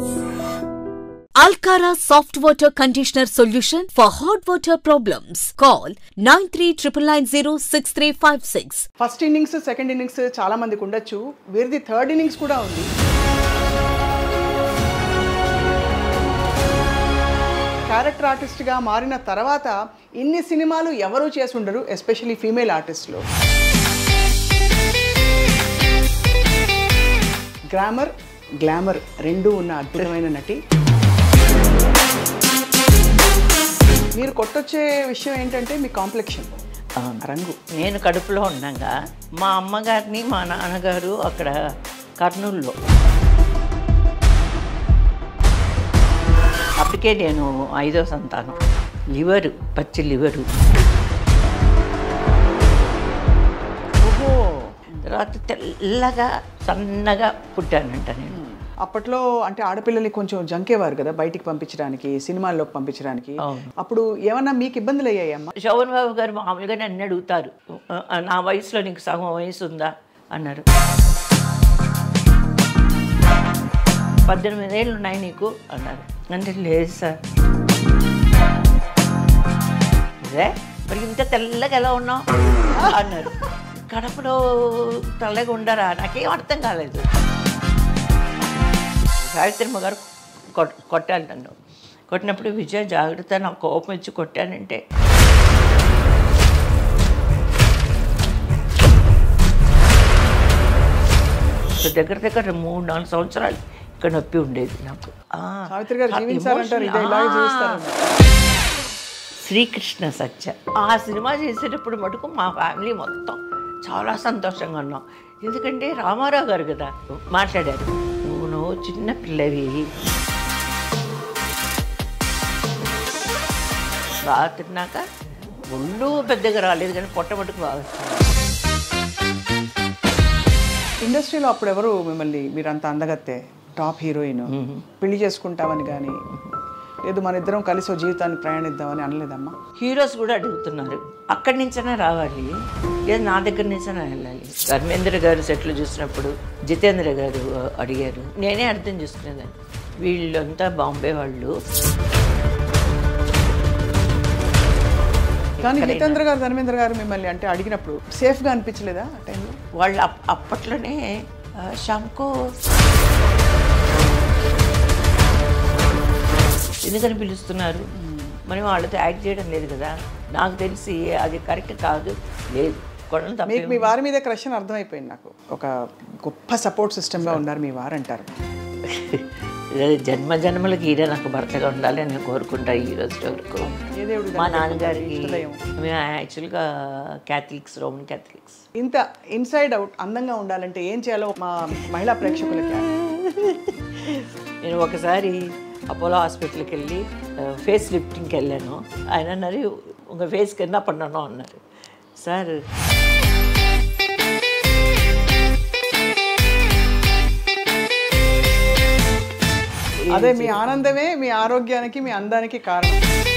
Alcara Soft Water Conditioner Solution for Hot Water Problems. Call 9399906356. First innings second innings చాలా మందికి ఉండొచ్చు వీరిది third innings కూడా ఉంది character ఆర్టిస్ట్గా మారిన తర్వాత ఇన్ని సినిమాలు ఎవరూ చేసి ఉండరు ఎస్పెషల్లీ ఫీమేల్ ఆర్టిస్ట్లో గ్రామర్ గ్లామర్ రెండూ ఉన్న అద్భుతమైన నటి మీరు కొట్టొచ్చే విషయం ఏంటంటే మీ కాంప్లెక్షన్ రంగు నేను కడుపులో ఉండగా మా అమ్మగారిని మా నాన్నగారు అక్కడ కర్నూలులో అప్పటికే నేను ఐదో సంతానం లివరు పచ్చి లివరు ఓహో తర్వాత తెల్లగా సన్నగా పుట్టానంట నేను అప్పట్లో అంటే ఆడపిల్లల్ని కొంచెం జంకేవారు కదా బయటికి పంపించడానికి సినిమాల్లోకి పంపించడానికి అవును. అప్పుడు ఏమన్నా మీకు ఇబ్బందులు అయ్యాయమ్మా శోభన్ బాబు గారు మామూలుగా నన్ను అడుగుతారు "ఆ, నా వయసులో నీకు సగం వయసు ఉందా అన్నారు పద్దెనిమిది ఏళ్ళు ఉన్నాయి నీకు అన్నారు అంటే లేదు సార్ అదే మరి ఇంత తెల్లగా ఎలా ఉన్నావు అన్నారు కడపలో తెల్లగా ఉండరా నాకేం అర్థం కాలేదు సావిత్రమ్మ గారు కొట్ కొట్టాలి నన్ను కొట్టినప్పుడు విజయ జాగ్రత్త నాకు కోపం ఇచ్చి కొట్టానంటే దగ్గర దగ్గర మూడు నాలుగు సంవత్సరాలు ఇక్కడ నొప్పి ఉండేది నాకు ఆ, సావిత్రి గారు ఆ జీవించారంటారు ఇదే emotion- ఇలాగే ఆ, జీవిస్తారు శ్రీకృష్ణ సత్య ఆ సినిమా చేసేటప్పుడు మటుకు మా ఫ్యామిలీ మొత్తం చాలా సంతోషంగా ఉన్నాం ఎందుకంటే రామారావు గారు కదా మాట్లాడారు నువ్వు నువ్వు చిన్న పిల్లవి బాగా తిన్నాక ఒళ్ళు పెద్దగా రాలేదు కానీ పొట్ట మటుకు బాగా వచ్చింది. ఇండస్ట్రీలో అప్పుడు ఎవరు మిమ్మల్ని మీరు అంత అందగత్తే టాప్ హీరోయిన్ పెళ్లి చేసుకుంటామని కానీ లేదు మన ఇద్దరం కలిసి ఓ జీవితాన్ని ప్రయాణిద్దామని అనలేదమ్మా హీరోస్ కూడా అడుగుతున్నారు అక్కడి నుంచైనా రావాలి లేదు నా దగ్గర నుంచైనా వెళ్ళాలి ధర్మేంద్ర గారు సెట్లు చూసినప్పుడు జితేంద్ర గారు అడిగారు నేనే అర్థం చేసుకునేదాన్ని వీళ్ళంతా బాంబే వాళ్ళు కానీ జితేంద్ర గారు ధర్మేంద్ర గారు మిమ్మల్ని అంటే అడిగినప్పుడు సేఫ్గా అనిపించలేదా ఆ టైంలో వాళ్ళు అప్- అప్పట్లోనే ఆ, శంకు ఎందుకని పిలుస్తున్నారు మనం వాళ్ళతో యాక్ట్ చేయడం లేదు కదా నాకు తెలిసి అది కరెక్ట్ కాదు లేదు కొడలు తప్ప మీకు మీ వారి మీద క్రష్ అని అర్థమైపోయింది నాకు ఒక గొప్ప సపోర్ట్ సిస్టమ్గా ఉన్నారు మీ వారు అంటారు జన్మ జన్మలకి ఈడే నాకు భర్తగా ఉండాలి అని నేను కోరుకుంటా ఈ రోజు వరకు ఏ దేవుడి మా దగ్గర నాన్నగారికి ఇష్టదైవం? మేము యాక్చువల్గా క్యాథలిక్స్ రోమన్ క్యాథలిక్స్ ఇంత ఇన్సైడ్ అవుట్ అందంగా ఉండాలంటే ఏం చేయాలో మా మహిళా ప్రేక్షకులకి నేను ఒకసారి అపోలో హాస్పిటల్కి వెళ్ళి ఫేస్ లిఫ్టింగ్కి వెళ్ళాను ఆయన అన్నారు ఉங்க ఫేస్కి என்ன பண்ணணும் అన్నారు సార్ అదే మీ ఆనందమే మీ ఆరోగ్యానికి మీ అందానికి కారణం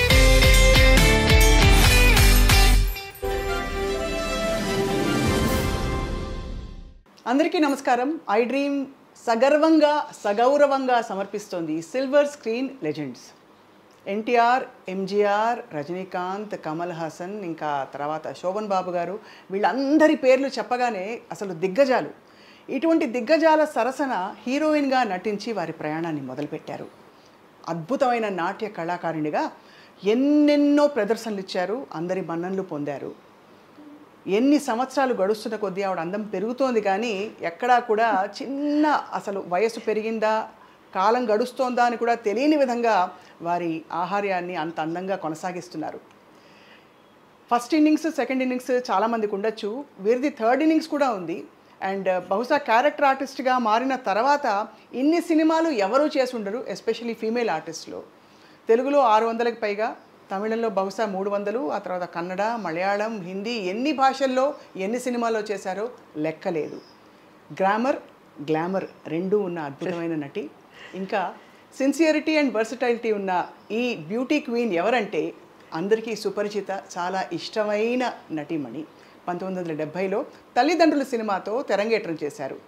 అందరికీ నమస్కారం ఐ డ్రీమ్ సగర్వంగా సగౌరవంగా సమర్పిస్తోంది silver screen legends NTR MGR Rajinikanth Kamal Haasan ఇంకా తర్వాత శోభన్ బాబు గారు వీళ్ళందరి పేర్లు చెప్పగానే అసలు దిగ్గజాలు ఇటువంటి దిగ్గజాల సరసన హీరోయిన్గా నటించి వారి ప్రయాణాన్ని మొదలుపెట్టారు అద్భుతమైన నాట్య కళాకారిణిగా ఎన్నెన్నో ప్రదర్శనలు ఇచ్చారు అందరి మన్ననలు పొందారు ఎన్ని సంవత్సరాలు గడుస్తున్న కొద్దీ ఆవిడ అందం పెరుగుతోంది కానీ ఎక్కడా కూడా చిన్న అసలు వయసు పెరిగిందా కాలం గడుస్తోందా అని కూడా తెలియని విధంగా వారి ఆహార్యాన్ని అంత అందంగా కొనసాగిస్తున్నారు ఫస్ట్ ఇన్నింగ్స్ సెకండ్ ఇన్నింగ్స్ చాలా మందికి ఉండొచ్చు వీరిది థర్డ్ ఇన్నింగ్స్ కూడా ఉంది అండ్ బహుశా క్యారెక్టర్ ఆర్టిస్ట్గా మారిన తర్వాత ఇన్ని సినిమాలు ఎవరూ చేసి ఉండరు ఎస్పెషల్లీ ఫీమేల్ ఆర్టిస్ట్లో తెలుగులో ఆరు వందలకు పైగా తమిళంలో బహుశా మూడు వందలు ఆ తర్వాత కన్నడ మలయాళం హిందీ ఎన్ని భాషల్లో ఎన్ని సినిమాల్లో చేశారో లెక్కలేదు గ్రామర్ గ్లామర్ రెండూ ఉన్న అద్భుతమైన నటి ఇంకా సిన్సియరిటీ అండ్ వర్సిటాలిటీ ఉన్న ఈ బ్యూటీ క్వీన్ ఎవరంటే అందరికీ సుపరిచిత చాలా ఇష్టమైన నటిమణి పంతొమ్మిది వందల డెబ్భైలో తల్లిదండ్రుల సినిమాతో తెరంగేట్రం చేశారు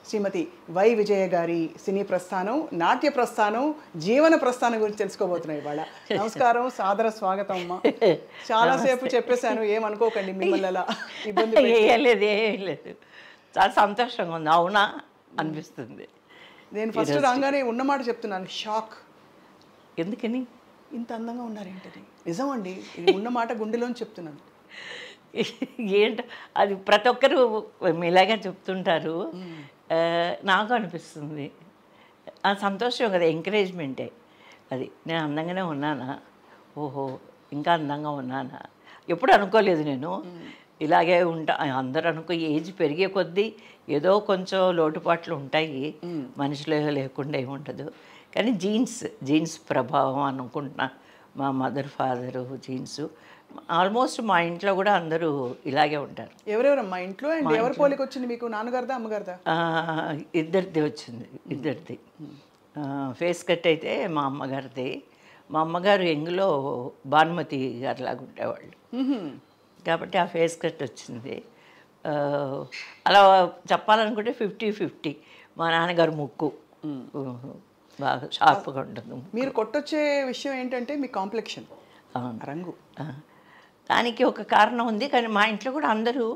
శ్రీమతి వై విజయ గారి సినీ ప్రస్థానం నాట్య ప్రస్థానం జీవన ప్రస్థానం గురించి తెలుసుకోబోతున్నాయి ఇవాళ నమస్కారం సాదర స్వాగతం అమ్మా చాలాసేపు చెప్పేశాను ఏమనుకోకండి మిమ్మల్ని అలా ఇబ్బంది పెట్టి. ఏం లేదు ఏం లేదు చాలా సంతోషంగా ఉంది అవునా అనిపిస్తుంది నేను ఫస్ట్ రాగానే ఉన్నమాట చెప్తున్నాను షాక్ ఎందుకని ఇంత అందంగా ఉన్నారేంటది నిజం అండి ఇది ఉన్నమాట గుండెలోని చెప్తున్నాను ఏంట అది ప్రతి ఒక్కరు ఇలాగే చెప్తుంటారు ఆ, నాకు అనిపిస్తుంది ఆ సంతోషం కదా ఎంకరేజ్మెంటే అది నేను అందంగానే ఉన్నానా ఓహో ఇంకా అందంగా ఉన్నానా ఎప్పుడు అనుకోలేదు నేను ఇలాగే ఉంటా అందరూ అనుకో ఏజ్ పెరిగే కొద్దీ ఏదో కొంచెం లోటుపాట్లు ఉంటాయి మనిషిలో లేకుండా ఏమి ఉండదు కానీ జీన్స్ జీన్స్ ప్రభావం అనుకుంటున్నా మా మదర్ ఫాదరు జీన్స్ ఆల్మోస్ట్ మా ఇంట్లో కూడా అందరూ ఇలాగే ఉంటారు ఎవరెవరమ్మా ఇంట్లో అండ్ ఎవరి పోలికి వచ్చింది మీకు నాన్నగారిదా అమ్మగారిదా ఆ, ఇద్దరిది వచ్చింది ఇద్దరిది ఆ, ఫేస్ కట్ అయితే మా అమ్మగారిది మా అమ్మగారు ఎంగులో భానుమతి గారిలాగా ఉండేవాళ్ళు కాబట్టి ఆ ఫేస్ కట్ వచ్చింది ఆ, అలా చెప్పాలనుకుంటే ఫిఫ్టీ ఫిఫ్టీ మా నాన్నగారు ముక్కు బాగా షార్ప్గా ఉంటుంది మీరు కొట్టొచ్చే విషయం ఏంటంటే మీ కాంప్లెక్షన్ అవును రంగు ఆ, దానికి ఒక కారణం ఉంది కానీ మా ఇంట్లో కూడా అందరూ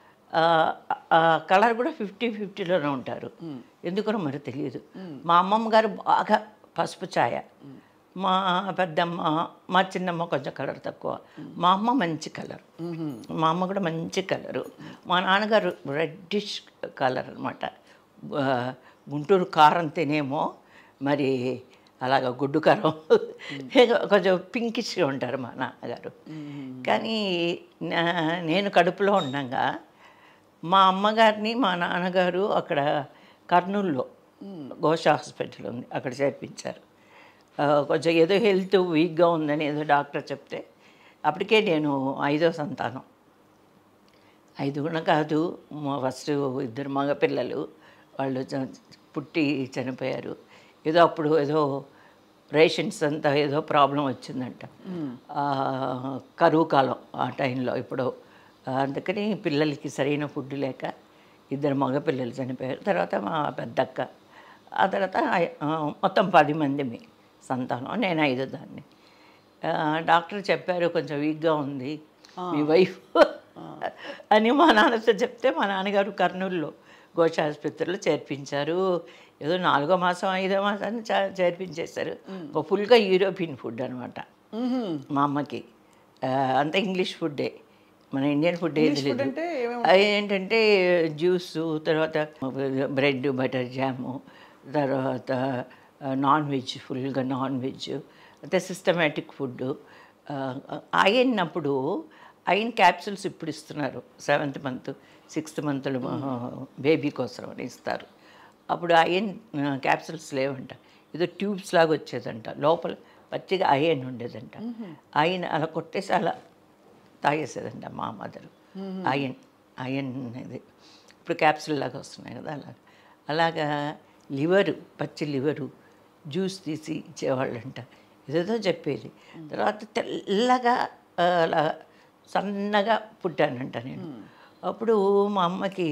కలర్ కూడా ఫిఫ్టీ ఫిఫ్టీలోనే ఉంటారు ఎందుకనో మరి తెలియదు మా అమ్మమ్మ గారు బాగా పసుపు ఛాయ మా పెద్దమ్మ మా చిన్నమ్మ కొంచెం కలర్ తక్కువ మా అమ్మ మంచి కలర్ మా అమ్మ కూడా మంచి కలరు మా నాన్నగారు రెడ్డిష్ కలర్ అనమాట గుంటూరు కారం తినేమో మరి అలాగ గుడ్డు కారం కొంచెం పింకిష్గా ఉంటారు మా నాన్నగారు కానీ నా- నేను కడుపులో ఉండగా మా అమ్మగారిని మా నాన్నగారు అక్కడ కర్నూలులో ఘోష హాస్పిటల్ ఉంది అక్కడ చేర్పించారు ఆ, కొంచెం ఏదో హెల్త్ వీక్గా ఉందని ఏదో డాక్టర్ చెప్తే అప్పటికే నేను ఐదో సంతానం ఐదు కూడా కాదు మా ఫస్ట్ ఇద్దరు మగపిల్లలు వాళ్ళు చ- పుట్టి చనిపోయారు ఏదో అప్పుడు ఏదో రేషన్స్ అంతా ఏదో ప్రాబ్లం వచ్చిందంట ఆ, కరువు కాలం ఆ టైంలో ఇప్పుడు అందుకని పిల్లలకి సరైన ఫుడ్ లేక ఇద్దరు మగపిల్లలు చనిపోయారు తర్వాత మా పెద్దక్క ఆ తర్వాత ఐ- ఆ, మొత్తం పది మంది మీ సంతానం నేను ఐదో దాన్ని ఆ, డాక్టర్ చెప్పారు కొంచెం వీక్గా ఉంది మీ వైఫ్ అని మా నాన్నతో చెప్తే మా నాన్నగారు కర్నూలులో ఘోష ఆసుపత్రిలో చేర్పించారు ఏదో నాలుగో మాసం ఐదో మాసాన్ని చా- చేర్పించేశారు ఒక ఫుల్గా యూరోపియన్ ఫుడ్ అనమాట మా అమ్మకి ఆ, అంతా ఇంగ్లీష్ ఫుడ్డే మన ఇండియన్ ఫుడ్ ఏది లేదు అంటే ఏమేమి అది ఏంటంటే జ్యూస్ తర్వాత బ్రెడ్ బటర్ జాము తర్వాత నాన్ వెజ్ ఫుల్గా నాన్ వెజ్ అయితే సిస్టమేటిక్ ఫుడ్ అయినప్పుడు అయిన క్యాప్సూల్స్ ఇప్పుడు ఇస్తున్నారు సెవెంత్ మంత్ సిక్స్త్ మంత్లో బేబీ కోసం అని ఇస్తారు అప్పుడు అయన్ క్యాప్సూల్స్ లేవంట ఏదో ట్యూబ్స్ లాగా వచ్చేదంట లోపల పచ్చిగా అయన్ ఉండేదంట అయన్ అలా కొట్టేసి అలా తాగేసేదంట మా మదర్ అయన్ అయన్ అనేది ఇప్పుడు క్యాప్సూల్ లాగా వస్తున్నాయి కదా అలాగా అలాగా లివరు పచ్చి లివరు జ్యూస్ తీసి ఇచ్చేవాళ్ళంట ఏదేదో చెప్పేది తర్వాత తెల్లగా ఆ, అలా సన్నగా పుట్టానంట నేను అప్పుడు మా అమ్మకి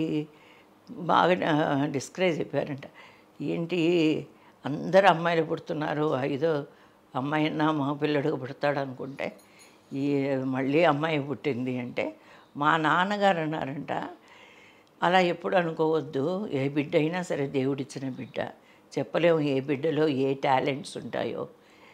బాగా డిస్కరేజ్ అయిపోయారంట ఏంటి అందరు అమ్మాయిలు పుడుతున్నారు ఐదో అమ్మాయినా మా పిల్లడికి పుడతాడు అనుకుంటే ఈ మళ్ళీ అమ్మాయి పుట్టింది అంటే మా నాన్నగారు అన్నారంట అలా ఎప్పుడు అనుకోవద్దు ఏ బిడ్డ అయినా సరే దేవుడిచ్చిన బిడ్డ చెప్పలేము ఏ బిడ్డలో ఏ టాలెంట్స్ ఉంటాయో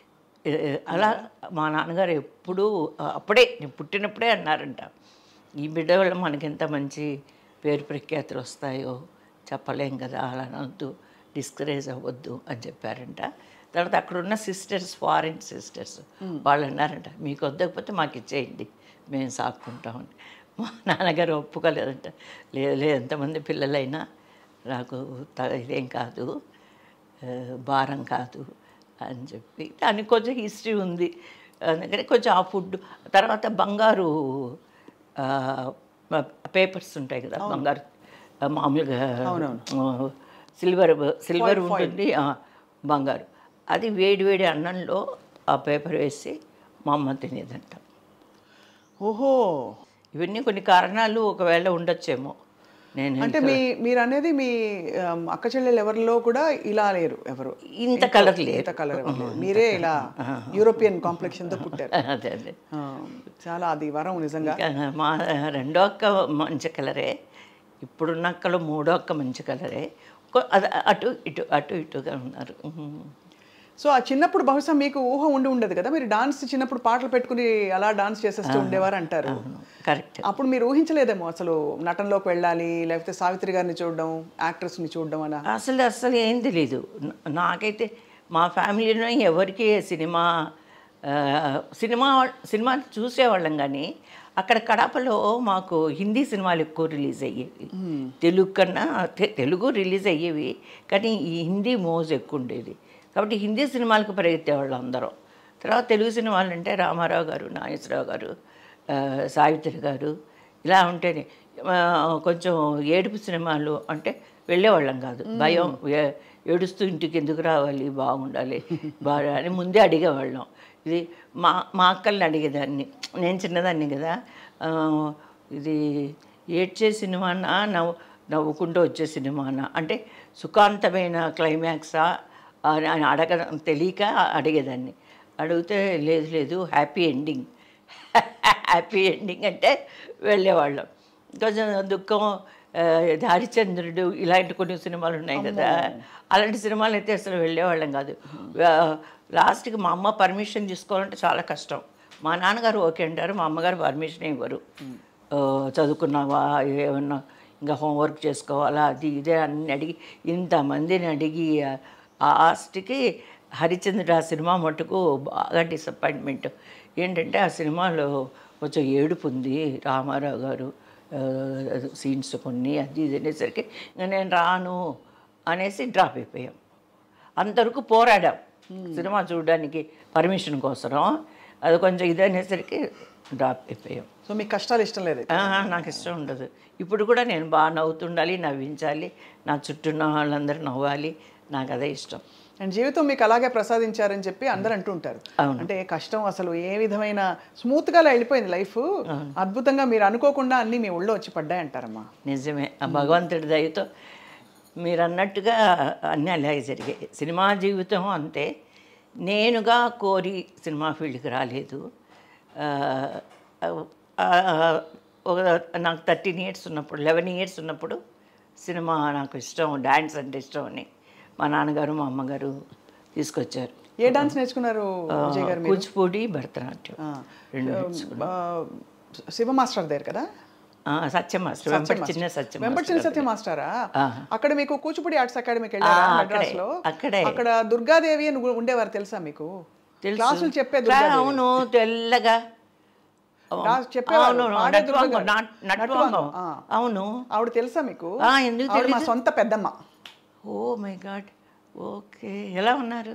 ఏ- అలా మా నాన్నగారు ఎప్పుడూ అప్పుడే నేను పుట్టినప్పుడే అన్నారంట ఈ బిడ్డ వల్ల మనకి ఎంత మంచి పేరు ప్రఖ్యాతులు వస్తాయో చెప్పలేం కదా అలా అనొద్దు డిస్కరేజ్ అవ్వద్దు అని చెప్పారంట తర్వాత అక్కడ ఉన్న సిస్టర్స్ ఫారిన్ సిస్టర్స్ వాళ్ళు అన్నారంట మీకు వద్దకపోతే మాకు ఇచ్చేయండి మేము సాక్కుంటామని మా నాన్నగారు ఒప్పుకోలేదంట లేదు లేదు ఎంతమంది పిల్లలైనా నాకు త- ఇదేం కాదు ఆ, భారం కాదు అని చెప్పి దానికి కొంచెం హిస్టరీ ఉంది అందుకని కొంచెం ఆ ఫుడ్ తర్వాత బంగారు పేపర్స్ ఉంటాయి కదా బంగారు ఆ, మామూలుగా ఆ, సిల్వర్ సిల్వర్ ఉంటుంది ఆ, బంగారు అది వేడి వేడి అన్నంలో ఆ పేపర్ వేసి మా అమ్మ తినేదంట ఓహో ఇవన్నీ కొన్ని కారణాలు ఒకవేళ ఉండొచ్చేమో నేను అంటే మీ మీరు అనేది మీ ఆమ్, అక్క చెల్లెలు ఎవరిలో కూడా ఇలా లేరు ఎవరు ఇంత కలర్ లేదు ఇంత కలర్ ఎవరు లేరు. మీరే ఇలా యూరోపియన్ కాంప్లెక్షన్ తో పుట్టారు అదే అదే ఆ, చాలా అది వరం నిజంగా ఇంకా మా రెండో అక్క మంచి కలరే ఇప్పుడున్న అక్కలు మూడో అక్క మంచి కలరే కొ- అది అటు ఇటు అటు ఇటుగా ఉన్నారు ఉహుం. సో ఆ చిన్నప్పుడు బహుశా మీకు ఊహ ఉండి ఉండదు కదా మీరు డాన్స్ చిన్నప్పుడు పాటలు పెట్టుకుని అలా డాన్స్ చేసేస్తూ ఉండేవారు అంటారు కరెక్ట్ అప్పుడు మీరు ఊహించలేదేమో అసలు నటనలోకి వెళ్ళాలి లేకపోతే సావిత్రి గారిని చూడడం యాక్ట్రెస్ని చూడడం అలా అసలు అసలు ఏం తెలీదు నా- నాకైతే మా ఫ్యామిలీలో ఎవరికి సినిమా ఆ, సినిమా సినిమా చూసేవాళ్ళం కానీ అక్కడ కడపలో మాకు హిందీ సినిమాలు ఎక్కువ రిలీజ్ అయ్యేవి తెలుగు కన్నా తె- తెలుగు రిలీజ్ అయ్యేవి కానీ ఈ హిందీ మోజ్ ఎక్కువ ఉండేది కాబట్టి హిందీ సినిమాలకు పరిగెత్తేవాళ్ళు అందరం తర్వాత తెలుగు సినిమాలు అంటే రామారావు గారు నాగేశ్వరరావు గారు ఆ, సావిత్రి గారు ఇలా ఉంటేనే ఆ, కొంచెం ఏడుపు సినిమాలు అంటే వెళ్ళేవాళ్ళం కాదు భయం ఏ- ఏడుస్తూ ఇంటికి ఎందుకు రావాలి బాగుండాలి బాగా అని ముందే అడిగేవాళ్ళం ఇది మా మా అక్కల్ని అడిగేదాన్ని నేను చిన్నదాన్ని కదా ఆ, ఇది ఏడ్చే సినిమానా నవ్వు నవ్వుకుంటూ వచ్చే సినిమానా అంటే సుఖాంతమైన క్లైమాక్సా అని అని అడగ తెలియక అడిగేదాన్ని అడిగితే లేదు లేదు హ్యాపీ ఎండింగ్ హ్యాపీ ఎండింగ్ అంటే వెళ్ళేవాళ్ళం కొంచెం దుఃఖం ఆ, హరిచంద్రుడు ఇలాంటి కొన్ని సినిమాలు ఉన్నాయి కదా అలాంటి సినిమాలు అయితే అసలు వెళ్ళేవాళ్ళం కాదు ఆ, లాస్ట్కి మా అమ్మ పర్మిషన్ తీసుకోవాలంటే చాలా కష్టం మా నాన్నగారు ఓకే అంటారు మా అమ్మగారు పర్మిషన్ ఇవ్వరు ఆ, చదువుకున్నావా ఏమన్నా ఇంకా హోంవర్క్ చేసుకోవాలా అది ఇదే అన్ని అడిగి ఇంతమందిని అడిగి ఆ లాస్ట్కి హరిచంద్రుడు ఆ సినిమా మటుకు బాగా డిసప్పాయింట్మెంట్ ఏంటంటే ఆ సినిమాలో కొంచెం ఏడుపు ఉంది రామారావు గారు సీన్స్ కొన్ని అది ఇది అనేసరికి ఇంకా నేను రాను అనేసి డ్రాప్ అయిపోయాం అంతవరకు పోరాడాం సినిమా చూడడానికి పర్మిషన్ కోసం అది కొంచెం ఇది అనేసరికి డ్రాప్ అయిపోయాం సో మీకు కష్టాలు ఇష్టం లేదు ఆ, నాకు ఇష్టం ఉండదు ఇప్పుడు కూడా నేను బాగా నవ్వుతుండాలి నవ్వించాలి నా చుట్టూ ఉన్న వాళ్ళందరూ నవ్వాలి నాకు అదే ఇష్టం అండ్ జీవితం మీకు అలాగే ప్రసాదించారని చెప్పి అందరు అంటూ ఉంటారు అవును. అంటే కష్టం అసలు ఏ విధమైన స్మూత్ గా అలా వెళ్ళిపోయింది లైఫ్ అద్భుతంగా మీరు అనుకోకుండా అన్ని మీ ఒళ్ళో వచ్చి పడ్డాయి అంటారమ్మా నిజమే ఆ భగవంతుడి దయతో మీరు అన్నట్టుగా అన్నీ అలాగే జరిగాయి సినిమా జీవితం అంతే నేనుగా కోరి సినిమా ఫీల్డ్కి రాలేదు ఆ, ఆ, ఒక నాకు థర్టీన్ ఇయర్స్ ఉన్నప్పుడు లెవెన్ ఇయర్స్ ఉన్నప్పుడు సినిమా నాకు ఇష్టం డ్యాన్స్ అంటే ఇష్టం అని మా నాన్నగారు మా అమ్మగారు తీసుకొచ్చారు ఏ డాన్స్ నేర్చుకున్నారు విజయ్ గారు మీరు కూచిపూడి భరతనాట్యం ఆ, రెండు ఆ, శివ మాస్టర్ దగ్గర కదా ఆ, సత్యం మాస్టర్ వెంపటి చిన్న సత్యం వెంపటి చిన్న సత్య మాస్టరా ఆ. అక్కడ మీకు కూచిపూడి ఆర్ట్స్ అకాడమీకి వెళ్ళారా ఆ, మెడ్రాస్ లో అక్కడే. అక్కడ దుర్గాదేవి అని ఉ- ఉండేవారు తెలుసా మీకు తెలుసు. క్లాసులు చెప్పే క్లా- దుర్గాదేవి అవును తెల్లగా క్లాస్ చెప్పేవారు. అవును పాడే నట్వాంగం దుర్గ- నట్- నట్వాంగం నట్వాంగం, ఆ. అవును ఆవిడ తెలుసా మీకు ఆ, ఎందుకు ఆవిడ మా సొంత పెద్దమ్మ ఓ మై గాడ్ ఓకే ఎలా ఉన్నారు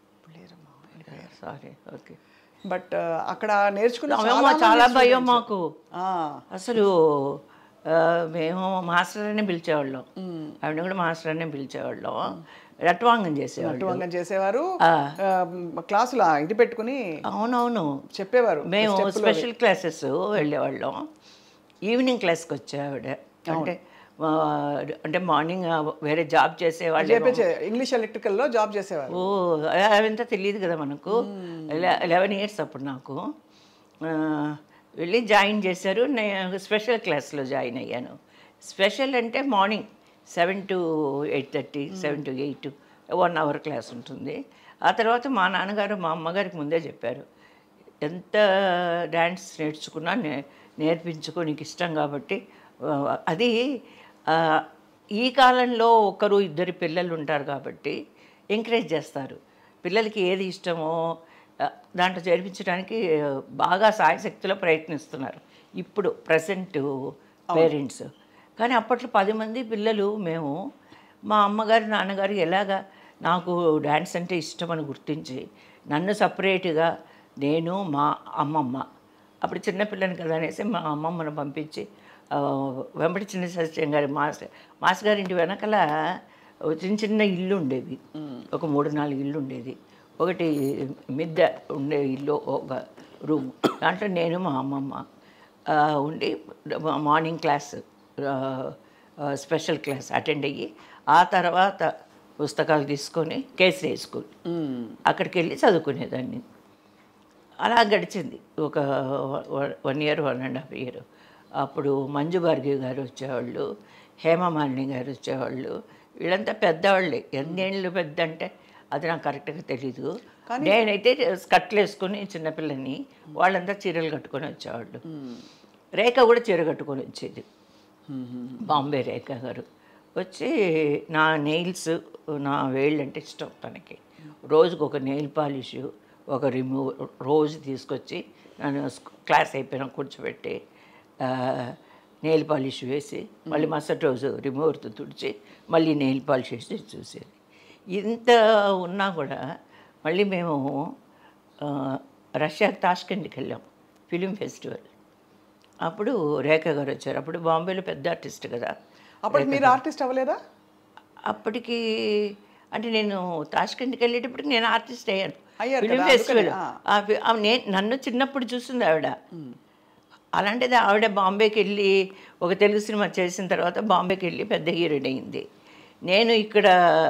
సారీ ఓకే బట్ అక్కడ నేర్చుకున్న అమ్మమ్మ చాలా చాలా మంది భయం students. మాకు ఆ, అసలు ఆ, మేము మాస్టర్ అనే పిలిచేవాళ్ళం ఆవిడ కూడా మాస్టర్ అనే పిలిచేవాళ్ళం రట్వాంగం చేసేవాళ్ళు నటువంగం చేసేవారు ఆ. ఆ, క్లాసులు ఆ ఇది పెట్టుకుని అవునవును చెప్పేవారు మేము Step లో స్పెషల్ క్లాసెస్ వెళ్ళేవాళ్ళం ఈవినింగ్ క్లాస్కి వచ్చే ఆవిడ అంటే ఆ, అంటే మార్నింగ్ వేరే జాబ్ చేసేవాళ్ళు చెప్పే ఇంగ్లీష్ ఎలక్ట్రికల్ లో జాబ్ చేసేవారు ఓ అవంతా తెలియదు కదా మనకు లెవెన్ ఇయర్స్ అప్పుడు నాకు ఆ, వెళ్ళి జాయిన్ చేశారు నేను స్పెషల్ క్లాస్లో జాయిన్ అయ్యాను స్పెషల్ అంటే morning seven to eight thirty seven to eight one hour class ఉంటుంది ఆ తర్వాత మా నాన్నగారు మా అమ్మగారికి ముందే చెప్పారు ఎంత డ్యాన్స్ నేర్చుకున్నా నే నేర్పించుకో నీకు ఇష్టం కాబట్టి ఆ, అది ఆ, ఈ కాలంలో ఒకరు ఇద్దరు పిల్లలు ఉంటారు కాబట్టి ఎంకరేజ్ చేస్తారు పిల్లలకి ఏది ఇష్టమో ఆ, దాంట్లో చేర్పించడానికి ఆ, బాగా సాయశక్తిలో ప్రయత్నిస్తున్నారు ఇప్పుడు ప్రజెంట్ పేరెంట్స్ కానీ అప్పట్లో పది మంది పిల్లలు మేము మా అమ్మగారు నాన్నగారు ఎలాగా నాకు డ్యాన్స్ అంటే ఇష్టం అని గుర్తించి నన్ను సపరేట్గా నేను మా అమ్మమ్మ అప్పుడు చిన్నపిల్లని కదా అనేసి మా అమ్మమ్మను పంపించి ఆ, వెంబడి చిన్న సత్యం గారి మాస్టర్ మాస్టర్ గారి ఇంటి వెనకాల ఓ చిన్న చిన్న ఇల్లు ఉండేవి ఒక మూడు నాలుగు ఇల్లు ఉండేది ఒకటి మిద్దె ఉండే ఇల్లు ఒక రూమ్ దాంట్లో నేను మా అమ్మమ్మ ఆ, ఉండి మార్నింగ్ క్లాస్ ఆ, ఆ, స్పెషల్ క్లాస్ అటెండ్ అయ్యి ఆ తర్వాత పుస్తకాలు తీసుకొని కేసీ స్కూల్ అక్కడికి వెళ్ళి చదువుకునేదాన్ని అలా గడిచింది ఒక one year one and half year అప్పుడు మంజు భార్గవి గారు వచ్చేవాళ్ళు హేమమాలిని గారు వచ్చేవాళ్ళు వీళ్ళంతా పెద్దవాళ్ళే ఎన్నేళ్ళు పెద్ద అంటే అది నాకు కరెక్ట్గా తెలీదు నేనైతే స్కట్లు వేసుకుని చిన్నపిల్లని వాళ్ళంతా చీరలు కట్టుకొని వచ్చేవాళ్ళు రేఖ కూడా చీర కట్టుకొని వచ్చేది బాంబే రేఖ గారు వచ్చి నా నెయిల్స్ నా వేళ్ళు అంటే ఇష్టం తనకి రోజుకు ఒక నెయిల్ పాలిష్ ఒక రిమూవ్ రోజు తీసుకొచ్చి నన్ను స్కూ- క్లాస్ అయిపోయిన కూర్చోబెట్టి నెయిల్ పాలిష్ వేసి మళ్ళీ మరుసటి రోజు రిమూవర్తో తుడిచి మళ్ళీ నెయిల్ పాలిష్ వేసి చూసేది ఇంత ఉన్నా కూడా మళ్ళీ మేము ఆ, రష్యా తాష్కెంట్కి వెళ్ళాం ఫిలిం ఫెస్టివల్ అప్పుడు రేఖ గారు వచ్చారు అప్పుడు బాంబేలో పెద్ద ఆర్టిస్ట్ కదా అప్పటికి మీరు ఆర్టిస్ట్ అవ్వలేదా అప్పటికి అంటే నేను తాష్కెంట్కి వెళ్ళేటప్పటికి నేను ఆర్టిస్ట్ అయ్యాను అయ్యారు ఫిలిం కదా, ఫెస్టివల్ అందుకని, ఆ ఫి- ఆ నేను నన్ను చిన్నప్పుడు చూసింది ఆవిడ అలాంటిది ఆవిడ బాంబేకి వెళ్ళి ఒక తెలుగు సినిమా చేసిన తర్వాత బాంబేకి వెళ్ళి పెద్ద హీరోయిన్ అయింది నేను ఇక్కడ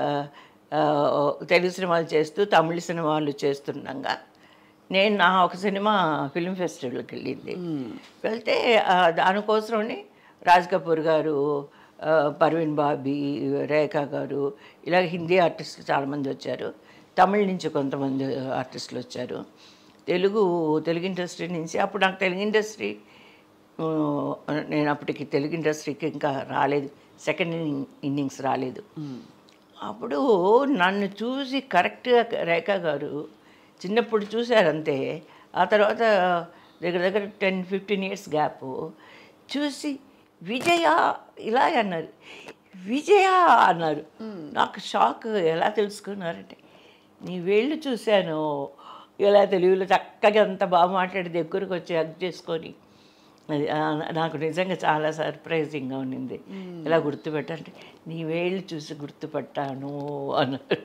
ఆ, తెలుగు సినిమాలు చేస్తూ తమిళ సినిమాలు చేస్తుండగా నేను నా ఒక సినిమా ఫిల్మ్ ఫెస్టివల్కి వెళ్ళింది వెళ్తే ఆ, దానికోసమని రాజ్ కపూర్ గారు ఆ, పర్వీన్ బాబీ రేఖా గారు ఇలా హిందీ ఆర్టిస్టులు చాలామంది వచ్చారు తమిళ నుంచి కొంతమంది ఆర్టిస్టులు వచ్చారు తెలుగు తెలుగు ఇండస్ట్రీ నుంచి అప్పుడు నాకు తెలుగు ఇండస్ట్రీ ఆ, నేను అప్పటికి తెలుగు ఇండస్ట్రీకి ఇంకా రాలేదు సెకండ్ ఇన్నింగ్స్ రాలేదు అప్పుడు నన్ను చూసి కరెక్ట్గా రేఖ గారు చిన్నప్పుడు చూశారు అంతే ఆ తర్వాత దగ్గర దగ్గర టెన్ ఫిఫ్టీన్ ఇయర్స్ గ్యాప్ చూసి విజయ ఇలా అన్నారు విజయ అన్నారు నాకు షాక్ ఎలా తెలుసుకున్నారంటే నీ వేళ్ళు చూశాను ఇలా తెలుగులో చక్కగా అంత బాగా మాట్లాడి దగ్గరకు వచ్చి హగ్ చేసుకొని అది ఆ, నాకు నిజంగా చాలా సర్ప్రైజింగ్గా ఉన్నింది ఎలా గుర్తుపెట్టంటే నీ వేళ్ళు చూసి గుర్తుపట్టాను అన్నారు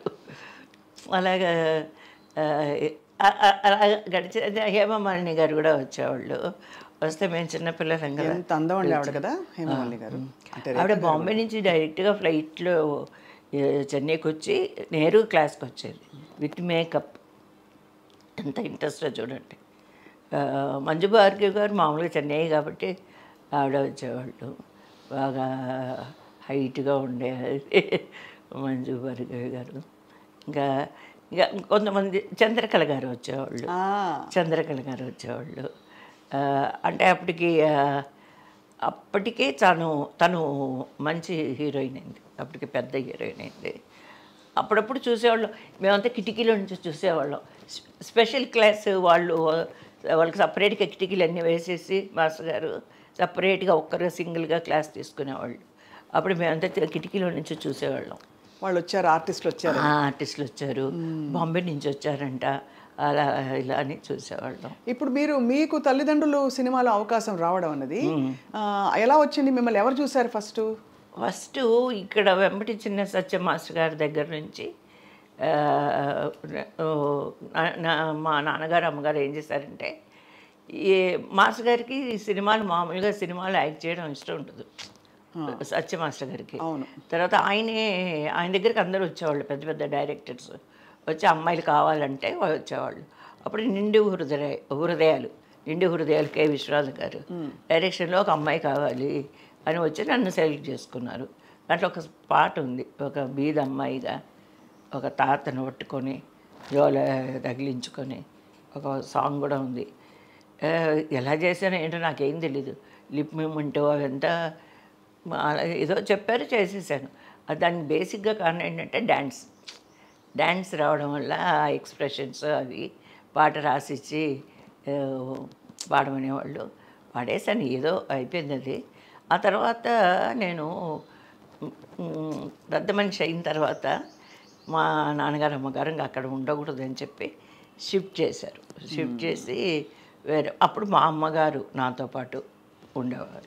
అలాగా ఆ, ఆ- ఆ- అలా గడిచి అదే హేమమాలిని గారు కూడా వచ్చేవాళ్ళు వస్తే మేము చిన్నపిల్లలం కదా ఎంత అందం అండి ఆవిడ కదా హేమమాలిని గారు అంటే ఆవిడ బాంబే నుంచి డైరెక్ట్గా ఫ్లైట్లో ఏ, చెన్నైకి వచ్చి నేరు క్లాస్కి వచ్చేది విత్ మేకప్ ఎంత ఇంట్రెస్టో చూడండి ఆ, మంజు భార్గవి గారు మామూలుగా చెన్నై కాబట్టి ఆవిడ వచ్చేవాళ్ళు బాగా హైట్గా ఉండే మంజు భార్గవి గారు ఇంకా ఇంకా కొంతమంది చంద్రకళ గారు వచ్చేవాళ్ళు ఆ, చంద్రకళ గారు వచ్చేవాళ్ళు ఆ, అంటే అప్పటికి ఆ, అప్పటికే తను తను మంచి హీరోయిన్ అయింది అప్పటికి పెద్ద హీరోయిన్ అయింది అప్పుడప్పుడు చూసేవాళ్ళం మేమంతా కిటికీలో నుంచి చూసేవాళ్ళం స్పె- స్పెషల్ క్లాస్ వాళ్ళు వాళ్ళకి సపరేట్గా కిటికీలు అన్నీ వేసేసి మాస్టర్ గారు సపరేట్గా ఒక్కరుగా సింగిల్గా క్లాస్ తీసుకునేవాళ్ళు అప్పుడు మేమంతా కిటికీలో నుంచి చూసేవాళ్ళం వాళ్ళు వచ్చారు ఆర్టిస్టులు వచ్చారు ఆ ఆర్టిస్టులు వచ్చారు బాంబే నుంచి వచ్చారంట అలా ఇలా అని చూసేవాళ్ళం ఇప్పుడు మీరు మీకు తల్లిదండ్రులు సినిమాలో అవకాశం రావడం అన్నది ఆ, ఎలా వచ్చింది మిమ్మల్ని ఎవరు చూశారు ఫస్ట్ ఫస్ట్ ఇక్కడ వెంబటి చిన్న సత్య మాస్టర్ గారి దగ్గర నుంచి ఆ, నా- నా- మా నాన్నగారు అమ్మగారు ఏం చేశారంటే ఈ మాస్టర్ గారికి ఈ సినిమాలు మామూలుగా సినిమాలు యాక్ట్ చేయడం ఇష్టం ఉండదు సత్య మాస్టర్ గారికి అవును. తర్వాత ఆయనే ఆయన దగ్గరికి అందరూ వచ్చేవాళ్ళు పెద్ద పెద్ద డైరెక్టర్స్ వచ్చి అమ్మాయిలు కావాలంటే వాళ్ళు వచ్చేవాళ్ళు అప్పుడు నిండు హృదయ హృదయాలు నిండు హృదయాలు కె విశ్వనాథ్ గారు డైరెక్షన్లో ఒక అమ్మాయి కావాలి అని వచ్చి నన్ను సెలెక్ట్ చేసుకున్నారు దాంట్లో ఒక పాట ఉంది ఒక బీద అమ్మాయిగా ఒక తాతను పట్టుకొని జోల తగిలించుకొని ఒక సాంగ్ కూడా ఉంది ఆ, ఎలా చేశానో ఏంటో నాకేం తెలీదు లిప్ మూమెంట్ అవంతా మా- ఏదో చెప్పారు చేసేసాను అది దానికి బేసిక్గా కారణం ఏంటంటే డ్యాన్స్ డ్యాన్స్ రావడం వల్ల ఆ ఎక్స్ప్రెషన్స్ అవి పాట రాసిచ్చి ఆ, పాడమనేవాళ్ళు పాడేసాను ఏదో అయిపోయింది అది ఆ తర్వాత నేను మ్, పెద్ద మనిషి అయిన తర్వాత మా నాన్నగారు అమ్మగారు ఇంకా అక్కడ ఉండకూడదు అని చెప్పి షిఫ్ట్ చేశారు షిఫ్ట్ చేసి వేరే అప్పుడు మా అమ్మగారు నాతో పాటు ఉండేవారు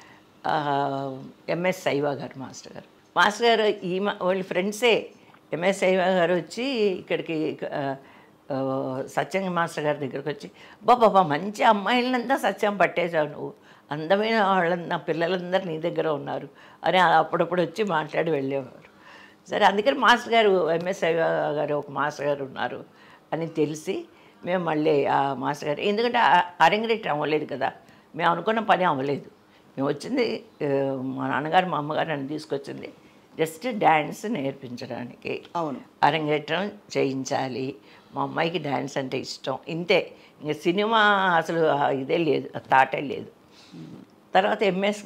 ఎంఎస్ సైవా గారు మాస్టర్ గారు మాస్టర్ గారు ఈ మా వాళ్ళ ఫ్రెండ్సే ఎంఎస్ సైవా గారు వచ్చి ఇక్కడికి ఆ, ఆ, సత్యం మాస్టర్ గారి దగ్గరికి వచ్చి బాబా మంచి అమ్మాయిలంతా సత్యం పట్టేశావు నువ్వు అందమైన వాళ్ళంతా పిల్లలందరూ నీ దగ్గర ఉన్నారు అని అప్పుడప్పుడు వచ్చి మాట్లాడి వెళ్ళేవారు సరే అందుకని మాస్టర్ గారు ఎంఎస్ గారు ఒక మాస్టర్ గారు ఉన్నారు అని తెలిసి మేము మళ్ళీ ఆ మాస్టర్ గారు ఎందుకంటే అరంగరేట్ అవ్వలేదు కదా మేము అనుకున్న పని అవ్వలేదు మేము వచ్చింది ఆ, మా నాన్నగారు మా అమ్మగారు నన్ను తీసుకొచ్చింది జస్ట్ డ్యాన్స్ నేర్పించడానికి అవును అరంగేట్రం చేయించాలి మా అమ్మాయికి డ్యాన్స్ అంటే ఇష్టం ఇంతే ఇంక సినిమా అసలు ఆ ఇదే లేదు ఆ థాటే లేదు తర్వాత ఎంఎస్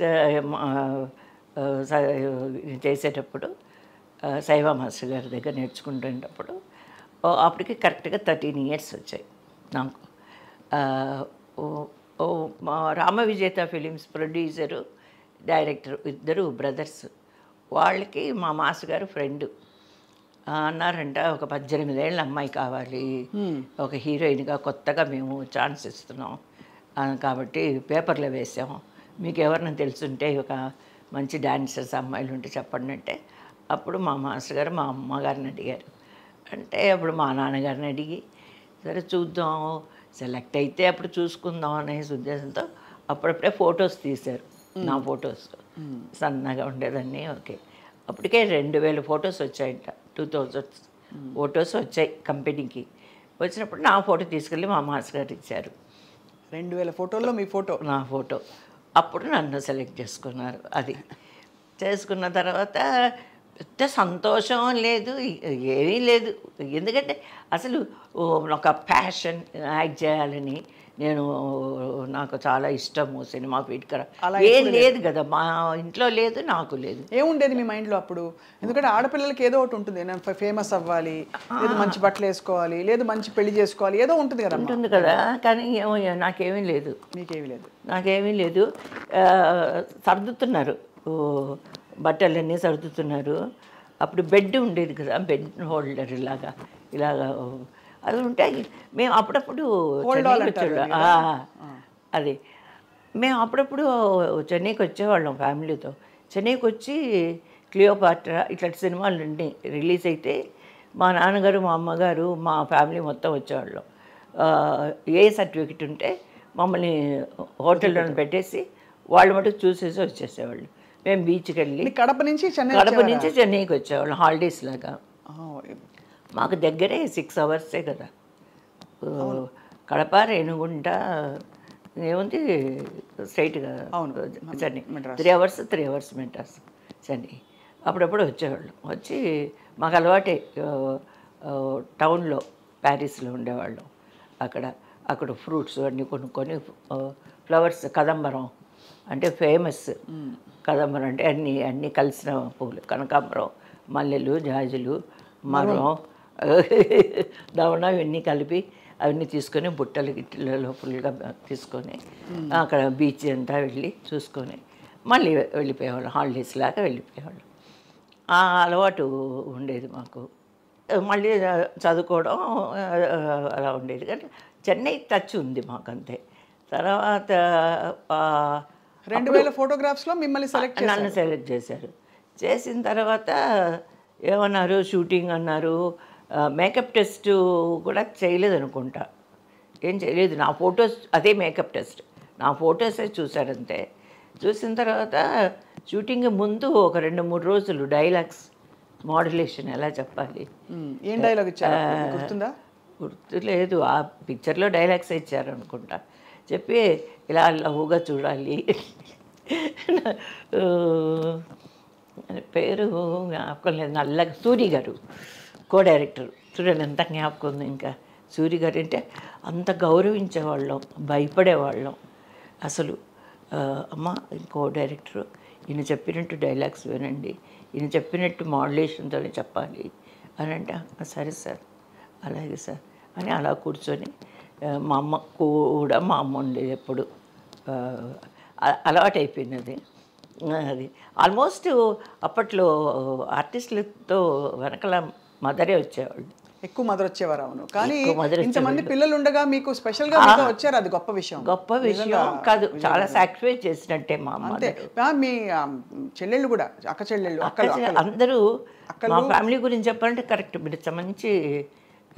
చేసేటప్పుడు ఆ, శైవ మాస్టర్ గారి దగ్గర నేర్చుకుంటున్నప్పుడు ఓ, అప్పటికి కరెక్ట్గా థర్టీన్ ఇయర్స్ వచ్చాయి నాకు ఆ, ఓ- ఓ మా Rama Vijetha films producer director ఇద్దరు బ్రదర్స్ వాళ్ళకి మా మాస్టర్ గారు ఫ్రెండ్ అన్నారంట ఒక పద్దెనిమిదేళ్ళ అమ్మాయి కావాలి ఒక హీరోయిన్గా కొత్తగా మేము ఛాన్స్ ఇస్తున్నాం ఆ, కాబట్టి పేపర్లో వేసాం మీకు ఎవరిని తెలుసుంటే ఒక మంచి డాన్సర్స్ అమ్మాయిలు ఉంటే చెప్పండి అంటే అప్పుడు మా మాస్టర్ గారు మా అమ్మగారిని అడిగారు అంటే అప్పుడు మా నాన్నగారిని అడిగి సరే చూద్దాం సెలెక్ట్ అయితే అప్పుడు చూసుకుందాం అనే ఉద్దేశంతో అప్పుడప్పుడే ఫొటోస్ తీశారు నా ఫొటోస్ సన్నగా ఉండేదాన్ని ఓకే అప్పటికే రెండు వేల ఫొటోస్ వచ్చాయంట టూ థౌజండ్ ఫొటోస్ వచ్చాయి కంపెనీకి వచ్చినప్పుడు నా ఫోటో తీసుకెళ్ళి మా మాస్టర్ గారు ఇచ్చారు రెండు వేల ఫోటోల్లో మీ ఫోటో నా ఫోటో అప్పుడు నన్ను సెలెక్ట్ చేసుకున్నారు అది చేసుకున్న తర్వాత పెద్ద సంతోషం లేదు ఏమీ లేదు ఎందుకంటే అసలు ఓ, ఒక ప్యాషన్ యాక్ట్ చేయాలని నేను నాకు చాలా ఇష్టము సినిమా ఫీట్కర అలా ఏం లేదు కదా మా ఇంట్లో లేదు నాకు లేదు ఏముండేది మీ మైండ్లో అప్పుడు ఎందుకంటే ఆడపిల్లలకి ఏదో ఒకటి ఉంటుంది నేను ఫేమస్ అవ్వాలి లేదు మంచి బట్టలు వేసుకోవాలి లేదు మంచి పెళ్లి చేసుకోవాలి ఏదో ఉంటుంది కదా ఉంటుంది కదా కానీ ఏమో నాకేమీ లేదు మీకేమీ లేదు నాకేమీ లేదు ఆ, సర్దుతున్నారు ఓ, బట్టలన్నీ సర్దుతున్నారు అప్పుడు బెడ్ ఉండేది కదా బెడ్ హోల్డర్ ఇలాగా ఇలాగా ఓ, అది ఉంటే మేము అప్పుడప్పుడు చెన్నైకి వచ్చేవాళ్ళం. ఆ, అది మేము అప్పుడప్పుడు చెన్నైకి వచ్చేవాళ్ళం ఫ్యామిలీతో చెన్నైకి వచ్చి క్లియోపాట్రా ఇట్లాంటి సినిమాలు ఉండి రిలీజ్ అయితే మా నాన్నగారు మా అమ్మగారు మా ఫ్యామిలీ మొత్తం వచ్చేవాళ్ళం ఆ, ఏ సర్టిఫికెట్ ఉంటే మమ్మల్ని హోటల్లో పెట్టేసి వాళ్ళు మటుకు చూసేసి వచ్చేసేవాళ్ళు మేము బీచ్కి వెళ్ళి మీ కడప నుంచి చెన్నై కడప నుంచి చెన్నైకి వచ్చేవాళ్ళం హాలిడేస్ లాగా ఆ, మాకు దగ్గరే సిక్స్ అవర్సే కదా ఓ, కడప రేణుగుంట ఏముంది స్ట్రైట్గా అవును. Chennai Madras. Three hours three hours Madras Chennai అప్పుడప్పుడు వచ్చేవాళ్ళం వచ్చి మాకు అలవాటే ఆ, ఆ, టౌన్లో ప్యారిస్లో ఉండేవాళ్ళం అక్కడ అక్కడ ఫ్రూట్స్ అన్నీ కొనుక్కొని ఆ, ఫ్లవర్స్ కదంబరం అంటే ఫేమస్ కదంబరం అంటే అన్నీ అన్నీ కలిసిన పూలు కనకాంబరం మల్లెలు జాజులు మరం దవణ ఇవన్నీ కలిపి అవన్నీ తీసుకొని బుట్టలు గిట్టలలో ఫుల్గా తీసుకొని అక్కడ బీచ్ అంతా వెళ్ళి చూసుకొని మళ్ళీ వెళ్ళిపోయేవాళ్ళం హాలిడేస్ లాగా వెళ్ళిపోయేవాళ్ళం ఆ అలవాటు ఉండేది మాకు మళ్ళీ చదువుకోవడం అలా ఉండేది కానీ చెన్నై టచ్ ఉంది మాకు అంతే తర్వాత ఆ, రెండు వేల ఫోటోగ్రాఫ్స్లో మిమ్మల్ని సెలెక్ట్ నన్ను సెలెక్ట్ చేశారు చేసిన తర్వాత ఏమన్నారు షూటింగ్ అన్నారు మేకప్ టెస్ట్ కూడా చేయలేదు అనుకుంటా ఏం చేయలేదు నా ఫొటోస్ అదే మేకప్ టెస్ట్ నా ఫొటోసే చూశారంతే చూసిన తర్వాత షూటింగ్ ముందు ఒక రెండు మూడు రోజులు డైలాగ్స్ మోడ్యులేషన్ ఎలా చెప్పాలి ఏం డైలాగ్ ఇచ్చారు అప్పుడు? గుర్తుందా గుర్తు లేదు ఆ పిక్చర్లో డైలాగ్స్ ఇచ్చారు అనుకుంటా చెప్పి ఇలా లవ్వుగా చూడాలి ఆ, పేరు జ్ఞాపకం లేదు నల్లగా సూరి గారు కో డైరెక్టర్ చూడండి ఎంత జ్ఞాపకం ఉంది ఇంకా సూరి గారు అంటే అంత గౌరవించేవాళ్ళం భయపడేవాళ్ళం అసలు ఆ, అమ్మ ఇంకో డైరెక్టర్ ఈయన చెప్పినట్టు డైలాగ్స్ వినండి ఈయన చెప్పినట్టు మాడ్యులేషన్తోనే చెప్పాలి అని అంటే "ఆ, సరే సార్ అలాగే సార్ అని అలా కూర్చొని ఆ, మా అమ్మ కూడా మా అమ్మ ఉండేది ఎప్పుడు ఆ, అ- అలవాటు అయిపోయినది అది ఆల్మోస్ట్ అప్పట్లో ఆర్టిస్టులతో వెనకాల మదరే వచ్చేవాళ్ళు ఎక్కువ మదర్ వచ్చేవారు అవును కానీ ఎక్కువ mother ఇంతమంది పిల్లలు ఉండగా మీకు స్పెషల్ గా మీతో వచ్చారు అది గొప్ప విషయం గొప్ప విషయం కాదు చాలా సాక్రిఫైస్ చేసినట్టే మా అమ్మ అంతే ఆ, మీ ఆ, చెల్లెళ్ళు కూడా అక్క చెల్లెళ్ళు అక్కలు అక్క అందరూ మా ఫ్యామిలీ గురించి చెప్పాలంటే కరెక్ట్ మీరు మంచి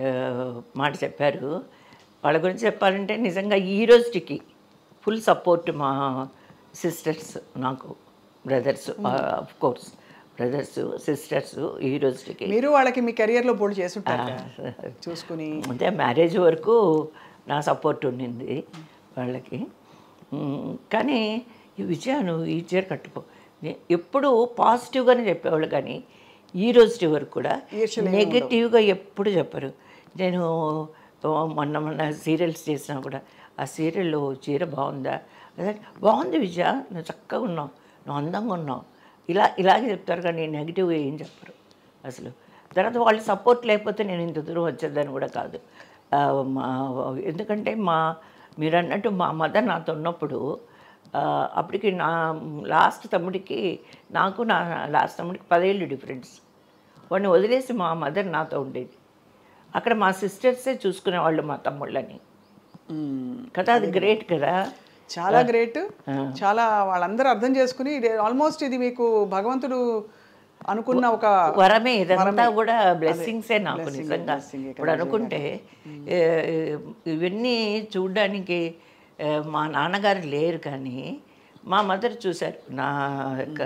ఆ, మాట చెప్పారు వాళ్ళ గురించి చెప్పాలంటే నిజంగా ఈ రోజుకి ఫుల్ సపోర్ట్ మా సిస్టర్స్ నాకు brothers of course brothers sisters ఈ రోజుకి మీరు వాళ్ళకి మీ కెరియర్లో బోల్డ్ చేస్తుంటారు కదా. చూసుకుని అంటే మ్యారేజ్ వరకు నా సపోర్ట్ ఉండింది వాళ్ళకి మ్, కానీ ఈ విజయాను ఈ చీర కట్టుకో నే- ఎప్పుడు పాజిటివ్గానే చెప్పేవాళ్ళు కానీ ఈ రోజు వరకు కూడా ఈర్ష్యలు ఏమీ నెగటివ్గా ఎప్పుడు చెప్పరు నేను ఓ, మొన్న మొన్న సీరియల్స్ చేసినా కూడా ఆ సీరియల్లో చీర బాగుందా అదే బాగుంది విజయ నువ్వు చక్కగా ఉన్నావు నువ్వు అందంగా ఉన్నావు ఇలా ఇలాగే చెప్తారు కానీ నెగిటివ్గా ఏం చెప్పరు అసలు తర్వాత వాళ్ళ సపోర్ట్ లేకపోతే నేను ఇంత దూరం వచ్చేదాన్ని కూడా కాదు ఆ, మా ఎందుకంటే మా మీరు అన్నట్టు మా మదర్ నాతో ఉన్నప్పుడు ఆ, అప్పటికి నా లాస్ట్ తమ్ముడికి నాకు నా లాస్ట్ తమ్ముడికి పదేళ్ళు డిఫరెన్స్ వాడిని వదిలేసి మా మదర్ నాతో ఉండేది అక్కడ మా సిస్టర్సే చూసుకునేవాళ్ళు మా తమ్ముళ్ళని మ్మ్. కదా అది గ్రేట్ కదా చాలా గ్రేట్ చాలా వాళ్ళందరూ అర్థం చేసుకుని ఆల్మోస్ట్ ఇది మీకు భగవంతుడు అనుకున్న ఒక వరమే ఇదంతా కూడా బ్లెస్సింగ్సే నాకు blessing, నిజంగా blessing ఏ ఇప్పుడు అనుకుంటే ఏ, ఇవన్నీ చూడడానికి ఏ, మా నాన్నగారు లేరు కానీ మా మదర్ చూశారు నా యొక్క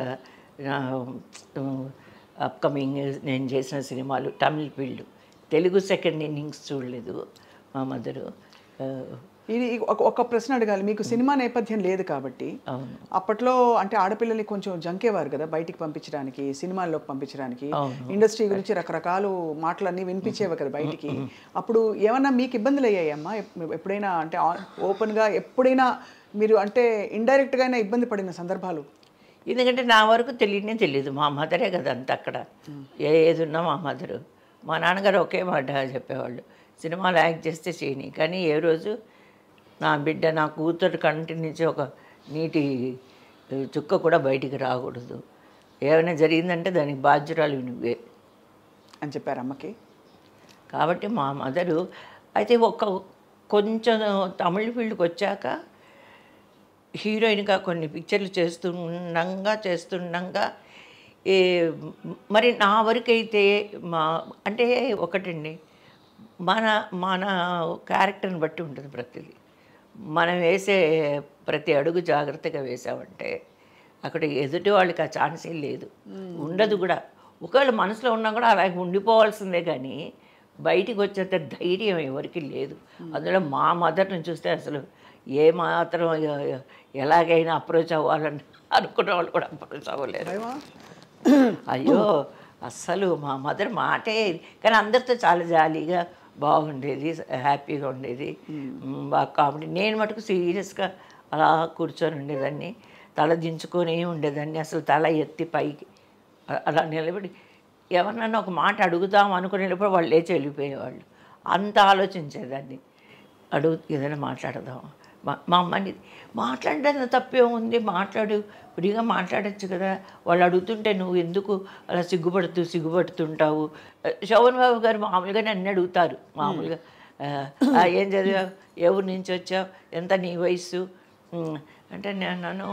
అప్కమింగ్ నేను చేసిన సినిమాలు Tamil field Telugu second innings చూడలేదు మా మదరు ఇది ఒక ఒక ప్రశ్న అడగాలి మీకు సినిమా నేపథ్యం లేదు కాబట్టి అవును అప్పట్లో అంటే ఆడపిల్లల్ని కొంచెం జంకేవారు కదా బయటికి పంపించడానికి సినిమాల్లోకి పంపించడానికి అవును. ఇండస్ట్రీ గురించి రకరకాలు మాటలన్నీ వినిపించేవి కదా బయటికి అప్పుడు ఏమన్నా మీకు ఇబ్బందులు అయ్యాయమ్మా ఎప్- ఎప్పుడైనా అంటే ఓపెన్గా ఎప్పుడైనా మీరు అంటే ఇండైరెక్ట్గా అయినా ఇబ్బంది పడిన సందర్భాలు ఎందుకంటే నా వరకు తెలియనే తెలియదు మా మదరే కదా అంత అక్కడ ఏ ఏది ఉన్నా మా మదరు మా నాన్నగారు ఒకే మాట చెప్పేవాళ్ళు సినిమాలు యాక్ట్ చేస్తే చేయని కానీ ఏ రోజు నా బిడ్డ నా కూతురు కంటి నుంచి ఒక నీటి ఏ, చుక్క కూడా బయటికి రాకూడదు ఏమైనా జరిగిందంటే దానికి బాధ్యురాలు నువ్వే అని చెప్పారు అమ్మకి కాబట్టి మా మదరు అయితే ఒక కొంచెం తమిళ ఫీల్డ్కి వచ్చాక హీరోయిన్గా కొన్ని పిక్చర్లు చేస్తుండగా చేస్తుండగా ఏ మరి నా వరకైతే మా అంటే ఒకటండి మన మన క్యారెక్టర్ని బట్టి ఉంటుంది ప్రతిదీ మనం వేసే ప్రతి అడుగు జాగ్రత్తగా వేసామంటే అక్కడ ఎదుటి వాళ్ళకి ఆ ఛాన్సే లేదు ఉండదు కూడా ఒకవేళ మనసులో ఉన్నా కూడా అలాగే ఉండిపోవాల్సిందే కానీ బయటికి వచ్చేంత ధైర్యం ఎవరికి లేదు అందులో మా మదర్ని చూస్తే అసలు ఏ మాత్రం ఎ- ఎలాగైనా అప్రోచ్ అవ్వాలని అనుకున్న వాళ్ళు కూడా అప్రోచ్ అవ్వలేరు భయమా అయ్యో అస్సలు మా మదర్ మాటే కానీ అందరితో చాలా జాలీగా బాగుండేది హ్యాపీగా ఉండేది మ్, బాగా కామెడీ నేను మటుకు సీరియస్గా అలా కూర్చొని ఉండేదాన్ని తల దించుకొని ఉండేదాన్ని అసలు తల ఎత్తి పైకి అ- అలా నిలబడి ఎవరినన్నా ఒక మాట అడుగుదాం అనుకునేటప్పుడు వాళ్ళు లేచి వెళ్ళిపోయేవాళ్ళు అంత ఆలోచించేదాన్ని అడుగు ఏదైనా మాట్లాడదాం మా మా అమ్మని మాట్లాడడానికి తప్పే ఉంది మాట్లాడు ఫ్రీగా మాట్లాడచ్చు కదా వాళ్ళు అడుగుతుంటే నువ్వు ఎందుకు అలా సిగ్గుపడుతూ సిగ్గుపడుతుంటావు శోభన్ బాబు గారు మామూలుగా నన్ను అడుగుతారు మామూలుగా ఆ, ఆ, ఏం చదివావు ఏ ఊరు నుంచి వచ్చావు ఎంత నీ వయసు ఉమ్, అంటే నేను నన్ను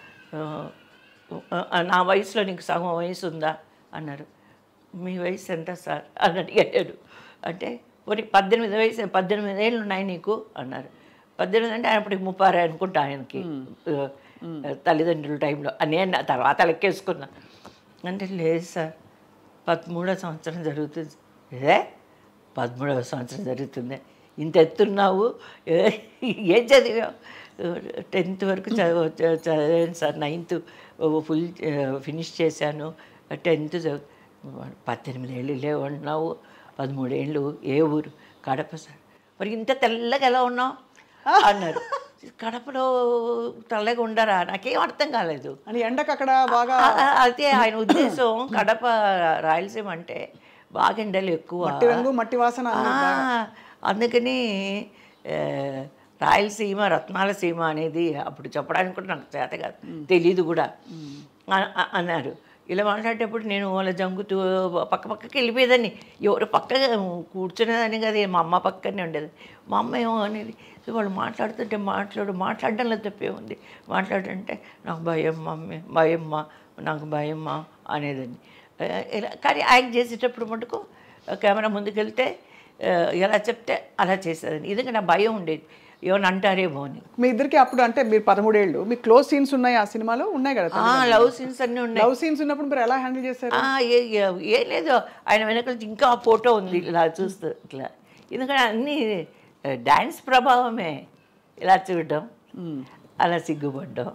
ఆ, నా వయసులో నీకు సగం వయసు ఉందా అన్నారు మీ వయసు ఎంత సార్ అని అడిగాడు అంటే పోనీ పద్దెనిమిది వయసు పద్దెనిమిది ఏళ్ళు ఉన్నాయి నీకు అన్నారు పద్దెనిమిది అంటే అప్పటికి ముప్పారు అనుకుంటా ఆయనకి ఆ, తల్లిదండ్రుల టైంలో అని నేను తర్వాత లెక్కేసుకున్నా అంటే లేదు సార్ పదమూడో సంవత్సరం జరుగుతుంది ఏ పదమూడవ సంవత్సరం జరుగుతుంది ఇంత ఎత్తున్నావు ఏ- ఏం చదివావు టెన్త్ వరకు చదివ చ- చదివాను సార్ నైన్త్ ఫుల్ ఫినిష్ చేశాను టెన్త్ చదివి పద్దెనిమిది ఏళ్ళు లేవన్నావు పదమూడేళ్ళు ఏ ఊరు కడప సార్ మరి ఇంత తెల్లగా ఎలా ఉన్నావు అన్నారు కడపలో తెల్లగా ఉండరా నాకేం అర్థం కాలేదు అని ఎండకు అక్కడ బాగా ఆ- ఆ- అదే ఆయన ఉద్దేశం కడప రాయలసీమ అంటే బాగా ఎండలు ఎక్కువ మట్టి రంగు మట్టి వాసన ఆ, అందుకని ఆ, రాయలసీమ రత్నాల సీమ అనేది అప్పుడు చెప్పడానికి కూడా నాకు చేత కాదు తెలీదు కూడా అ- అ- అన్నారు ఇలా మాట్లాడేటప్పుడు నేను వాళ్ళ జంగుతూ పక్క పక్కకి వెళ్ళిపోయేదాన్ని ఎవరు పక్క కూర్చునేదాన్ని కదా మా అమ్మ పక్కనే ఉండేది మా అమ్మ ఏమో అనేది సో వాళ్ళు మాట్లాడుతుంటే మాట్లాడు మాట్లాడడంలో తప్పే ఉంది మాట్లాడంటే నాకు భయం మమ్మీ భయం మా నాకు భయం మా అనేదాన్ని ఆ, ఇలా కానీ యాక్ట్ చేసేటప్పుడు మటుకు కెమెరా ముందుకెళ్తే ఆ, ఎలా చెప్తే అలా చేసేదాన్ని ఎందుకంటే నా భయం ఉండేది ఏమైనా అంటారేమో అని మీ ఇద్దరికి అప్పుడు అంటే మీరు పదమూడేళ్ళు మీ క్లోజ్ సీన్స్ ఉన్నాయి ఆ సినిమాలో ఉన్నాయి కదా లవ్ సీన్స్ అన్నీ ఉన్నాయి లవ్ సీన్స్ ఉన్నప్పుడు మీరు ఎలా హ్యాండిల్ చేశారు ఆ, ఏ- ఏ- ఏం లేదు ఆయన వెనక నుంచి ఇంకా ఆ ఫోటో ఉంది ఇలా చూస్తూ ఇట్లా ఎందుకంటే అన్నీ డ్యాన్స్ ప్రభావమే ఇలా చూడడం అలా సిగ్గుపడ్డం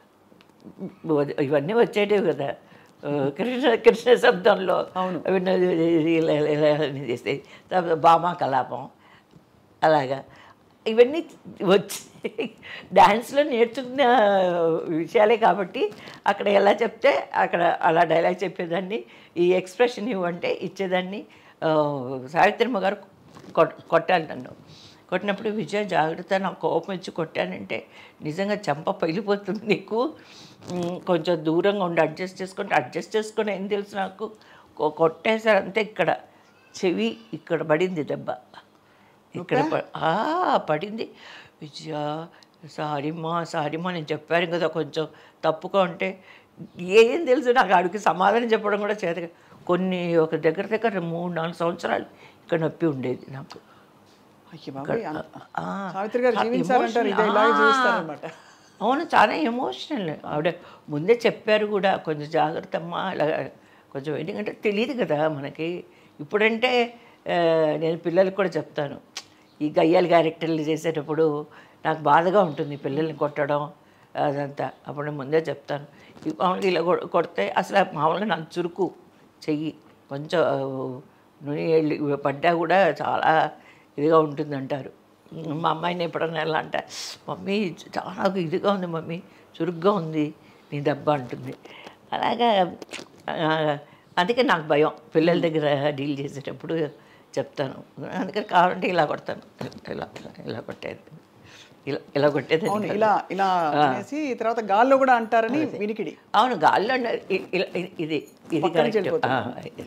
ఇవన్నీ వచ్చేటివి కదా ఆ, కృష్ణ కృష్ణ శబ్దంలో అవును. అవన్నీ ఇలా ఇలా అన్నీ చేస్తాయి తర్వాత భామా కలాపం అలాగా ఇవన్నీ వచ్చి డ్యాన్స్లో నేర్చుకున్న విషయాలే కాబట్టి అక్కడ ఎలా చెప్తే అక్కడ అలా డైలాగ్ చెప్పేదాన్ని ఈ ఎక్స్ప్రెషన్ ఇవ్వంటే ఇచ్చేదాన్ని ఆ, సావిత్రమ్మ గారు కొట్ కొట్టాలి నన్ను కొట్టినప్పుడు విజయ జాగ్రత్త నాకు కోపం వచ్చి కొట్టానంటే నిజంగా చెంప పగిలిపోతుంది నీకు ఉమ్, కొంచెం దూరంగా ఉండి అడ్జస్ట్ చేసుకుంటే అడ్జస్ట్ చేసుకుని ఏం తెలుసు నాకు కొ- కొట్టేశారు అంతే ఇక్కడ చెవి ఇక్కడ పడింది దెబ్బ ఇక్కడ ప- ఆ, పడింది విజయ సారీమ్మా సారీమ్మా నేను చెప్పాను కదా కొంచెం తప్పుగా ఉంటే ఏం తెలుసు నాకు ఆడికి సమాధానం చెప్పడం కూడా చేత కాదు. కొన్ని ఒక దగ్గర దగ్గర మూడు నాలుగు సంవత్సరాలు ఇక్కడ నొప్పి ఉండేది నాకు అయ్య బాబాయ్ అన్- ఆ, సావిత్రి గారు చాలా జీవించారంటారు ఇదే emotional. ఇలాగే ఆ, జీవిస్తారనమాట అవును చాలా ఎమోషనల్ ఆవిడ ముందే చెప్పారు కూడా కొంచెం జాగ్రత్త అమ్మా ఇలా కొంచెం ఎందుకంటే తెలియదు కదా మనకి ఇప్పుడంటే ఆ, నేను పిల్లలకు కూడా చెప్తాను ఈ గయ్యాల క్యారెక్టర్లు చేసేటప్పుడు నాకు బాధగా ఉంటుంది పిల్లల్ని కొట్టడం అదంతా అప్పుడు నేను ముందే చెప్తాను ఈ మామూలుగా ఇలా కొ- కొడితే అసలు మామూలుగా నాకు చురుకు చెయ్యి కొంచెం ఆ, నూనె వెళ్ళి పడ్డా కూడా చాలా ఇదిగా ఉంటుంది అంటారు మా అమ్మాయిని ఎప్పుడన్నా ఎలా అంటే మమ్మీ చాలా ఇదిగా ఉంది మమ్మీ చురుగ్గా ఉంది నీ దెబ్బ అంటుంది అలాగా ఆ, అందుకే నాకు భయం పిల్లల దగ్గర డీల్ చేసేటప్పుడు చెప్తాను అందుకని కావాలంటే ఇలా కొడతాను ఇలా ఇలా ఇలా కొట్టేది ఇలా ఇలా కొట్టేది అవును ఇలా ఇలా అనేసి తర్వాత గాల్లో కూడా అంటారని వినికిడి అవును గాల్లో ఉన్న- ఇ- ఇలా ఇ- ఇది ఇది పక్కన కరెక్ట్ చెడిపోతుంది.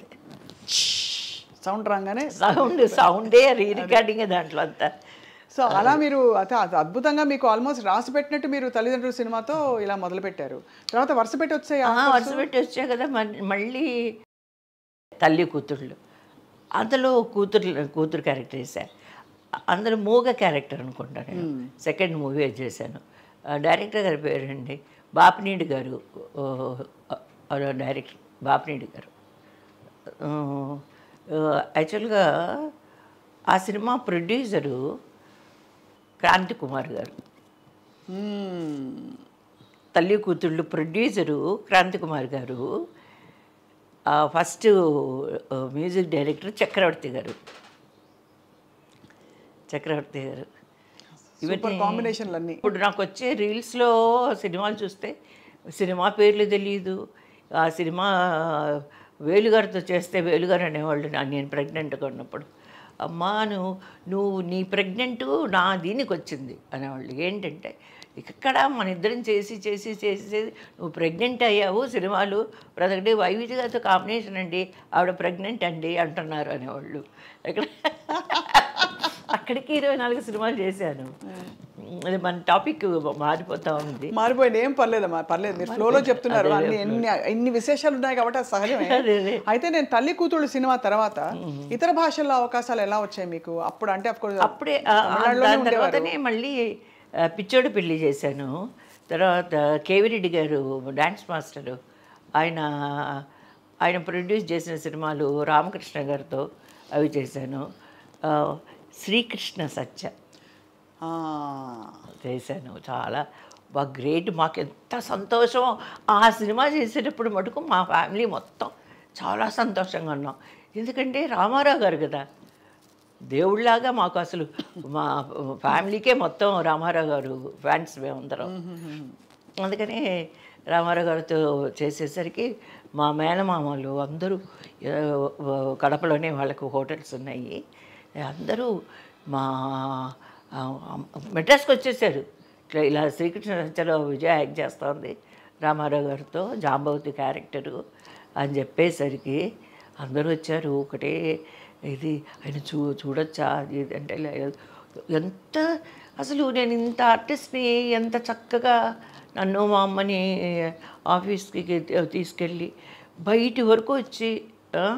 సౌండ్ రాగానే సౌండ్ సౌండే రీ రికార్డింగ్ దాంట్లో అంతా సో అలా మీరు అత- అత- అద్భుతంగా మీకు ఆల్మోస్ట్ రాసి పెట్టినట్టు మీరు తల్లిదండ్రుల సినిమాతో ఇలా మొదలు పెట్టారు తర్వాత వరుస పెట్టి వచ్చాయి ఆ, వరుస పెట్టి వచ్చాయి కదా మన్- మళ్ళీ తల్లి కూతుళ్ళు అందులో కూతురు కూతురు క్యారెక్టర్ వేసాను అందులో మూగ క్యారెక్టర్ అనుకుంటా నేను సెకండ్ మూవీ చేశాను ఆ, డైరెక్టర్ గారి పేరండి బాపినీడి గారు ఓ, ఆ, డైరెక్టర్ బాపినీడి గారు ఆ, ఆ, యాక్చువల్గా ఆ సినిమా ప్రొడ్యూసరు క్రాంతి కుమార్ గారు తల్లి కూతుళ్ళు ప్రొడ్యూసరు క్రాంతి కుమార్ గారు ఆ, ఫస్ట్ ఆ, మ్యూజిక్ డైరెక్టర్ చక్రవర్తి గారు చక్రవర్తి గారు సూపర్ కాంబినేషన్లు అన్నీ ఇప్పుడు నాకు వచ్చే రీల్స్లో సినిమాలు చూస్తే సినిమా పేర్లు తెలియదు ఆ సినిమా వేలుగారితో చేస్తే వేలుగారు అనేవాళ్ళు నా నేను ప్రెగ్నెంట్గా ఉన్నప్పుడు అమ్మా నువ్వు నువ్వు నీ ప్రెగ్నెంట్ నా దీనికి వచ్చింది అనేవాళ్ళు ఏంటంటే ఇక్కడ మన ఇద్దరం చేసి చేసి చేసి చేసి నువ్వు ప్రెగ్నెంట్ అయ్యావు సినిమాలు ప్రతి వైవిధ్య గారితో కాంబినేషన్ అండి ఆవిడ ప్రెగ్నెంట్ అండి అంటున్నారు అనేవాళ్ళు ఇక్కడ అక్కడికి ఇరవై నాలుగు సినిమాలు చేశాను అది మన టాపిక్ మారిపోతా ఉంది మారిపోయింది ఏం పర్లేదమ్మా పర్లేదు మీరు ఫ్లోలో చెప్తున్నారు అన్ని ఎన్ని ఎన్ని విశేషాలు ఉన్నాయి కాబట్టి అది సహజమే అదే, అదే. అయితే నేను తల్లి కూతుళ్ళు సినిమా తర్వాత ఇతర భాషల్లో అవకాశాలు ఎలా వచ్చాయి మీకు అప్పుడు అంటే అఫ్ కోర్స్ అప్పుడే ఆ, ఆ, దాని తర్వాతనే మళ్ళీ ఆ, పిచ్చోడు పెళ్లి చేశాను తర్వాత కేవి రెడ్డి గారు డాన్స్ మాస్టరు ఆయన ఆయన ప్రొడ్యూస్ చేసిన సినిమాలు రామకృష్ణ గారితో అవి చేశాను ఆ, శ్రీకృష్ణ సత్య చేశాను చాలా బాగా గ్రేట్ మాకు ఎంత సంతోషం ఆ సినిమా చేసేటప్పుడు మటుకు మా ఫ్యామిలీ మొత్తం చాలా సంతోషంగా ఉన్నాం ఎందుకంటే రామారావు గారు కదా దేవుళ్ళలాగా మాకు అసలు మా ఫ్యామిలీకే మొత్తం రామారావు గారు ఫ్యాన్స్ మేమందరం అందుకని రామారావు గారితో చేసేసరికి మా మేనమామలు అందరూ ఆ, కడపలోనే వాళ్ళకు హోటల్స్ ఉన్నాయి అందరూ మా ఆ, మెడ్రాస్కి వచ్చేసారు ఇట్లా ఇలా శ్రీకృష్ణ సంచలో విజయ యాక్ట్ చేస్తోంది రామారావు గారితో జాంబవతి క్యారెక్టరు అని చెప్పేసరికి అందరూ వచ్చారు ఒకటే ఇది ఆయన చూ చూడొచ్చా అది ఇది అంటే ఇలా ఎంత అసలు నేను ఇంత ఆర్టిస్ట్ని ఎంత చక్కగా నన్ను మా అమ్మని ఆఫీస్కి తీసుకెళ్ళి బయటి వరకు వచ్చి ఆ,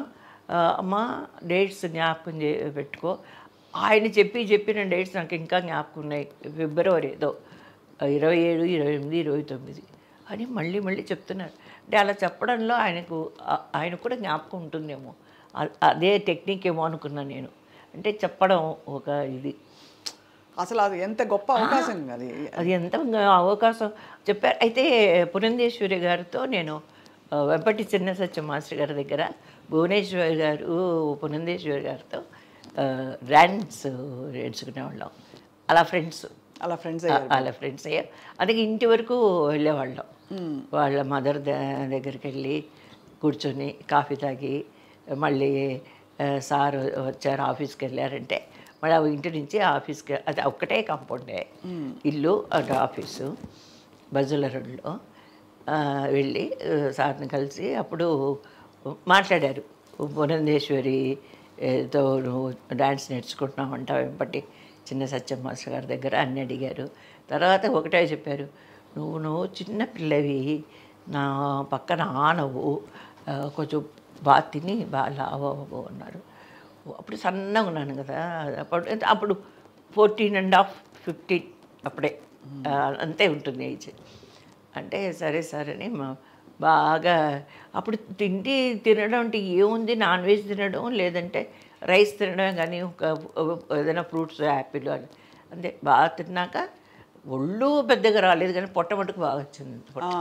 ఆ, అమ్మ డేట్స్ జ్ఞాపకం చే పెట్టుకో ఆయన చెప్పి చెప్పిన డేట్స్ నాకు ఇంకా జ్ఞాపకం ఉన్నాయి ఫిబ్రవరి ఏదో ఇరవై ఏడు ఇరవై ఎనిమిది ఇరవై తొమ్మిది అని మళ్ళీ మళ్ళీ చెప్తున్నారు అంటే అలా చెప్పడంలో ఆయనకు ఆ- ఆయనకు కూడా జ్ఞాపకం ఉంటుందేమో అ- అదే టెక్నిక్ ఏమో అనుకున్నా నేను అంటే చెప్పడం ఒక ఇది అసలు అది ఎంత గొప్ప అవకాశం అది అది ఎంత అవకాశం చెప్పారు అయితే పురంధేశ్వరి గారితో నేను ఆ, వెంపటి చిన్న సత్యం మాస్టర్ గారి దగ్గర భువనేశ్వరి గారు పురంధేశ్వరి గారితో ర్యాన్స్ నేర్చుకునేవాళ్ళం అలా ఫ్రెండ్స్ అలా ఫ్రెండ్స్ వాళ్ళ ఫ్రెండ్స్ అయ్యారు అందుకే ఇంటి వరకు వెళ్ళేవాళ్ళం వాళ్ళ మదర్ దగ్గరికి వెళ్ళి కూర్చొని కాఫీ తాగి మళ్ళీ ఆ, సార్ వచ్చారు ఆఫీస్కి వెళ్ళారంటే మళ్ళీ ఆ ఇంటి నుంచి ఆఫీస్కి అది ఒక్కటే కాంపౌండే ఇల్లు అటు ఆఫీసు బజుల రోడ్లో ఆ, వెళ్ళి ఆ, సార్ని కలిసి అప్పుడు మాట్లాడారు భువనేశ్వరి ఏదో నువ్వు డ్యాన్స్ నేర్చుకుంటున్నావు అంటావు వెంపటి చిన్న సత్యం మాస్టర్ గారి దగ్గర అన్ని అడిగారు తర్వాత ఒకటే చెప్పారు నువ్వు నువ్వు చిన్న పిల్లవి నా పక్కన ఆనవు ఆ, కొంచెం బాగా తిని బాగా లావవు అన్నారు అప్పుడు సన్నగా ఉన్నాను కదా అప్పుడు అప్పుడు ఫోర్టీన్ అండ్ హాఫ్ ఫిఫ్టీన్ అప్పుడే ఆ, అంతే ఉంటుంది ఏజ్ అంటే సరే సరే అని మా బాగా అప్పుడు తిండి తినడం అంటే ఏముంది నాన్ వెజ్ తినడం లేదంటే రైస్ తినడమే కానీ ఒక ఏదైనా ఫ్రూట్స్ యాపిల్ అని అంతే బాగా తిన్నాక ఒళ్ళు పెద్దగా రాలేదు కానీ పొట్ట మటుకు బాగా వచ్చింది పొట్ట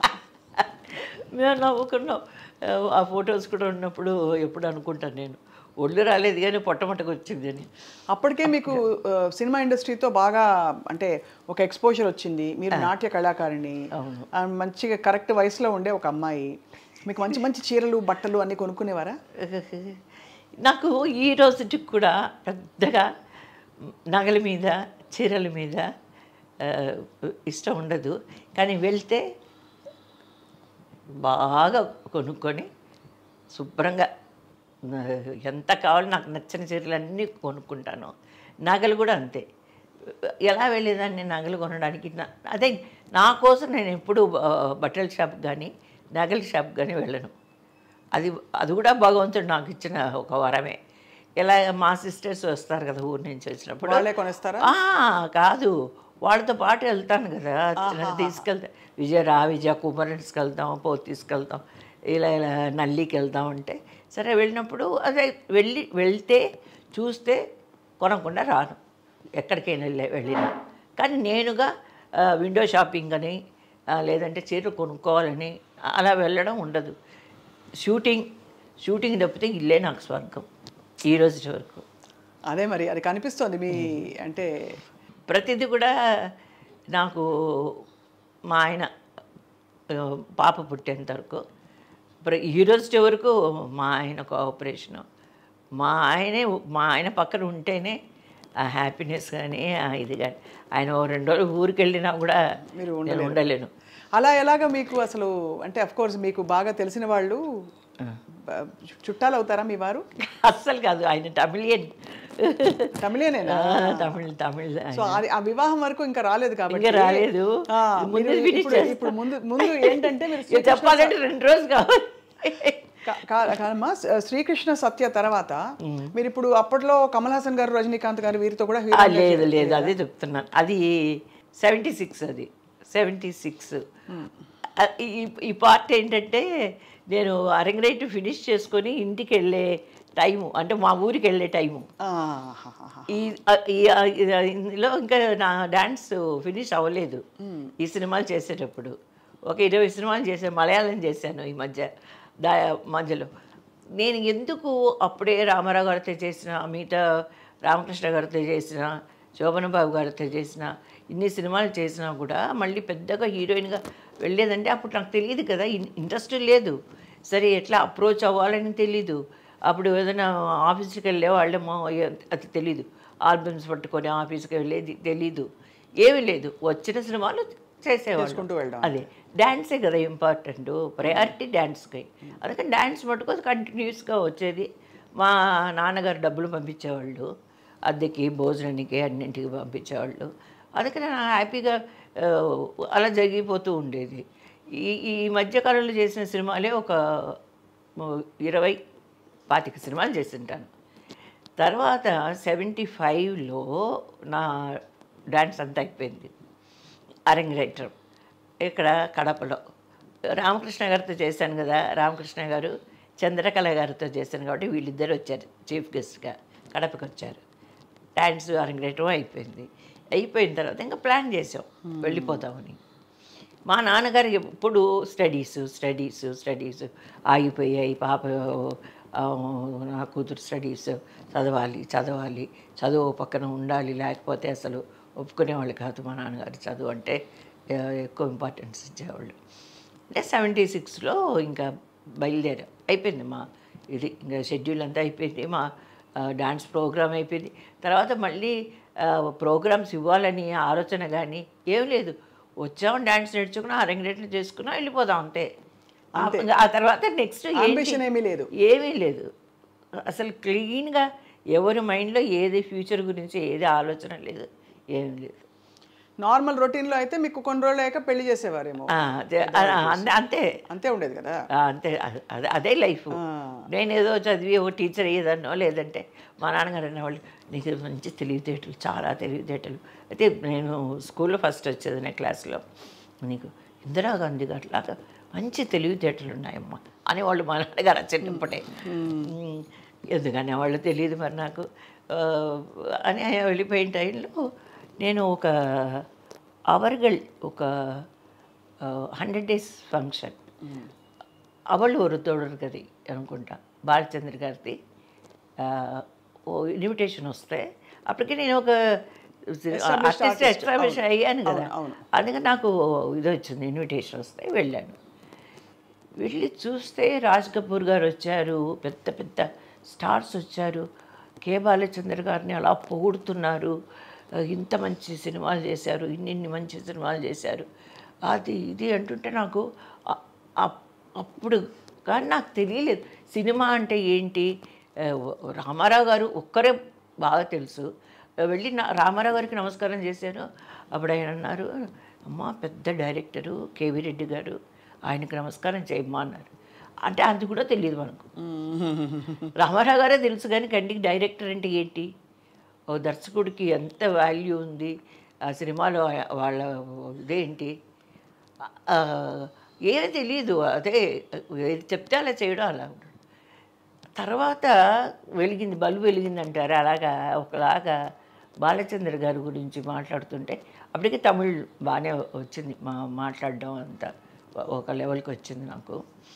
మేము నవ్వుకున్నాం ఆ ఫొటోస్ కూడా ఉన్నప్పుడు ఎప్పుడు అనుకుంటాను నేను ఒళ్ళు రాలేదు కానీ పొట్ట మటుకు వచ్చింది అని అప్పటికే మీకు ఆ, సినిమా ఇండస్ట్రీతో బాగా అంటే ఒక ఎక్స్పోజర్ వచ్చింది మీరు నాట్య కళాకారిణి ఆ, మంచిగా కరెక్ట్ వయసులో ఉండే ఒక అమ్మాయి మీకు మంచి మంచి చీరలు బట్టలు అన్ని కొనుక్కునేవారా నాకు ఈ రోజుకి కూడా పెద్దగా నగల మీద చీరల మీద ఆ, ఇష్టం ఉండదు కానీ వెళ్తే బాగా కొనుక్కొని శుభ్రంగా ఆ, ఎంత కావాలో నాకు నచ్చిన చీరలు అన్నీ కొనుక్కుంటాను నగలు కూడా అంతే ఎలా వెళ్ళేదాన్ని నగలు కొనడానికి నా- అదే నా కోసం నేను ఎప్పుడు బట్టల షాప్ కానీ నగల షాప్ కానీ వెళ్ళను అది అది కూడా భగవంతుడు నాకు ఇచ్చిన ఒక వరమే ఇలా మా సిస్టర్స్ వస్తారు కదా ఊరి నుంచి వచ్చినప్పుడు వాళ్ళే కొనేస్తారా? ఆ, కాదు వాళ్ళతో పాటు వెళ్తాను కదా తీసుకెళ్తా విజయ రా విజయ కుమరన్స్కి వెళ్తాం పో తీసుకెళ్తాం ఇలా ఇలా నల్లికి వెళ్తాం అంటే సరే వెళ్ళినప్పుడు అదే వెళ్ళి వెళ్తే చూస్తే కొనకుండా రాను ఎక్కడికైనా వెళ్ళే వెళ్ళినా కానీ నేనుగా ఆ, విండో షాపింగ్ అని ఆ, లేదంటే చీరలు కొనుక్కోవాలని అలా వెళ్ళడం ఉండదు షూటింగ్ షూటింగ్ తప్పితే ఇల్లే నాకు స్వర్గం ఈ రోజు వరకు అదే మరి అది కనిపిస్తోంది మీ అంటే ప్రతిదీ కూడా నాకు మా ఆయన ఆ, పాప పుట్టేంత వరకు ప్ర- ఈ రోజు వరకు మా ఆయన కోఆపరేషను మా ఆయనే మా ఆయన పక్కన ఉంటేనే ఆ హ్యాపీనెస్ కానీ ఆ ఇది కానీ ఆయన ఓ రెండు రోజులు ఊరికి వెళ్ళినా కూడా మీరు నేను ఉండలేను అలా ఎలాగ మీకు అసలు అంటే అఫ్ కోర్స్ మీకు బాగా తెలిసిన వాళ్ళు బ- చుట్టాలు అవుతారా మీ వారు అస్సలు కాదు ఆయన తమిళియన్ తమిళేనేనా తమిళ్ తమిళ్ సో అది ఆ వివాహం వరకు ఇంకా రాలేదు కాబట్టి ఇంకా రాలేదు. ఆ, ముందు మీరు finish ఇప్పుడు చేస్తా. ఇప్పుడు ముందు ముందు ఏంటంటే మీరు ఇది చెప్పాలంటే రెండు రోజులు కావాలి కా- కా- కాదమ్మా స- శ్రీకృష్ణ సత్య తర్వాత మీరు ఇప్పుడు అప్పట్లో కమల్ హాసన్ గారు రజనీకాంత్ గారు వీరితో కూడా ఆ, హీరోయిన్ గా లేదు లేదు అదే చెప్తున్నాను అది సెవెంటీ సిక్స్ అది సెవెంటీ సిక్స్ ఈ ఈ పార్ట్ ఏంటంటే నేను అరంగరేట్ ఫినిష్ చేసుకొని ఇంటికి వెళ్ళే టైము అంటే మా ఊరికి వెళ్ళే టైము ఆహాహాహా. ఈ ఆ- ఈ ఆ- ఈ- ఇందులో ఇంకా నా డాన్స్ ఫినిష్ అవ్వలేదు ఈ సినిమాలు చేసేటప్పుడు ఒక ఇరవై సినిమాలు చేశాను మలయాళం చేశాను ఈ మధ్య దా మధ్యలో నేను ఎందుకు అప్పుడే రామారావు గారితో చేసిన మిగతా రామకృష్ణ గారితో చేసిన శోభన బాబు గారితో చేసిన ఇన్ని సినిమాలు చేసినా కూడా మళ్ళీ పెద్దగా హీరోయిన్గా వెళ్ళేదంటే అప్పుడు నాకు తెలియదు కదా ఇన్- ఇంట్రెస్ట్ లేదు సరే ఎట్లా అప్రోచ్ అవ్వాలని తెలీదు అప్పుడు ఏదైనా ఆఫీస్కి వెళ్ళే వాళ్ళేమో ఏ- అది తెలీదు ఆల్బమ్స్ పట్టుకొని ఆఫీస్కి వెళ్ళేది తెలీదు ఏమీ లేదు వచ్చిన సినిమాలు చేసుకుంటూ చేసేవాళ్ళు వెళ్ళడం. అదే డ్యాన్సే కదా ఇంపార్టెంట్ ప్రయారిటీ డ్యాన్స్కి అందుకని డ్యాన్స్ మటుకు కంటిన్యూస్గా వచ్చేది మా నాన్నగారు డబ్బులు పంపించేవాళ్ళు అద్దెకి భోజనానికి అన్నింటికి పంపించేవాళ్ళు అందుకని నాకు హ్యాపీగా ఆ, అలా జరిగిపోతూ ఉండేది ఈ ఈ మధ్యకాలంలో చేసిన సినిమాలే ఒక ఇరవై పాతిక సినిమాలు చేసింటాను తర్వాత సెవెంటీ ఫైవ్లో నా డాన్స్ అంతా అయిపోయింది అరంగేట్రం ఇక్కడ కడపలో రామకృష్ణ గారితో చేశాను కదా రామకృష్ణ గారు చంద్రకళ గారితో చేశాను కాబట్టి వీళ్ళిద్దరు వచ్చారు చీఫ్ గెస్ట్గా కడపకి వచ్చారు డ్యాన్స్ అరంగేట్రం అయిపోయింది అయిపోయిన తర్వాత ఇంకా ప్లాన్ చేసాం వెళ్ళిపోతామని మా నాన్నగారు ఎప్పుడు స్టడీస్ స్టడీస్ స్టడీస్ ఆగిపోయాయి పాప ఆ, నా కూతురు స్టడీస్ చదవాలి చదవాలి చదువు ఓ పక్కన ఉండాలి లేకపోతే అసలు ఒప్పుకునేవాళ్ళు కాదు మా నాన్నగారు చదువు అంటే ఆ, ఎక్కువ ఇంపార్టెన్స్ ఇచ్చేవాళ్ళు అంటే సెవెంటీ సిక్స్లో ఇంకా బయలుదేరాం అయిపోయింది మా ఇది ఇంకా షెడ్యూల్ అంతా అయిపోయింది మా డాన్స్ ప్రోగ్రామ్ అయిపోయింది తర్వాత మళ్ళీ ప్రోగ్రామ్స్ ఇవ్వాలని ఆలోచన కానీ ఏం లేదు వచ్చాం డాన్స్ నేర్చుకున్నాం అరంగేట్లు చేసుకున్నాం వెళ్ళిపోదాం అంతే ఆ- ఇంకా ఆ తర్వాత నెక్స్ట్ Ambition ఏమీ లేదు. ఏమీ లేదు అసలు క్లీన్గా ఎవరి మైండ్లో ఏది ఫ్యూచర్ గురించి ఏది ఆలోచన లేదు ఏం లేదు నార్మల్ రొటీన్లో అయితే మీకు కొన్ని రోజులు అయ్యాక పెళ్లి చేసేవారేమో ఆ, అదే ఆ, అంతే అంతే అంతే ఉండేది కదా ఆ, అంతే అ- అదే అదే లైఫ్ ఆ. నేను ఏదో చదివి ఓ టీచర్ అయ్యేదాన్నో లేదంటే మా నాన్నగారు అనేవాళ్ళు నీకు మంచి తెలివితేటలు చాలా తెలివితేటలు అయితే నేను స్కూల్లో ఫస్ట్ వచ్చేది క్లాస్లో నీకు ఇందిరాగాంధీ గారిలాగా మంచి తెలివితేటలు ఉన్నాయమ్మా అనేవాళ్ళు మా నాన్నగారు చిన్నప్పుడే ఉమ్, ఎందుకనే వాళ్ళు తెలియదు మరి నాకు ఆ, అని వెళ్ళిపోయిన టైంలో నేను ఒక అవర్గల్ ఒక హండ్రెడ్ డేస్ ఫంక్షన్ అవళ్ ஒரு తోడరు గది అనుకుంటా బాలచంద్ర గారిది ఆ, ఓ ఇన్విటేషన్ వస్తే అప్పటికి నేను ఒక Established ఆర్టిస్ట్ artist. ఎస్టాబ్లిష్ అవును, అయ్యాను కదా అవును, అవును. అందుకని నాకు ఇది వచ్చింది ఇన్విటేషన్ వస్తే వెళ్ళాను వెళ్ళి చూస్తే రాజ్ కపూర్ గారు వచ్చారు పెద్ద పెద్ద స్టార్స్ వచ్చారు కే బాలచంద్ర గారిని అలా పొగుడుతున్నారు ఆ, ఇంత మంచి సినిమాలు చేశారు ఇన్ని ఇన్ని మంచి సినిమాలు చేశారు అది ఇది అంటుంటే నాకు అ- అప్- అప్పుడు కానీ నాకు తెలియలేదు సినిమా అంటే ఏంటి ఆ, రామారావు గారు ఒక్కరే బాగా తెలుసు వెళ్ళి నా రామారావు గారికి నమస్కారం చేశాను అప్పుడు ఆయన అన్నారు అమ్మ పెద్ద డైరెక్టరు కేవీ రెడ్డి గారు ఆయనకి నమస్కారం చేయమ్మా అన్నారు అంటే అది కూడా తెలియదు మనకు రామారావు గారే తెలుసు కానీ కంటికి డైరెక్టర్ అంటే ఏంటి ఓ దర్శకుడికి ఎంత వాల్యూ ఉంది ఆ సినిమాలో ఆ- వాళ్ళ ఇదేంటి ఆ, ఏమీ తెలియదు అదే ఏది చెప్తే అలా చేయడం అలా ఉండడం తర్వాత వెలిగింది బల్బు వెలిగింది అంటారు అలాగా ఒకలాగా బాలచంద్ర గారి గురించి మాట్లాడుతుంటే అప్పటికి తమిళ్ బాగానే వచ్చింది మా మాట్లాడడం అంతా ఒక లెవెల్కి వచ్చింది నాకు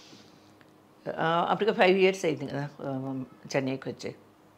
ఆ, అప్పటికి ఫైవ్ ఇయర్స్ అయింది కదా ఆ, చెన్నైకి వచ్చి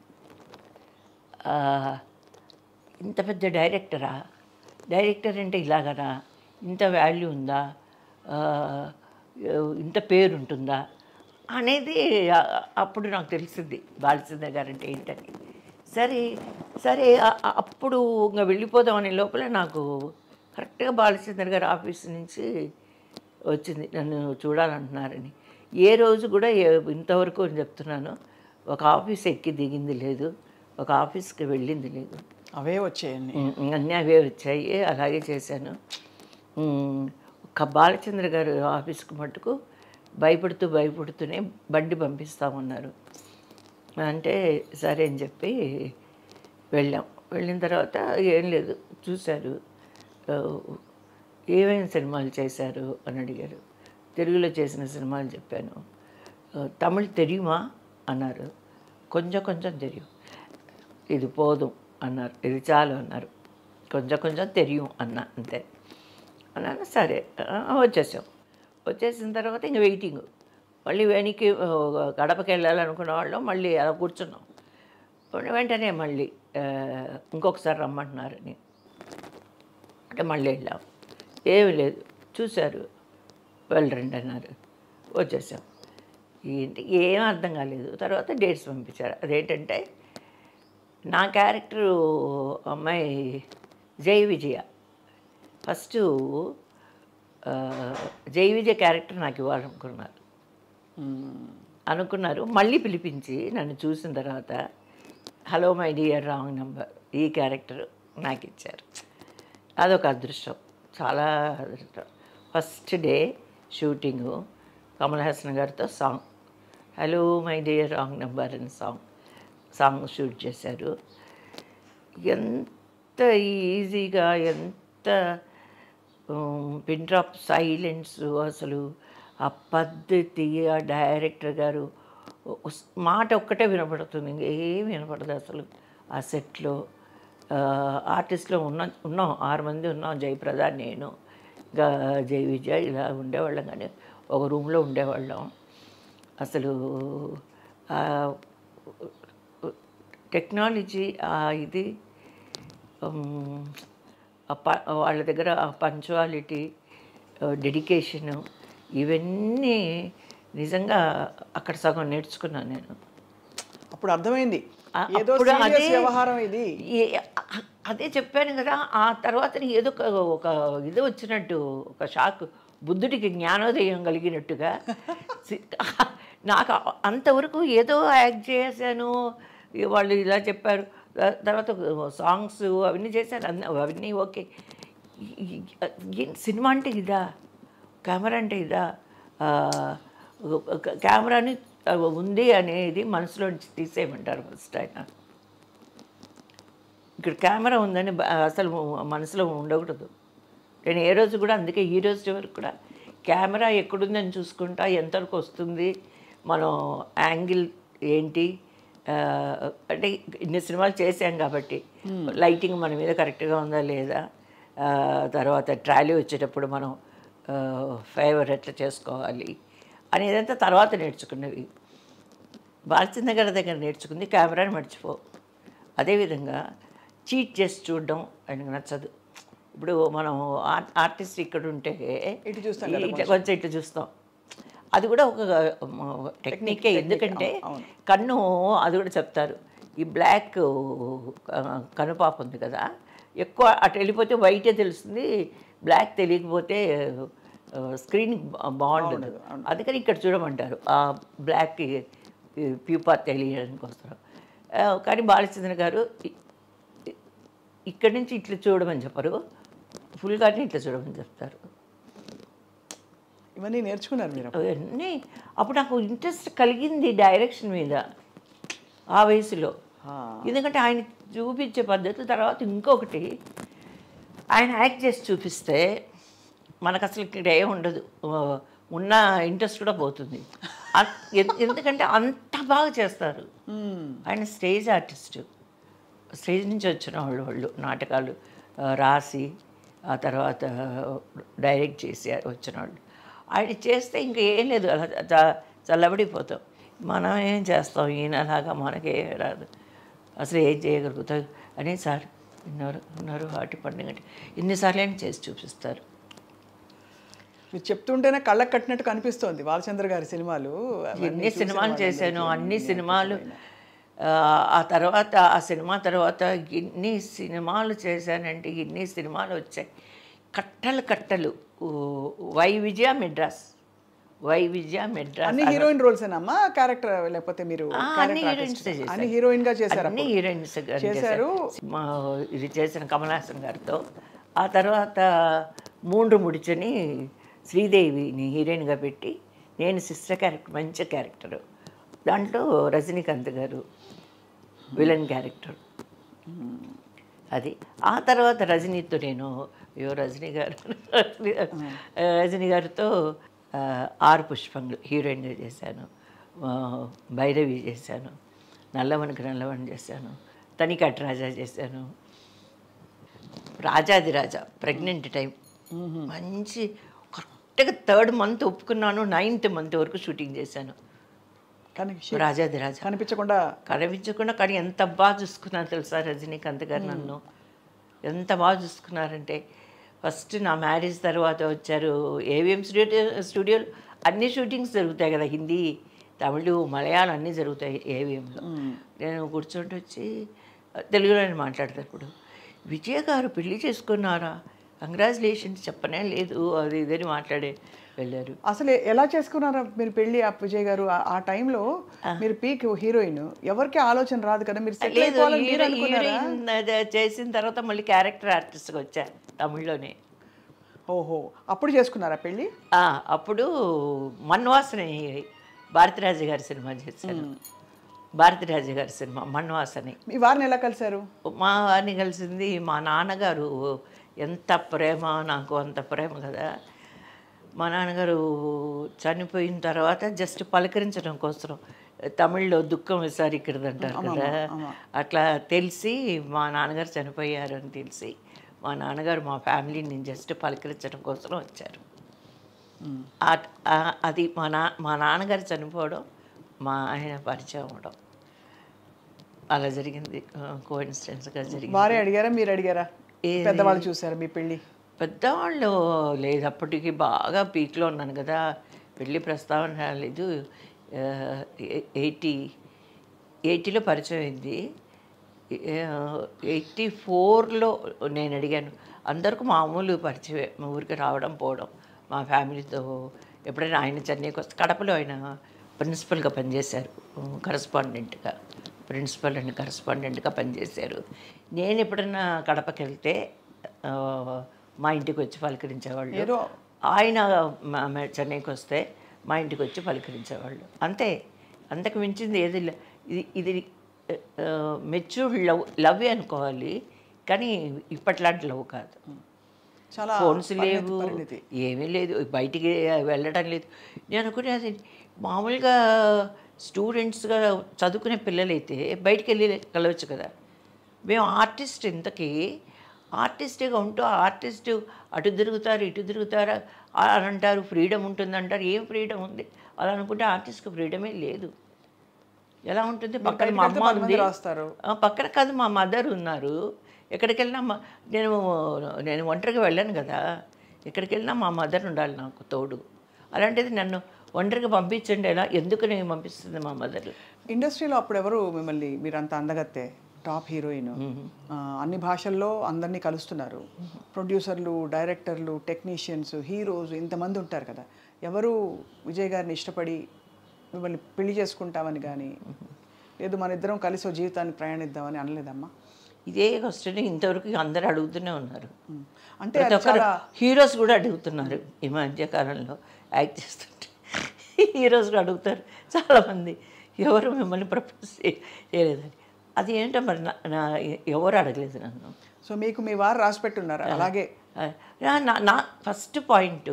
ఆ, ఇంత పెద్ద డైరెక్టరా డైరెక్టర్ అంటే ఇలాగనా ఇంత వాల్యూ ఉందా ఆ, ఇంత పేరు ఉంటుందా అనేది ఆ- అప్పుడు నాకు తెలిసింది బాలచంద్ర గారు అంటే ఏంటని సరే సరే ఆ- ఆ- అప్పుడు ఇంకా వెళ్ళిపోదాం అనే లోపల నాకు కరెక్ట్గా బాలచంద్ర గారి ఆఫీస్ నుంచి వచ్చింది నన్ను చూడాలంటున్నారని ఏ రోజు కూడా ఏ- ఇంతవరకు నేను చెప్తున్నాను ఒక ఆఫీస్ ఎక్కి దిగింది లేదు ఒక ఆఫీస్కి వెళ్ళింది లేదు అవే వచ్చాయండి ఉమ్, అన్నీ అవే వచ్చాయి అలాగే చేశాను ఉమ్, ఒక బాలచంద్ర గారు ఆఫీస్కి మట్టుకు భయపడుతూ భయపడుతూనే బండి పంపిస్తామన్నారు అంటే సరే అని చెప్పి వెళ్ళాం వెళ్ళిన తర్వాత ఏం లేదు చూశారు ఆ, ఏమేమి సినిమాలు చేశారు అని అడిగారు తెలుగులో చేసిన సినిమాలు చెప్పాను ఆ, తమిళ్ తెలియమా అన్నారు కొంచెం కొంచెం తెలియదు ఇది పోదుం అన్నారు ఇది చాలు అన్నారు కొంచెం కొంచెం తెలియం అన్న అంతే అన్నాను సరే ఆ, వచ్చేసాం వచ్చేసిన తర్వాత ఇంక వెయిటింగ్ మళ్ళీ వెనక్కి ఆ, గడపకి వెళ్ళాలనుకున్న వాళ్ళు మళ్ళీ అలా కూర్చున్నాం వెంటనే మళ్ళీ ఆ, ఇంకొకసారి రమ్మంటున్నారని అంటే మళ్ళీ వెళ్ళాం ఏమీ లేదు చూశారు వెళ్ళరండి అన్నారు వచ్చేసాం ఏంటి ఏం అర్థం కాలేదు తర్వాత డేట్స్ పంపించారు అదేంటంటే నా క్యారెక్టరు అమ్మాయి జై విజయ ఫస్ట్ ఆ, జై విజయ క్యారెక్టర్ నాకు ఇవ్వాలనుకున్నారు అనుకున్నారు మళ్ళీ పిలిపించి నన్ను చూసిన తర్వాత hello my dear wrong number ఈ క్యారెక్టర్ నాకు ఇచ్చారు అదొక అదృష్టం చాలా అదృష్టం first day shooting Kamal Haasan గారితో song hello my dear wrong number అని సాంగ్ సాంగ్ షూట్ చేశారు ఎంత ఈజీగా ఎంత పిన్ డ్రాప్ సైలెన్స్ అసలు ఆ పద్ధతి ఆ డైరెక్టర్ గారు ఉస్- మాట ఒక్కటే వినపడుతుంది ఇంకేం వినపడదు అసలు ఆ సెట్లో ఆర్టిస్ట్లో ఉన్న ఉన్నాం ఆరు మంది ఉన్నాం జయప్రద నేను ఇంకా జై విజయ్ ఇలా ఉండేవాళ్ళం కానీ ఒక రూమ్లో ఉండేవాళ్ళం అసలు ఆ టెక్నాలజీ ఆ ఇది ఉమ్, ఆ ప- వాళ్ళ దగ్గర ఆ పంచువాలిటీ డెడికేషను ఇవన్నీ నిజంగా అక్కడ సగం నేర్చుకున్నాను నేను అప్పుడు అర్థమైంది ఆ- ఏదో అప్పుడు serious అదే వ్యవహారం ఇది ఏ- అ- అదే చెప్పాను కదా ఆ తర్వాత ఏదో ఒక ఒక ఇది వచ్చినట్టు ఒక షాక్ బుద్ధుడికి జ్ఞానోదయం కలిగినట్టుగా సి- నాకు అంతవరకు ఏదో యాక్ట్ చేశాను ఈ వాళ్ళు ఇలా చెప్పారు త- తర్వాత సాంగ్స్ అవన్నీ చేశాను అన్ని- అవన్నీ ఓకే ఈ- ఈ- ఏం సినిమా అంటే ఇదా కెమెరా అంటే ఇదా ఆ, ఒక- కెమెరాని ఆ, ఉంది అనేది మనసులో నుంచి తీసేయమంటారు ఫస్ట్ ఆయన ఇక్కడ కెమెరా ఉందని బ- అసలు మనసులో ఉండకూడదు నేను ఏ రోజు కూడా అందుకే ఈ రోజు వరకు కూడా కెమెరా ఎక్కడుందని చూసుకుంటా ఎంతవరకు వస్తుంది మనం యాంగిల్ ఏంటి ఆ, అంటే ఇన్ని సినిమాలు చేసాం కాబట్టి లైటింగ్ మన మీద కరెక్ట్గా ఉందా లేదా ఆ, తర్వాత ట్రాలీ వచ్చేటప్పుడు మనం ఫేవర్ ఎట్లా చేసుకోవాలి అనేదంతా తర్వాత నేర్చుకున్నవి బాలచంద్ర గారి దగ్గర నేర్చుకుంది కెమెరాని మర్చిపో అదేవిధంగా చీట్ చేసి చూడడం ఆయనకు నచ్చదు ఇప్పుడు మనం ఆర్ ఆర్టిస్ట్ ఇక్కడ ఉంటే ఇటు చూస్తాం కదా ఇట్లా కొంచెం ఇట్లా చూస్తాం అది కూడా ఒక టెక్నికే ఎందుకంటే అవును. కన్ను అది కూడా చెప్తారు ఈ బ్లాక్ కనుపాప ఉంది కదా ఎక్కువ అటు వెళ్ళిపోతే వైటే తెలుస్తుంది బ్లాక్ తెలియకపోతే స్క్రీన్ బాగుండదు అందుకని ఇక్కడ చూడమంటారు ఆ బ్లాక్ ప్యూపా తెలియడానికి కోసం ఆ, కానీ బాలచంద్ర గారు ఇ- ఇ- ఇక్కడి నుంచి ఇట్లా చూడమని చెప్పరు ఫుల్గానే ఇట్లా చూడమని చెప్తారు ఇవన్నీ నేర్చుకున్నారు మీరు అవన్నీ అప్పుడు నాకు ఇంట్రెస్ట్ కలిగింది డైరెక్షన్ మీద ఆ వయసులో ఆ. ఎందుకంటే ఆయన చూపించే పద్ధతి తర్వాత ఇంకొకటి ఆయన యాక్ట్ చేసి చూపిస్తే మనకు అసలు ఇక్కడ ఏం ఉండదు ఆ, ఉన్న ఇంట్రెస్ట్ కూడా పోతుంది అ- ఎన్- ఎందుకంటే అంత బాగా చేస్తారు ఆయన స్టేజ్ ఆర్టిస్ట్ స్టేజ్ నుంచి వచ్చిన వాళ్ళు వాళ్ళు నాటకాలు ఆ, రాసి ఆ తర్వాత డైరెక్ట్ చేసి వచ్చిన వాళ్ళు ఆయన చేస్తే ఇంకా ఏం లేదు అలా చ- చల్లబడిపోతాం మనం ఏం చేస్తాం ఈయనలాగా మనకే రాదు అసలు ఏం చేయగలుగుతాం అని సార్ ఉన్నారు ఉన్నారు వాటి పండుగ అంటే ఇన్నిసార్లు అయినా చేసి చూపిస్తారు మీరు చెప్తుంటేనే కళ్ళకు కట్టినట్టు కనిపిస్తోంది బాలచంద్ర గారి సినిమాలు అవన్నీ ఎన్ని చూసిన సినిమాలు వాళ్ళందరికీ చేశాను అన్ని అన్ని సినిమాలు ఆ, ఆ తర్వాత ఆ సినిమా తర్వాత ఎన్ని సినిమాలు చేశానంటే ఎన్ని సినిమాలు వచ్చాయి కట్టలు కట్టలు ఊ, వై విజయ మెడ్రాస్ వై విజయ మెడ్రాస్ అన్ని హీరోయిన్ రోల్స్ అమ్మా క్యారెక్టర్ లేకపోతే మీరు ఆ, character అన్ని artist? హీరోయిన్స్ చేశాను. అన్ని హీరోయిన్ గా చేశారు అన్ని అప్పుడు. హీరోయిన్స్ గారు చేశారు. చేశారు. మా ఇది చేసిన కమల్ హాసన్ గారితో ఆ తర్వాత మూండ్రు ముడిచని శ్రీదేవిని హీరోయిన్గా పెట్టి నేను సిస్టర్ క్యారెక్టర్ మంచి క్యారెక్టర్ దాంట్లో రజనీకాంత్ గారు విలన్ క్యారెక్టర్ అది ఆ తర్వాత రజనీతో నేను అయ్యో రజనీ గారు రజనీ గారితో ఆ, ఆరు పుష్పంలు హీరోయిన్గా చేశాను ఆ, భైరవి చేశాను నల్లవనికి నల్లవని చేశాను తనికట్ రాజా చేశాను రాజాది రాజా ప్రెగ్నెంట్ టైం మంచి కరెక్ట్గా థర్డ్ మంత్ ఒప్పుకున్నాను నైన్త్ మంత్ వరకు షూటింగ్ చేశాను కానీ రాజాది రాజా కనిపించకుండా కనిపించకుండా కానీ ఎంత బాగా చూసుకున్నారు తెలుసా రజనీకాంత్ గారు నన్ను ఎంత బాగా చూసుకున్నారంటే ఫస్ట్ నా మ్యారేజ్ తర్వాత వచ్చారు ఏవిఎం స్టూడియో స్టూడియోలు అన్ని షూటింగ్స్ జరుగుతాయి కదా హిందీ తమిళ మలయాళం అన్నీ జరుగుతాయి ఏవిఎంలో నేను కూర్చోండి వచ్చి తెలుగులోనే మాట్లాడతాను ఇప్పుడు విజయ్ గారు పెళ్లి చేసుకున్నారా కంగ్రాచులేషన్స్ చెప్పనే లేదు అది ఇదని మాట్లాడే వెళ్ళారు అసలు ఎలా చేసుకున్నారా మీరు పెళ్లి ఆ విజయ్ గారు ఆ- ఆ టైంలో మీరు పీక్ హీరోయిన్ ఎవరికి ఆలోచన రాదు కదా మీరు settle లేదు అయిపోవాలని మీరు హీరో- అనుకున్నారా హీరోయిన్ అది చేసిన తర్వాత మళ్ళీ క్యారెక్టర్ ఆర్టిస్ట్గా వచ్చా తమిళ్లోనే ఓహో అప్పుడు చేసుకున్నారా పెళ్లి ఆ, అప్పుడు మన్వాసన భారతిరాజు గారి సినిమా చేశాను భారతిరాజు గారి సినిమా మన్వాసని మీ వారిని ఎలా కలిశారు మా వారిని కలిసింది మా నాన్నగారు ఎంత ప్రేమ నాకు అంత ప్రేమ కదా మా నాన్నగారు చనిపోయిన తర్వాత జస్ట్ పలకరించడం కోసం తమిళ్లో దుఃఖం విసారికరదు అంటారు కదా అట్లా తెలిసి మా నాన్నగారు చనిపోయారు అని తెలిసి మా నాన్నగారు మా ఫ్యామిలీని జస్ట్ పలకరించడం కోసం వచ్చారు ఆ- ఆ- అది మా నా మా నాన్నగారు చనిపోవడం మా ఆయన పరిచయం అవడం అలా జరిగింది కోఇన్సిడెన్స్గా జరిగింది వారే అడిగారా మీరు అడిగారా ఏది? పెద్దవాళ్ళు చూసారా మీ పెళ్ళి పెద్దవాళ్ళు లేదు అప్పటికి బాగా పీక్లో ఉన్నాను కదా పెళ్ళి ప్రస్తావన రాలేదు ఎయిటీ ఎయిటీలో పరిచయం అయింది ఎయిటీ ఫోర్లో నేను అడిగాను అందరికీ మామూలు పరిచయం మా ఊరికి రావడం పోవడం మా ఫ్యామిలీతో ఎప్పుడైనా ఆయన చెన్నైకి వస్తే కడపలో ఆయన ప్రిన్సిపల్గా పనిచేశారు కరస్పాండెంట్గా ప్రిన్సిపల్ అండ్ కరస్పాండెంట్గా పనిచేశారు నేను ఎప్పుడైనా కడపకి వెళ్తే ఆ, మా ఇంటికి వచ్చి పలకరించేవాళ్ళు ఏదో ఆయన మా- మా చెన్నైకి వస్తే మా ఇంటికి వచ్చి పలకరించేవాళ్ళు అంతే అంతకు మించింది ఏది లే- ఇది ఇది మెచ్యూర్డ్ లవ్ లవ్ అనుకోవాలి కానీ ఇప్పట్లాంటి లవ్ కాదు చాలా ఫోన్స్ పరిణతి- లేవు పరిణతి. ఏమీ లేదు బయటికి వెళ్ళడం లేదు నేను అనుకునేది మామూలుగా స్టూడెంట్స్గా చదువుకునే పిల్లలైతే బయటికి వెళ్ళి కలవచ్చు కదా మేము ఆర్టిస్ట్ ఇంతకీ ఆర్టిస్ట్గా ఉంటూ ఆర్టిస్ట్ అటు తిరుగుతారు ఇటు తిరుగుతారు అని అంటారు ఫ్రీడమ్ ఉంటుంది అంటారు ఏం ఫ్రీడమ్ ఉంది అలా అనుకుంటే ఆర్టిస్ట్కి ఫ్రీడమే లేదు ఎలా ఉంటుంది పక్కన మా బయటికి అమ్మ వెళ్తే పది మంది ఉంది రాస్తారు. ఆ, పక్కన కాదు మా మదర్ ఉన్నారు ఎక్కడికి వెళ్ళినా మా నేను నేను ఒంటరిగా వెళ్ళాను కదా ఎక్కడికి వెళ్ళినా మా మదర్ ఉండాలి నాకు తోడు అలాంటిది నన్ను ఒంటరిగా పంపించండి ఎలా ఎందుకు నేను పంపిస్తుంది మా మదర్ ఇండస్ట్రీలో అప్పుడు ఎవరు మిమ్మల్ని మీరు అంత అందగత్తే టాప్ హీరోయిన్ ఆ, అన్ని భాషల్లో అందరినీ కలుస్తున్నారు ప్రొడ్యూసర్లు డైరెక్టర్లు టెక్నీషియన్స్ హీరోస్ ఇంతమంది ఉంటారు కదా ఎవరు విజయ్ గారిని ఇష్టపడి మిమ్మల్ని పెళ్లి చేసుకుంటామని కానీ లేదు మన ఇద్దరం కలిసి ఓ జీవితాన్ని ప్రయాణిద్దామని అనలేదమ్మా ఇదే క్వశ్చన్ ఇంతవరకు అందరూ అడుగుతూనే ఉన్నారు ఉమ్. అంటే ప్రతి అది ఒక్కరు చాలా హీరోస్ కూడా అడుగుతున్నారు ఈ మధ్య కాలంలో యాక్ట్ చేస్తుంటే హీరోస్ కూడా అడుగుతారు చాలామంది ఎవరు మిమ్మల్ని ప్రపోజ్ చేయలేదని అది ఏంటో మరి నా నా- ఎవరు అడగలేదు నన్ను సో మీకు మీ వారు రాసి పెట్టున్నారు అలాగే నా- నా నా ఫస్ట్ పాయింట్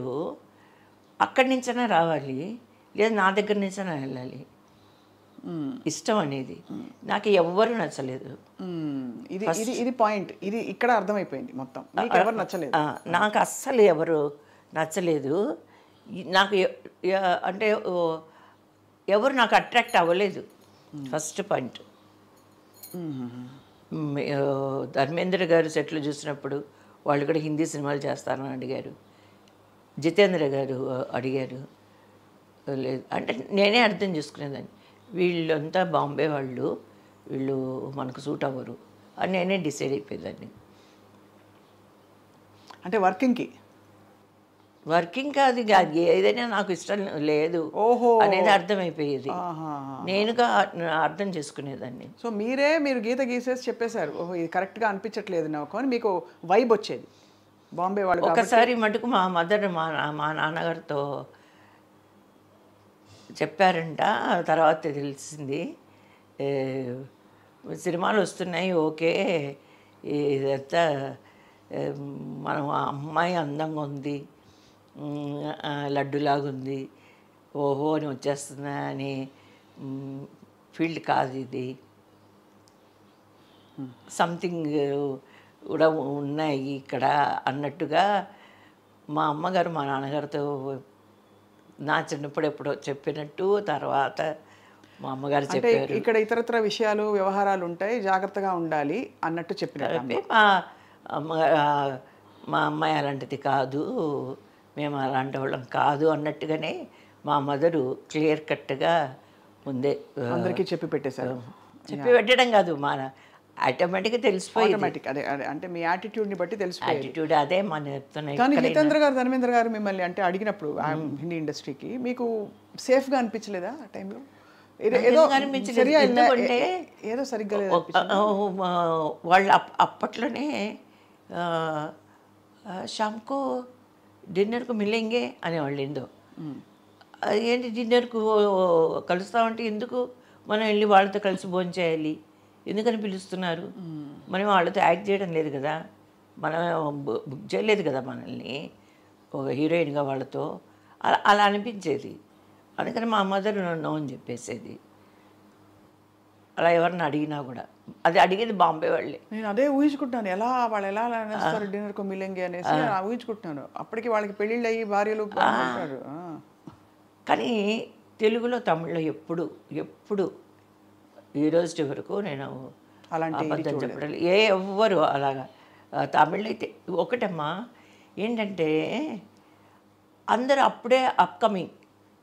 అక్కడి నుంచైనా రావాలి లేదా నా దగ్గర నుంచైనా వెళ్ళాలి ఉమ్. ఇష్టం అనేది నాకు ఎవ్వరు నచ్చలేదు ఉమ్. ఇది ఇది ఇది పాయింట్ ఇది ఇక్కడ అర్థమైపోయింది మొత్తం మీకు ఎవరు నచ్చలేదు ఆ, నాకు అస్సలు ఎవరు నచ్చలేదు ఈ- నాకు ఎ- ఎ- అంటే ఓ, ఎవరు నాకు అట్రాక్ట్ అవ్వలేదు ఫస్ట్ పాయింట్ మ్, ఆ, ధర్మేంద్ర గారు సెట్లు చూసినప్పుడు వాళ్ళు కూడా హిందీ సినిమాలు చేస్తారని అడిగారు జితేంద్ర గారు ఆ, అడిగారు లేదు అంటే నేనే అర్థం చేసుకునేదాన్ని వీళ్ళంతా బాంబే వాళ్ళు వీళ్ళు మనకు సూట్ అవ్వరు అని నేనే డిసైడ్ అయిపోయేదాన్ని అంటే వర్కింగ్కి వర్కింగ్ కాదు కాదు ఏదైనా నాకు ఇష్టం లేదు ఓహో. అనేది అర్థమైపోయేది ఆహా. నేనుగా అర్థం చేసుకునేదాన్ని సో మీరే మీరు గీత గీసేసి చెప్పేశారు ఓహో ఇది కరెక్ట్గా అనిపించట్లేదు నాకు అని మీకు వైబ్ వచ్చేది బాంబే వాళ్ళు కాబట్టి ఒకసారి మటుకు మా మదర్ మా నా- మా నాన్నగారితో చెప్పారంట తర్వాత తెలిసింది ఏ, సినిమాలు వస్తున్నాయి ఓకే ఇదంతా ఏ, మనం ఆ అమ్మాయి అందంగా ఉంది ఉమ్, ఆ, లడ్డులాగుంది ఓహో అని వచ్చేస్తుందా అని ఉమ్, ఫీల్డ్ కాదు ఇది సంథింగ్ కూడా ఉన్నాయి ఇక్కడ అన్నట్టుగా మా అమ్మగారు మా నాన్నగారితో నా చిన్నప్పుడు ఎప్పుడో చెప్పినట్టు తర్వాత మా అమ్మగారు అంటే చెప్పారు ఇక్కడ ఇతరత్ర విషయాలు వ్యవహారాలు ఉంటాయి జాగ్రత్తగా ఉండాలి అన్నట్టు చెప్పినట్టు చెప్పి మా అమ్మ మా అమ్మాయి అలాంటిది కాదు మేము అలాంటి వాళ్ళం కాదు అన్నట్టుగానే మా మదరు క్లియర్ కట్గా ముందే ఆ, అందరికీ చెప్పి పెట్టేశారు చెప్పి పెట్టడం కాదు మన ఆటోమేటిక్గా తెలిసిపోయింది ఆటోమేటిక్ అదే అదే అంటే మీ యాటిట్యూడ్ని బట్టి తెలిసిపోయింది యాటిట్యూడ్ అదే మన చెప్తున్నాయి కానీ జితేంద్ర గారు ధర్మేంద్ర గారు మిమ్మల్ని అంటే అడిగినప్పుడు ఆ హిందీ ఇండస్ట్రీకి మీకు సేఫ్గా అనిపించలేదా ఆ టైంలో ఏదో- ఏదో ఎందుకు అనిపించలేదు? సరిగా వెళ్ళా- ఎందుకంటే ఏ- ఏదో సరిగ్గా లేదు ఒక- ఆ, ఆ, వాళ్ళు అప్- అప్పట్లోనే ఆ, ఆ, షామ్కో డిన్నర్కు మిల్లింగే అనేవాళ్ళు ఏందో అది ఏంటి డిన్నర్కు కలుస్తామంటే ఎందుకు మనం వెళ్ళి వాళ్ళతో కలిసి భోజనం చేయాలి ఎందుకని పిలుస్తున్నారు మనం వాళ్ళతో యాక్ట్ చేయడం లేదు కదా మనం బు- బుక్ చేయలేదు కదా మనల్ని ఒక హీరోయిన్గా వాళ్ళతో అలా అలా అనిపించేది అందుకని మా మదర్ నో అని చెప్పేసేది అలా ఎవరిని అడిగినా కూడా అది అడిగేది బాంబే వాళ్ళే నేను అదే ఊహించుకుంటున్నాను ఎలా వాళ్ళు ఎలా అనేస్తారు డిన్నర్కు మిలింగి అనేసి ఆ ఊహించుకుంటున్నాను అప్పటికి వాళ్ళకి పెళ్ళిళ్ళు అయ్యి భార్యలు ఉంటారు కానీ తెలుగులో తమిళ్లో ఎప్పుడు ఎప్పుడు ఈ రోజు వరకు నేను అలాంటి ఇది అబద్ధం చెప్పడం ఏ ఎవ్వరు అలాగా ఆ, తమిళ్ అయితే ఒకటమ్మా ఏంటంటే అందరూ అప్పుడే అప్కమింగ్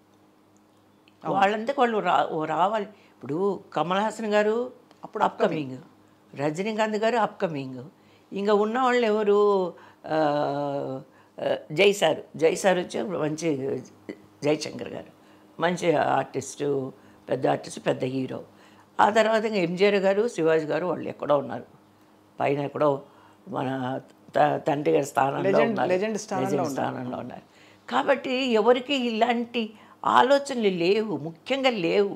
వాళ్ళంతా వాళ్ళు రా ఓ రావాలి ఇప్పుడు కమల్ హాసన్ గారు అప్పుడు అప్కమింగ్ రజనీకాంత్ గారు అప్కమింగ్ ఇంకా ఉన్న వాళ్ళు ఎవరు ఆ, ఆ, జై సార్ జై సార్ వచ్చి మంచి జయశంకర్ గారు మంచి ఆర్టిస్టు పెద్ద ఆర్టిస్ట్ పెద్ద హీరో ఆ తర్వాత ఇంకా ఎంజిఆర్ గారు శివాజీ గారు వాళ్ళు ఎక్కడో ఉన్నారు పైన ఎక్కడో మన త- తండ్రి గారి స్థానంలో Legend- ఉన్నారు legend స్థానంలో Legend స్థానంలో ఉన్నారు కాబట్టి ఎవరికి ఇలాంటి ఆలోచనలు లేవు ముఖ్యంగా లేవు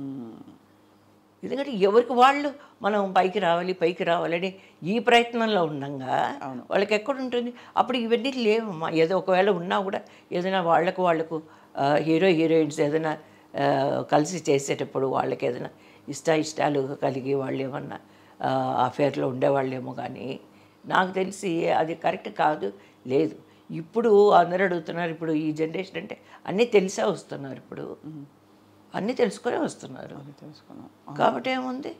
ఎందుకంటే ఎవరికి వాళ్ళు మనం పైకి రావాలి పైకి రావాలని ఈ ప్రయత్నంలో ఉండంగా వాళ్ళకి ఎక్కడ ఉంటుంది అప్పుడు ఇవన్నీ లేవమ్మా ఏదో ఒకవేళ ఉన్నా కూడా ఏదైనా వాళ్ళకు వాళ్ళకు ఆ, హీరో హీరోయిన్స్ ఏదైనా ఆ, కలిసి చేసేటప్పుడు వాళ్ళకి ఏదైనా ఇష్ట ఇష్టాలు కలిగి వాళ్ళు ఏమన్నా అఫేర్లో ఉండేవాళ్ళేమో కానీ నాకు తెలిసి అది కరెక్ట్ కాదు లేదు ఇప్పుడు అందరూ అడుగుతున్నారు ఇప్పుడు ఈ జనరేషన్ అంటే అన్నీ తెలిసే వస్తున్నారు ఇప్పుడు అన్నీ తెలుసుకొనే వస్తున్నారు తెలుసుకున్నాం కాబట్టి ఏముంది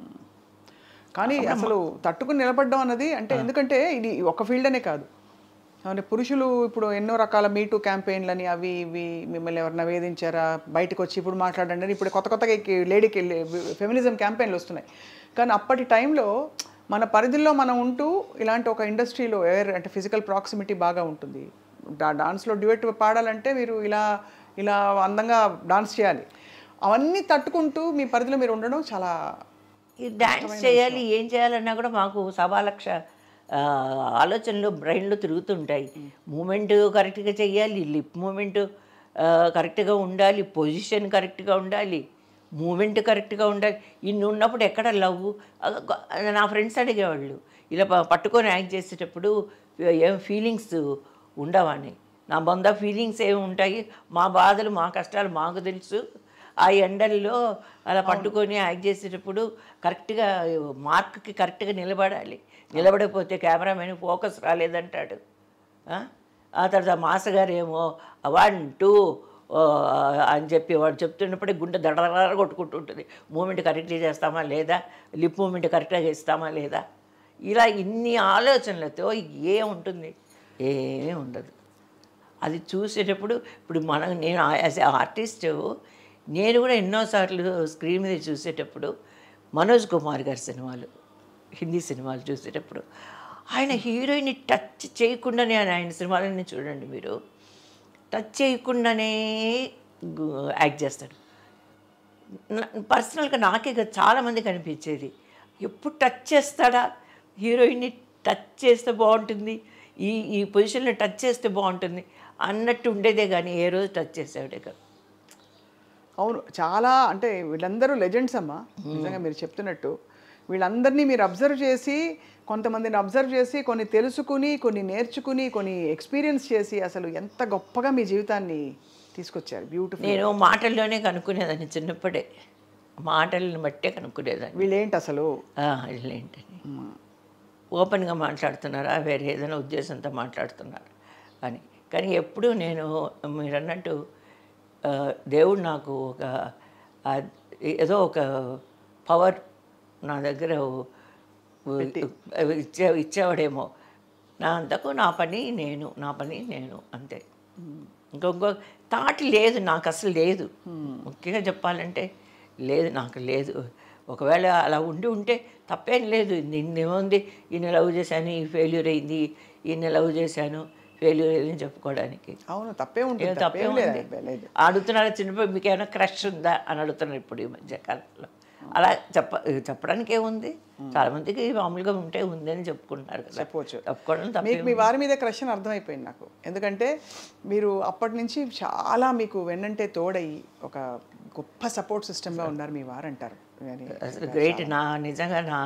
కానీ అసలు తట్టుకుని నిలబడడం అన్నది అంటే ఎందుకంటే ఇది ఒక ఫీల్డ్ అనే కాదు అంటే పురుషులు ఇప్పుడు ఎన్నో రకాల మీటు క్యాంపెయిన్లని అవి ఇవి మిమ్మల్ని ఎవరైనా వేధించారా బయటకు వచ్చి ఇప్పుడు మాట్లాడండి అని ఇప్పుడు కొత్త కొత్తగా లేడీకి ఫెమినిజం క్యాంపెయిన్లు వస్తున్నాయి కానీ అప్పటి టైంలో మన పరిధిలో మనం ఉంటూ ఇలాంటి ఒక ఇండస్ట్రీలో ఎయిర్ అంటే ఫిజికల్ ప్రాక్సిమిటీ బాగా ఉంటుంది డా డాన్స్లో డ్యూయట్ పాడాలంటే మీరు ఇలా ఇలా అందంగా డాన్స్ చేయాలి అవన్నీ తట్టుకుంటూ మీ పరిధిలో మీరు ఉండడం చాలా ఈ డ్యాన్స్ చేయాలి ఏం చేయాలన్నా కూడా మాకు సవా లక్ష ఆ, ఆలోచనలు బ్రెయిన్లో తిరుగుతుంటాయి మూమెంట్ కరెక్ట్గా చేయాలి లిప్ మూమెంట్ కరెక్ట్గా ఉండాలి పొజిషన్ కరెక్ట్గా ఉండాలి మూమెంట్ కరెక్ట్గా ఉండాలి ఇన్ని ఉన్నప్పుడు ఎక్కడ లవ్ నా ఫ్రెండ్స్ అడిగేవాళ్ళు ఇలా ప- పట్టుకొని యాక్ట్ చేసేటప్పుడు ఏం ఫీలింగ్స్ ఉండవని నా బొంద ఫీలింగ్స్ ఏమి ఉంటాయి మా బాధలు మా కష్టాలు మాకు తెలుసు ఆ ఎండల్లో అలా పట్టుకొని యాక్ట్ చేసేటప్పుడు కరెక్ట్గా మార్క్కి కరెక్ట్గా నిలబడాలి నిలబడకపోతే కెమెరామెన్ ఫోకస్ రాలేదంటాడు ఆ? ఆ తర్వాత మాస్ గారు ఏమో వన్ టూ అని చెప్పి వాడు చెప్తున్నప్పుడే గుండె దడదడ కొట్టుకుంటుంటుంది మూమెంట్ కరెక్ట్గా చేస్తామా లేదా లిప్ మూమెంట్ కరెక్ట్గా ఇస్తామా లేదా ఇలా ఇన్ని ఆలోచనలతో ఏముంటుంది ఏమీ ఉండదు అది చూసేటప్పుడు ఇప్పుడు మనం నేను యాజ్ ఏ ఆర్టిస్ట్ నేను కూడా ఎన్నోసార్లు స్క్రీన్ మీద చూసేటప్పుడు మనోజ్ కుమార్ గారి సినిమాలు హిందీ సినిమాలు చూసేటప్పుడు ఆయన హీరోయిన్ని టచ్ చేయకుండానే ఆయన ఆయన సినిమాలన్నీ చూడండి మీరు టచ్ చేయకుండానే గు- యాక్ట్ చేస్తాడు పర్సనల్గా నాకే కదా చాలామంది కనిపించేది ఎప్పుడు టచ్ చేస్తాడా హీరోయిన్ని టచ్ చేస్తే బాగుంటుంది ఈ ఈ పొజిషన్లో టచ్ చేస్తే బాగుంటుంది అన్నట్టు ఉండేదే కానీ ఏ రోజు టచ్ చేసేవాడే కాదు అవును చాలా అంటే వీళ్ళందరూ లెజెండ్స్ అమ్మా నిజంగా మీరు చెప్తున్నట్టు వీళ్ళందరినీ మీరు అబ్జర్వ్ చేసి కొంతమందిని అబ్జర్వ్ చేసి కొన్ని తెలుసుకుని కొన్ని నేర్చుకుని కొన్ని ఎక్స్పీరియన్స్ చేసి అసలు ఎంత గొప్పగా మీ జీవితాన్ని తీసుకొచ్చారు బ్యూటిఫుల్ నేను మాటల్లోనే కనుక్కునేదాన్ని చిన్నప్పుడే మాటలను బట్టే కనుక్కునేదాన్ని వీళ్ళేంటి అసలు ఆ, వీళ్ళేంటని ఓపెన్గా మాట్లాడుతున్నారా వేరే ఏదైనా ఉద్దేశంతో మాట్లాడుతున్నారా అని కానీ ఎప్పుడూ నేను మీరు అన్నట్టు ఆ, దేవుడు నాకు ఒక ఆ, ఏదో ఒక పవర్ నా దగ్గర ఇచ్చే ఇచ్చేవాడేమో నా అంతకు నా పని నేను నా పని నేను అంతే ఇంకొక తాటి లేదు నాకు అసలు లేదు ముఖ్యంగా చెప్పాలంటే లేదు నాకు లేదు ఒకవేళ అలా ఉండి ఉంటే తప్పేం లేదు నిన్నేముంది ఈయన లవ్ చేశాను ఈ ఫెయిల్యూర్ అయింది ఈయన లవ్ చేశాను ఫెయిల్యూర్ అయింది చెప్పుకోవడానికి అవును తప్పే ఏం ఉంటుంది తప్పేం తప్పేం ఉంది లేదు లేదు అడుగుతున్నారు చిన్నప్పుడు మీకు ఏమైనా క్రష్ ఉందా అని అడుగుతున్నారు ఇప్పుడు ఈ మధ్య కాలంలో అలా చెప్ప చెప్పడానికి ఏముంది చాలా మందికి మామూలుగా ఉంటే ఉంది అని చెప్పుకుంటున్నారు కదా చెప్పవచ్చు. చెప్పుకోవడం తప్ప మీకు మీ వారి మీద క్రష్ అని అర్థమైపోయింది నాకు ఎందుకంటే మీరు అప్పటి నుంచి చాలా మీకు వెన్నంటే తోడయి ఒక గొప్ప సపోర్ట్ సిస్టమ్గా ఉన్నారు మీ వారు అంటారు అని అసలు గ్రేట్ నా నిజంగా నా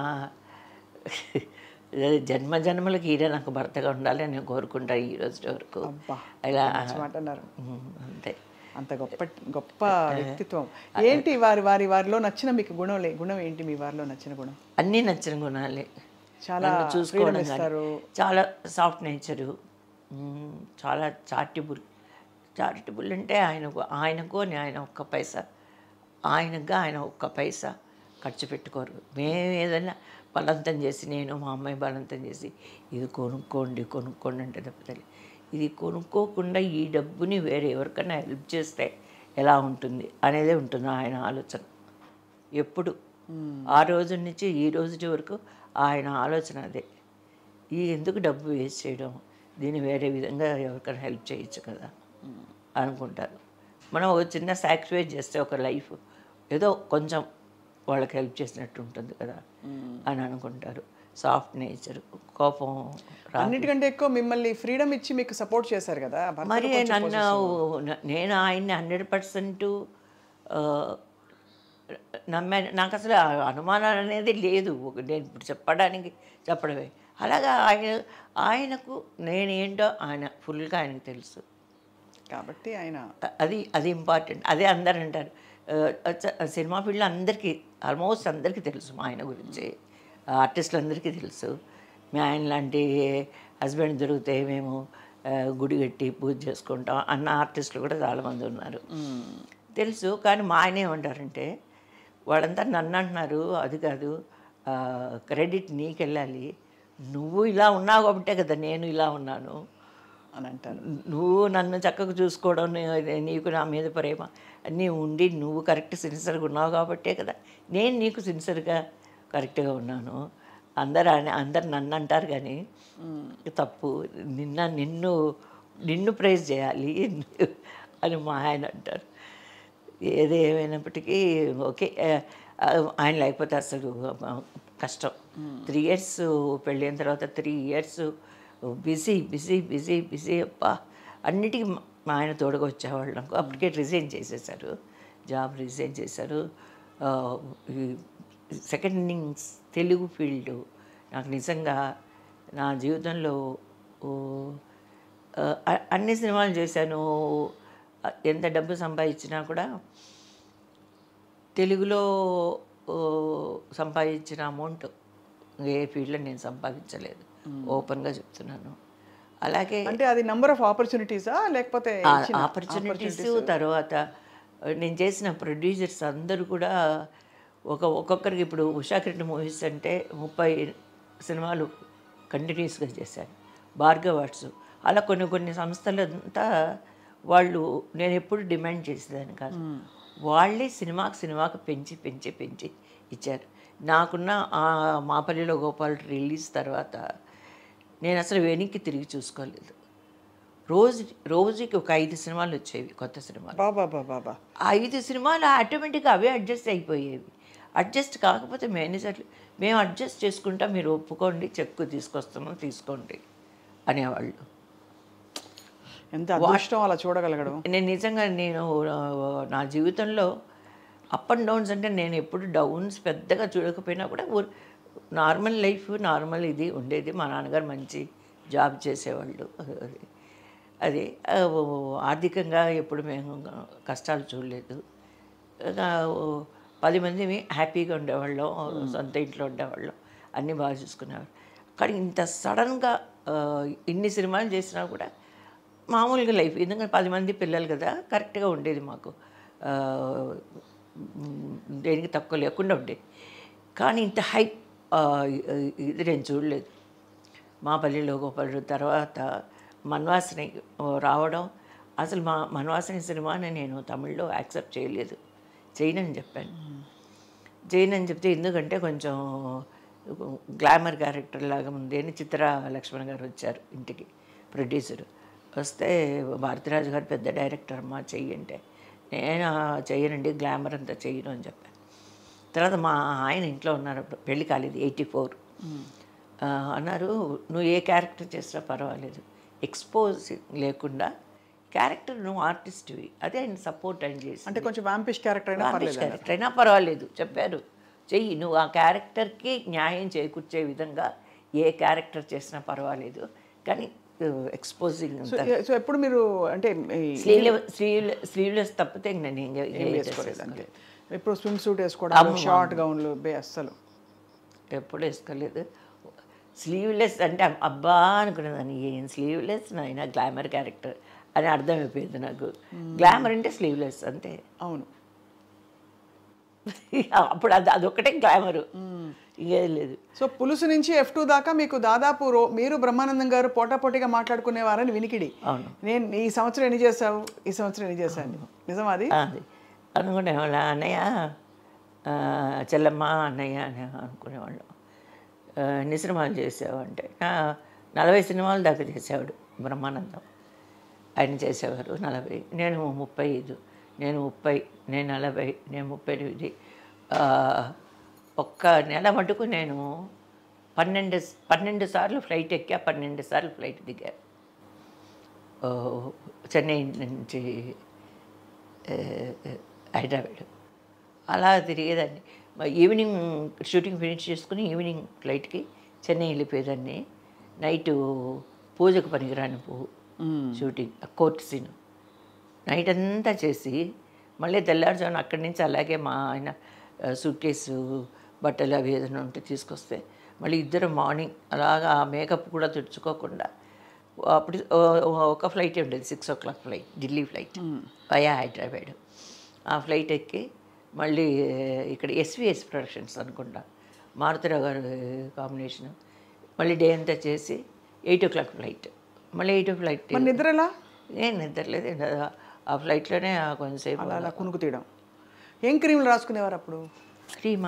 జన్మ జన్మలకి ఈడే నాకు భర్తగా ఉండాలి అని నేను కోరుకుంటా ఈ రోజు వరకు అబ్బా, ఇలా మంచి మాట అన్నారు ఉమ్, అంతే అంత గొప్ప గొప్ప వ్యక్తిత్వం ఏంటి వారి వారి వారిలో నచ్చిన మీకు గుణం లే గుణం ఏంటి మీ వారిలో నచ్చిన గుణం అన్నీ నచ్చిన గుణాలే చాలా నన్ను చూసుకోవడం freedom కానీ ఇస్తారు. చాలా సాఫ్ట్ నేచరు చాలా చారిటబుల్ చారిటబుల్ అంటే ఆయనకు ఆయనకు అని ఆయన ఒక్క పైసా ఆయనగా ఆయన ఒక్క పైసా ఖర్చు పెట్టుకోరు మేము ఏదైనా బలవంతం చేసి నేను మా అమ్మాయి బలవంతం చేసి ఇది కొనుక్కోండి కొనుక్కోండి అంటే తప్పతలే ఇది కొనుక్కోకుండా ఈ డబ్బుని వేరే ఎవరికైనా హెల్ప్ చేస్తే ఎలా ఉంటుంది అనేదే ఉంటుంది ఆయన ఆలోచన ఎప్పుడు ఆ రోజు నుంచి ఈ రోజు వరకు ఆయన ఆలోచన అదే ఈ ఎందుకు డబ్బు వేస్ట్ చేయడం దీన్ని వేరే విధంగా ఎవరికైనా హెల్ప్ చేయొచ్చు కదా అనుకుంటారు మనం ఒక చిన్న సాక్రిఫైస్ చేస్తే ఒక లైఫ్ ఏదో కొంచెం వాళ్ళకి హెల్ప్ చేసినట్టు ఉంటుంది కదా అని అనుకుంటారు సాఫ్ట్ నేచర్ కోపం రా అన్నిటికంటే ఎక్కువ మిమ్మల్ని ఫ్రీడమ్ ఇచ్చి మీకు సపోర్ట్ చేశారు కదా భర్తకు మరి కొంచెం నన్ను న- నేను ఆయన్ని హండ్రెడ్ పర్సెంట్ నమ్మాను నాకు అసలు ఆ అనుమానాలు అనేది లేదు ఒక- నేను ఇప్పుడు చెప్పడానికి చెప్పడమే అలాగా ఆయన ఆయనకు నేనేంటో ఆయన ఫుల్గా ఆయనకు తెలుసు కాబట్టి ఆయన అ- అది అది ఇంపార్టెంట్ అదే అందరు అంటారు ఆ, చ- సినిమా ఫీల్డ్లో అందరికీ ఆల్మోస్ట్ అందరికీ తెలుసు మా ఆయన గురించి ఆర్టిస్టులు అందరికీ తెలుసు మీ ఆయన లాంటి హస్బెండ్ దొరికితే మేము ఆ, గుడి కట్టి పూజ చేసుకుంటాం అన్న ఆర్టిస్టులు కూడా చాలామంది ఉన్నారు తెలుసు కానీ మా ఆయన ఏమంటారంటే వాళ్ళంతా నన్ను అంటున్నారు అది కాదు క్రెడిట్ నీకు వెళ్ళాలి నువ్వు ఇలా ఉన్నావు కాబట్టే కదా నేను ఇలా ఉన్నాను అని అంటారు నువ్వు నన్ను చక్కగా చూసుకోవడం నీ- నీకు నా మీద ప్రేమ అన్నీ ఉండి నువ్వు కరెక్ట్ సిన్సియర్గా ఉన్నావు కాబట్టే కదా నేను నీకు సిన్సియర్గా కరెక్ట్గా ఉన్నాను అందరు అన- అందరు నన్ను అంటారు కానీ తప్పు నిన్న నిన్ను నిన్ను ప్రైజ్ చేయాలి అని మా ఆయన అంటారు ఏది ఏమైనప్పటికీ ఓకే ఆ, ఆ, ఆయన లేకపోతే అసలు ఆ, కష్టం త్రీ ఇయర్స్ పెళ్ళైన తర్వాత three years busy busy busy busy అప్ప అన్నిటికీ మా- మా ఆయన తోడుగా వచ్చేవాళ్ళు నాకు అప్పటికే రిజైన్ చేసేసారు జాబ్ రిజైన్ చేశారు ఆ, ఈ సెకండ్ ఇన్నింగ్స్ తెలుగు ఫీల్డ్ నాకు నిజంగా నా జీవితంలో ఓ, ఆ, అ- అన్ని సినిమాలు చేశాను ఆ, ఎంత డబ్బు సంపాదించినా కూడా తెలుగులో ఓ, సంపాదించిన అమౌంట్ ఏ ఫీల్డ్లో నేను సంపాదించలేదు ఓపెన్గా చెప్తున్నాను అలాగే అంటే అది నంబర్ ఆఫ్ ఆపర్చునిటీసా లేకపోతే ఇచ్చిన ఆపర్చునిటీస్ తర్వాత నేను చేసిన ప్రొడ్యూసర్స్ అందరూ కూడా ఒక ఒక్కొక్కరికి ఇప్పుడు ఉషాకిరణ్ మూవీస్ అంటే ముప్పై సినిమాలు కంటిన్యూస్గా చేశాను భార్గవ్ ఆర్ట్స్ అలా కొన్ని కొన్ని సంస్థలంతా వాళ్ళు నేను ఎప్పుడు డిమాండ్ చేసేదాన్ని కాదు వాళ్ళే సినిమాకి సినిమాకి పెంచి పెంచి పెంచి ఇచ్చారు నాకున్న ఆ మాపల్లిలో గోపాల్ రిలీజ్ తర్వాత నేను అసలు వెనక్కి తిరిగి చూసుకోలేదు రోజు రోజుకి ఒక ఐదు సినిమాలు వచ్చేవి కొత్త సినిమాలు బాబా బాబా బాబా ఆ ఐదు సినిమాలు ఆటోమేటిక్గా అవే అడ్జస్ట్ అయిపోయేవి అడ్జస్ట్ కాకపోతే మేనేజర్లు మేము అడ్జస్ట్ చేసుకుంటా మీరు ఒప్పుకోండి చెక్కు తీసుకొస్తున్నాం తీసుకోండి అనేవాళ్ళు ఎంత అదృష్టం అలా చూడగలగడం నేను నిజంగా నేను ఆ, నా జీవితంలో అప్ అండ్ డౌన్స్ అంటే నేను ఎప్పుడు డౌన్స్ పెద్దగా చూడకపోయినా కూడా నార్మల్ లైఫ్ నార్మల్ ఇది ఉండేది మా నాన్నగారు మంచి జాబ్ చేసేవాళ్ళు అది అది ఆ, ఆర్థికంగా ఎప్పుడు మేము కష్టాలు చూడలేదు ఆ, పది మంది హ్యాపీగా ఉండేవాళ్ళం సొంత ఇంట్లో ఉండేవాళ్ళం అన్నీ బాగా చూసుకునేవాళ్ళు కానీ ఇంత సడన్గా ఆ, ఇన్ని సినిమాలు చేసినా కూడా మామూలుగా లైఫ్ ఎందుకంటే పది మంది పిల్లలు కదా కరెక్ట్గా ఉండేది మాకు ఆ, మ్, దేనికి తక్కువ లేకుండా ఉండేది కానీ ఇంత హైప్ ఇది నేను చూడలేదు మా పల్లెలో గోపాలుడు తర్వాత మన్వాసిని రావడం అసలు మా మన్వాసిని సినిమాని నేను తమిళ్లో యాక్సెప్ట్ చేయలేదు చేయనని చెప్పాను చేయనని చెప్తే ఎందుకంటే కొంచెం గ్లామర్ క్యారెక్టర్ లాగా ఉంది అని చిత్ర లక్ష్మణ్ గారు వచ్చారు ఇంటికి ప్రొడ్యూసర్ వస్తే భారతిరాజు గారు పెద్ద డైరెక్టర్ అమ్మా చెయ్యి అంటే నేను "ఆ, చెయ్యనండి గ్లామర్ అంతా చెయ్యను అని చెప్పాను తర్వాత మా ఆయన ఇంట్లో ఉన్నారు అప్పుడు పెళ్లి కాలేదు ఎయిటీ ఫోర్ అన్నారు నువ్వు ఏ క్యారెక్టర్ చేసినా పర్వాలేదు ఎక్స్పోజ్ లేకుండా క్యారెక్టర్ నువ్వు ఆర్టిస్ట్వి అదే ఆయన సపోర్ట్ ఆయన చేసి అంటే కొంచెం వ్యాంపిష్ క్యారెక్టర్ అయినా పర్లేదు క్యారెక్టర్ అయినా పర్వాలేదు చెప్పారు చెయ్యి నువ్వు ఆ క్యారెక్టర్కి న్యాయం చేకూర్చే విధంగా ఏ క్యారెక్టర్ చేసినా పర్వాలేదు కానీ ఎక్స్పోజింగ్ సో సో ఎప్పుడు మీరు అంటే ఈ- స్లీవ్ స్లీవ్ స్లీవ్లెస్ తప్పితే ఇంక నేను ఇంకా ఏం ఏ వేసుకోలేదు అంతే ఎప్పుడు స్విమ్ సూట్ వేసుకోవడం షార్ట్ గౌన్లు బే అస్సలు ఎప్పుడు వేసుకోలేదు స్లీవ్లెస్ అంటే అబ్- అబ్బా అనుకునేదాన్ని ఏం స్లీవ్లెస్ నాయన గ్లామర్ క్యారెక్టర్ అని అర్థమైపోయింది నాకు గ్లామర్ అంటే స్లీవ్లెస్ అంతే అవును అప్పుడు అది అదొక్కటే గ్లామరు ఇంకేం లేదు సో పులుసు నుంచి ఎఫ్ టూ దాకా మీకు దాదాపు రో మీరు బ్రహ్మానందం గారు పోటాపోటీగా మాట్లాడుకునేవారని వినికిడి అవును. నేను ఈ సంవత్సరం ఎన్ని చేసావు ఈ సంవత్సరం ఎన్ని చేశాను నిజం అది అది అనుకునేవాళ్ళ అన్నయ్య ఆ, చెల్లమ్మ అన్నయ్య అని అనుకునేవాళ్ళం ఆ, ఎన్ని సినిమాలు చేసావు అంటే "ఆ, నలభై సినిమాలు దాకా చేసేవాడు బ్రహ్మానందం ఆయన చేసేవారు నలభై నేను ముప్పై ఐదు నేను ముప్పై నేను నలభై నేను ముప్పై ఎనిమిది ఆ, ఒక్క నెల మటుకు నేను పన్నెండు పన్నెండు సార్లు ఫ్లైట్ ఎక్కా పన్నెండు సార్లు ఫ్లైట్ దిగా ఓ, చెన్నై నుంచి ఏ, హైదరాబాద్ అలా తిరిగేదాన్ని మరి ఈవినింగ్ షూటింగ్ ఫినిష్ చేసుకుని ఈవినింగ్ ఫ్లైట్కి చెన్నై వెళ్ళిపోయేదాన్ని నైట్ పూజకు పనికిరాని పువ్వు షూటింగ్ కోర్ట్ సీన్ నైట్ అంతా చేసి మళ్ళీ తెల్లారుజామున అక్కడి నుంచి అలాగే మా ఆయన సూట్ కేసు బట్టలు అవి ఏదైనా ఉంటే తీసుకొస్తే మళ్ళీ ఇద్దరు మార్నింగ్ అలాగా ఆ మేకప్ కూడా తుడుచుకోకుండా అప్పుడు ఓ- ఒక ఫ్లైట్ ఉండేది six o'clock flight Delhi flight via Hyderabad ఆ ఫ్లైట్ ఎక్కి మళ్ళీ ఇక్కడ ఎస్విఎస్ ప్రొడక్షన్స్ అనుకుంటా మారుతిరావు గారు కాంబినేషన్ మళ్ళీ డే అంతా చేసి ఎయిట్ ఓ క్లాక్ ఫ్లైట్ మళ్ళీ ఎయిట్ ఓ ఫ్లైట్ మరి నిద్ర ఎలా నేను నిద్రలేదు ఆ ఫ్లైట్లోనే ఆ కొంచెంసేపు అలా అలా కునుకు తీయడం ఏం క్రీములు రాసుకునేవారు అప్పుడు క్రీమా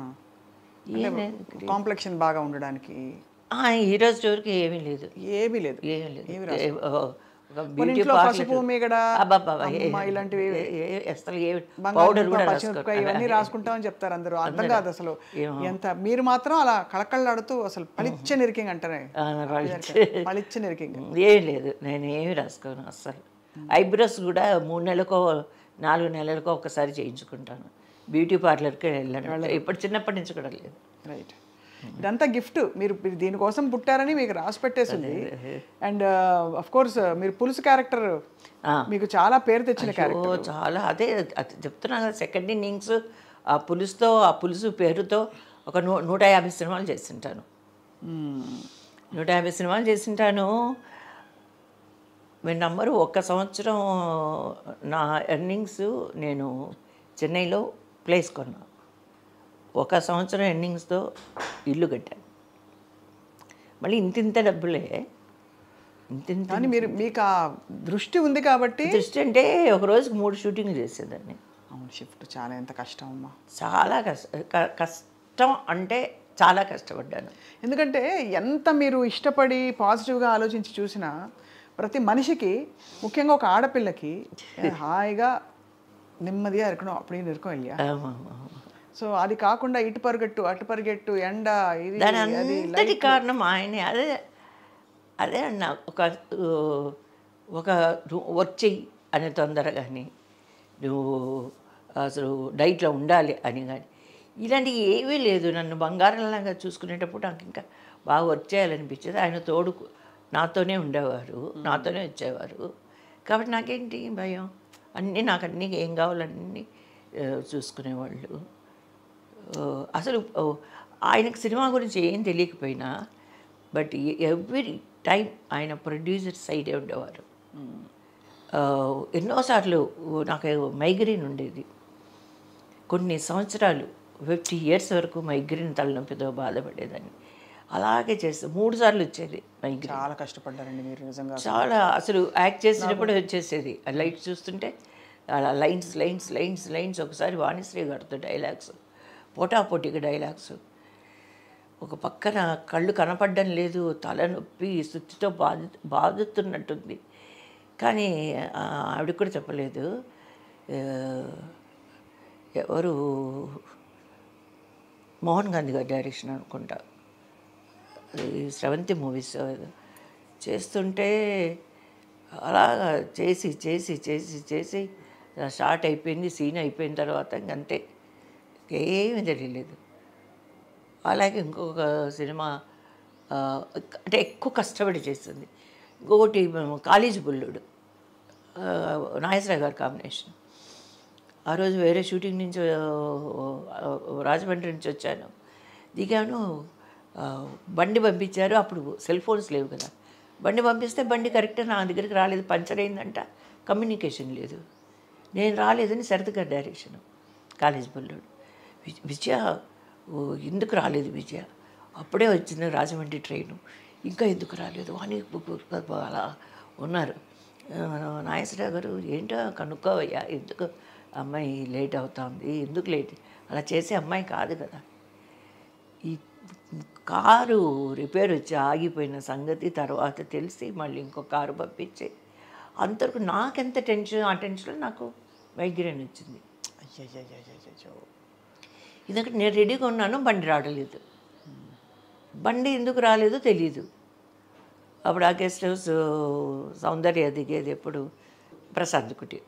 ఏం లేదు కాంప్లెక్షన్ బాగా ఉండడానికి ఆ, ఈ రోజు వరకు ఏమీ లేదు ఏమీ లేదు ఏం లేదు ఏమి ఏ- ఓ, ఒక మన బ్యూటీ ఇంట్లో పార్లర్ పసుపు మీగడ అబ్బబ్బబ్బా, ఏ- అమ్మ ఇలాంటివి ఏ- ఏ- అసలు ఏ పౌడర్ బంగాళదుంప కూడా పచ్చిమిరపకాయ ఇవన్నీ రాసుకో రాసుకుంటామని చెప్తారు అందరూ అర్థం కాదు అసలు ఎంత మీరు మాత్రం అలా కళకళ్ళాడుతూ అసలు పలిచ్చ నిరికింగ్ అంటారే పలిచ్చ నిరికింగ్ ఏం లేదు నేను ఏమి రాసుకోను అస్సలు ఐబ్రోస్ కూడా మూడు నెలలకో నాలుగు నెలలకో ఒకసారి చేయించుకుంటాను బ్యూటీ పార్లర్కి వెళ్ళాను ఇప్పుడు చిన్నప్పటి నుంచి కూడా లేదు రైట్ ఇదంతా గిఫ్ట్ మీరు మీరు దీనికోసం పుట్టారని మీకు రాసి పెట్టేసింది అండ్ అఫ్ కోర్స్ మీరు పులుసు క్యారెక్టర్ ఆ. మీకు చాలా పేరు తెచ్చిన ఓ క్యారెక్టర్ చాలా అదే అది చెప్తున్నా కదా సెకండ్ ఇన్నింగ్స్ ఆ పులుసుతో ఆ పులుసు పేరుతో ఒక నూ నూట యాభై సినిమాలు చేసింటాను నూట యాభై సినిమాలు చేసింటాను మీరు నంబరు ఒక్క సంవత్సరం నా ఎర్నింగ్స్ నేను చెన్నైలో ప్లేస్ కొన్నా ఒక సంవత్సరం ఎర్నింగ్స్తో ఇల్లు కట్టాను మళ్ళీ ఇంతింత డబ్బులే ఇంతింత కానీ మీరు మీకు ఆ దృష్టి ఉంది కాబట్టి దృష్టి అంటే ఒక రోజుకి మూడు షూటింగ్లు చేసేదాన్ని అవును షిఫ్ట్ చాలా ఎంత కష్టం అమ్మా చాలా కష్ట క- కష్టం అంటే చాలా కష్టపడ్డాను ఎందుకంటే ఎంత మీరు ఇష్టపడి పాజిటివ్గా ఆలోచించి చూసినా ప్రతి మనిషికి ముఖ్యంగా ఒక ఆడపిల్లకి హాయిగా నెమ్మదిగా ఇరకడం అప్పుడు ఇరుకం వెళ్ళా ఆమా, ఆమా. సో అది కాకుండా ఇటు పరిగెట్టు అటు పరిగెట్టు ఎండ ఇది దాని అది అంతటి కారణం ఆయనే అదే అదే అన్న ఒక ఊ, ఒక నువ్వు వర్క్ చెయ్యి అనే తొందర కానీ నువ్వు అసలు డైట్లో ఉండాలి అని కానీ ఇలాంటివి ఏమీ లేదు నన్ను బంగారంలాగా చూసుకునేటప్పుడు నాకు ఇంకా బాగా వర్క్ చేయాలనిపించేది ఆయన తోడు నాతోనే ఉండేవారు నాతోనే వచ్చేవారు కాబట్టి నాకేంటి భయం అన్నీ నాకు అన్నీ ఏం కావాలన్నీ ఆ, చూసుకునేవాళ్ళు ఆ, అసలు ఆ, ఆయనకు సినిమా గురించి ఏం తెలియకపోయినా బట్ ఎవ్రీ టైం ఆయన ప్రొడ్యూసర్ సైడే ఉండేవారు ఆ, ఎన్నోసార్లు నాకు మైగ్రేన్ ఉండేది కొన్ని సంవత్సరాలు ఫిఫ్టీ ఇయర్స్ వరకు మైగ్రేన్ తలనొప్పితో బాధపడేదాన్ని అలాగే చేస్తే మూడు సార్లు వచ్చేది మైగ్రేన్ చాలా కష్టపడ్డారండి మీరు నిజంగా చాలా అసలు యాక్ట్ చేసినప్పుడు వచ్చేసేది ఆ లైట్ చూస్తుంటే అలా లైన్స్ లైన్స్ లైన్స్ లైన్స్ ఒకసారి వాణిశ్రీ గారితో డైలాగ్స్ పోటాపోటీగా డైలాగ్స్ ఒక పక్కన కళ్ళు కనపడడం లేదు తలనొప్పి సుత్తితో బాధ బాధుతున్నట్టుంది కానీ ఆ, ఆవిడ కూడా చెప్పలేదు ఆ, ఎవరు మోహన్ గాంధీ గారి డైరెక్షన్ అనుకుంటా ఈ స్రవంతి మూవీస్ చేస్తుంటే అలాగా చేసి చేసి చేసి చేసి స్టార్ట్ అయిపోయింది సీన్ అయిపోయిన తర్వాత ఇంకంతే ఏమీ తెలియలేదు అలాగే ఇంకొక సినిమా ఆ, అంటే ఎక్కువ కష్టపడి చేస్తుంది ఇంకొకటి కాలేజీ బుల్లుడు ఆ, నాగేశ్వరరావు గారి కాంబినేషన్ ఆ రోజు వేరే షూటింగ్ నుంచి ఆ, రాజమండ్రి నుంచి వచ్చాను దిగాను ఆ, బండి పంపించారు అప్పుడు సెల్ ఫోన్స్ లేవు కదా బండి పంపిస్తే బండి కరెక్ట్ నా దగ్గరికి రాలేదు పంచర్ అయిందంట కమ్యూనికేషన్ లేదు నేను రాలేదని శరత్ గారి డైరెక్షన్ కాలేజ్ బుల్లోడు వి- విజయ ఓ, ఎందుకు రాలేదు విజయ అప్పుడే వచ్చింది రాజమండ్రి ట్రైను ఇంకా ఎందుకు రాలేదు అని అలా ఉన్నారు ఆ, నాగేశ్వరరావు గారు ఏంటో కనుక్కోవయ్యా ఎందుకు అమ్మాయి లేట్ అవుతుంది ఎందుకు లేట్ అలా చేసే అమ్మాయి కాదు కదా ఈ కారు రిపేర్ వచ్చి ఆగిపోయిన సంగతి తర్వాత తెలిసి మళ్ళీ ఇంకో కారు పంపించి అంతవరకు నాకెంత టెన్షన్ ఆ టెన్షన్లో నాకు మైగ్రేన్ వచ్చింది అయ్యయ్యయ్యయ్యయ్యో. ఎందుకంటే నేను రెడీగా ఉన్నాను బండి రావడలేదు బండి ఎందుకు రాలేదో తెలియదు అప్పుడు ఆ గెస్ట్ హౌస్ సౌందర్య దిగేది ఎప్పుడు ప్రశాంత్ కుటి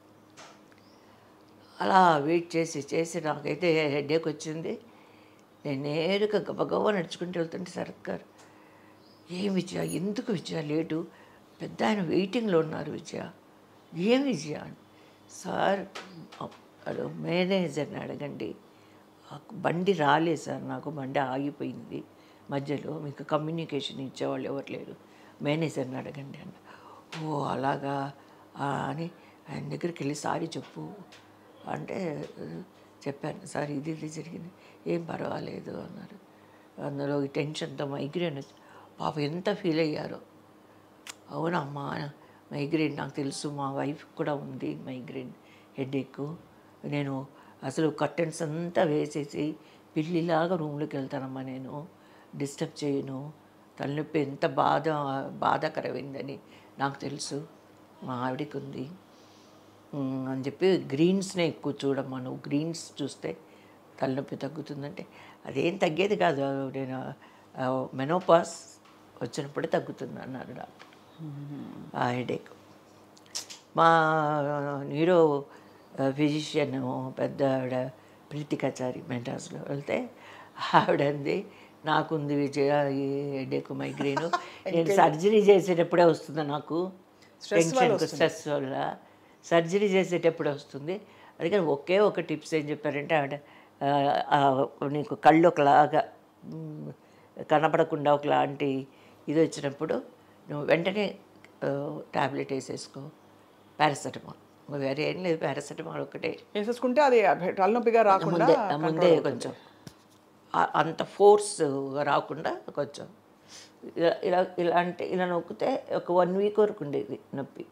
అలా వెయిట్ చేసి చేసి నాకైతే హెడేక్ వచ్చింది నేను నేరుగా గబగబా నడుచుకుంటూ వెళ్తుంటే శరత్ గారు ఏం విజయ ఎందుకు విజయ లేటు పెద్ద ఆయన వెయిటింగ్లో ఉన్నారు విజయ ఏం విజయ అని సార్ అడు మేనేజర్ని అడగండి ఆ బండి రాలేదు సార్ నాకు బండి ఆగిపోయింది మధ్యలో మీకు కమ్యూనికేషన్ ఇచ్చేవాళ్ళు ఎవరు లేరు మేనేజర్ని అడగండి అన్న ఓ అలాగా ఆ అని ఆయన దగ్గరికి వెళ్ళి సారీ చెప్పు అంటే చెప్పాను సార్ ఇది ఇది జరిగింది ఏం పర్వాలేదు అన్నారు అందులో ఈ టెన్షన్తో మైగ్రేన్ వచ్చి పాప ఎంత ఫీల్ అయ్యారో అవునమ్మా మైగ్రేన్ నాకు తెలుసు మా వైఫ్ కూడా ఉంది మైగ్రేన్ హెడేక్ నేను అసలు కర్టెన్స్ అంతా వేసేసి పిల్లిలాగా రూమ్లోకి వెళ్తానమ్మా నేను డిస్టర్బ్ చేయను తలనొప్పి ఎంత బాధ బాధాకరమైందని నాకు తెలుసు మా ఆవిడకి ఉంది ఉమ్, అని చెప్పి గ్రీన్స్నే ఎక్కువ చూడమ్మా నువ్వు గ్రీన్స్ చూస్తే తలనొప్పి తగ్గుతుందంటే అదేం తగ్గేది కాదు నేను మెనోపాస్ వచ్చినప్పుడే తగ్గుతుంది అన్నారు డాక్టర్ ఆ హెడేక్ మా న్యూరో ఫిజిషియన్ పెద్ద ఆవిడ ప్రీతికాచారి మెడ్రాస్లో వెళ్తే ఆవిడ అంది నాకుంది విజయ ఈ హెడేక్ మైగ్రేన్ నేను సర్జరీ చేసేటప్పుడే వస్తుంది నాకు టెన్షన్ స్ట్రెస్ వల్ల సర్జరీ చేసేటప్పుడే వస్తుంది అందుకని ఒకే ఒక టిప్స్ ఏం చెప్పారంటే ఆవిడ ఆ, ఆ, నీకు కళ్ళు ఒకలాగా మ్, కనపడకుండా ఒకలాంటి ఇది వచ్చినప్పుడు నువ్వు వెంటనే ట్యాబ్లెట్ వేసేసుకో పారాసెటమాల్ వేరే ఏం లేదు పారాసెటమాల్ ఒకటే వేసేసుకుంటే అది తలనొప్పిగా రాకుండా ముందే ముందే కొంచెం ఆ- అంత ఫోర్స్ రాకుండా కొంచెం ఇలా ఇలా ఇలా అంటే ఇలా నొక్కితే ఒక వన్ వీక్ వరకు ఉండేది నొప్పి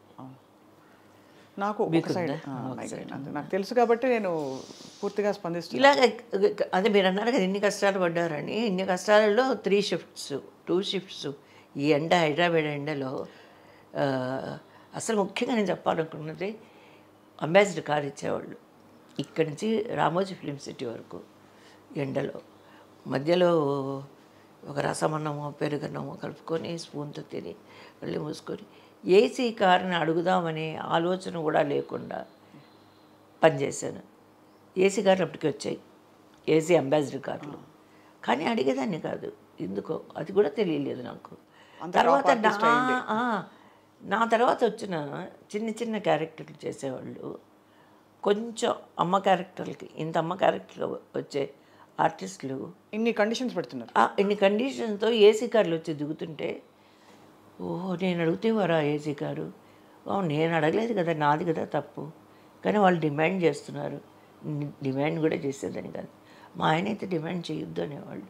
నాకు ఒక సైడ్ మైగ్రేన్ అంతే నాకు తెలుసు కాబట్టి నేను పూర్తిగా స్పందిస్తున్నాను ఇలాగ అదే మీరు అన్నారు కదా ఎన్ని కష్టాలు పడ్డారని ఇన్ని కష్టాలలో త్రీ షిఫ్ట్స్ టూ షిఫ్ట్స్ ఈ ఎండ హైదరాబాద్ ఎండలో ఆ, అసలు ముఖ్యంగా నేను చెప్పాలనుకున్నది అంబాసిడర్ కార్ ఇచ్చేవాళ్ళు ఇక్కడి నుంచి రామోజీ ఫిలిం సిటీ వరకు ఎండలో మధ్యలో ఒక రసమన్నమో పెరుగన్నమో కలుపుకొని స్పూన్తో తిని మళ్ళీ మూసుకొని ఏసీ కార్ని అడుగుదామనే ఆలోచన కూడా లేకుండా పనిచేశాను ఏసీ కార్లు అప్పటికి వచ్చాయి ఏసీ అంబాసిడర్ కార్లు కానీ అడిగేదాన్ని కాదు ఎందుకో అది కూడా తెలియలేదు నాకు తర్వాత నా ఆ, నా తర్వాత వచ్చిన చిన్న చిన్న క్యారెక్టర్లు చేసేవాళ్ళు కొంచెం అమ్మ క్యారెక్టర్లకి ఇంత అమ్మ క్యారెక్టర్లు వచ్చే ఆర్టిస్టులు ఇన్ని కండిషన్స్ పెడుతున్నారు ఆ, ఇన్ని కండిషన్స్తో ఏసీ కార్లు వచ్చి దిగుతుంటే ఓహో నేను అడిగితే వారా ఏసీ కారు ఓ నేను అడగలేదు కదా నాది కదా తప్పు కానీ వాళ్ళు డిమాండ్ చేస్తున్నారు ని- డిమాండ్ కూడా చేసేదని కాదు మా ఆయన అయితే డిమాండ్ చేయొద్దు అనేవాళ్ళు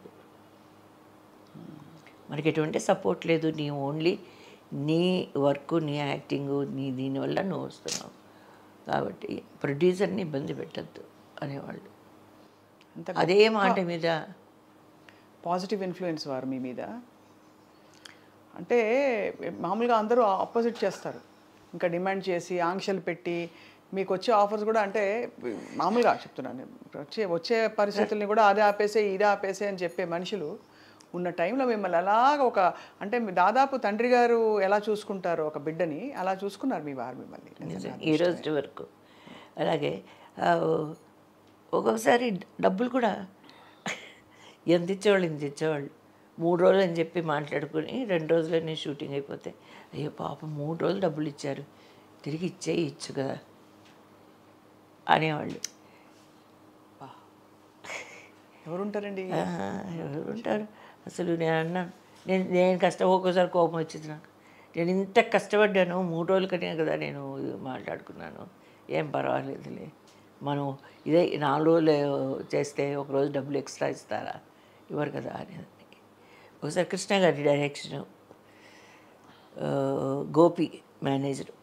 మనకి ఎటువంటి సపోర్ట్ లేదు నీ ఓన్లీ నీ వర్క్ నీ యాక్టింగ్ నీ దీనివల్ల నువ్వు వస్తున్నావు కాబట్టి ప్రొడ్యూసర్ని ఇబ్బంది పెట్టద్దు అనేవాళ్ళు అంత అదే మాట మీద పాజిటివ్ ఇన్ఫ్లుయెన్స్ వారు మీ మీద అంటే మామూలుగా అందరూ ఆపోజిట్ చేస్తారు ఇంకా డిమాండ్ చేసి ఆంక్షలు పెట్టి మీకు వచ్చే ఆఫర్స్ కూడా అంటే మామూలుగా చెప్తున్నాను వచ్చే వచ్చే పరిస్థితుల్ని కూడా అదే ఆపేసే ఇదే ఆపేసే అని చెప్పే మనుషులు ఉన్న టైంలో మిమ్మల్ని అలాగ ఒక అంటే మీ దాదాపు తండ్రి గారు ఎలా చూసుకుంటారో ఒక బిడ్డని అలా చూసుకున్నారు మీ వారు మిమ్మల్ని నిజం. ఈ రోజు వరకు అలాగే ఆ, ఒక్కొక్కసారి డబ్బులు కూడా ఎంత ఇచ్చేవాళ్ళు ఇంత ఇచ్చేవాళ్ళు మూడు రోజులు అని చెప్పి మాట్లాడుకుని రెండు రోజులనే షూటింగ్ అయిపోతే అయ్యో పాపం మూడు రోజులు డబ్బులు ఇచ్చారు తిరిగి ఇచ్చే ఇచ్చు కదా అనేవాళ్ళు ఎవరుంటారండి ఆ, ఎవరు ఉంటారు అసలు నేను అన్నాను నేను నేను కష్టం ఒక్కోసారి కోపం వచ్చింది నాకు నేను ఇంత కష్టపడ్డాను మూడు రోజుల కనే కదా నేను మాట్లాడుకున్నాను ఏం పర్వాలేదులే మనం ఇదే నాలుగు రోజులు చేస్తే ఒక రోజు డబ్బులు ఎక్స్ట్రా ఇస్తారా ఇవ్వరు కదా అనేది ఒకసారి కృష్ణ గారి డైరెక్షన్ గోపి మేనేజర్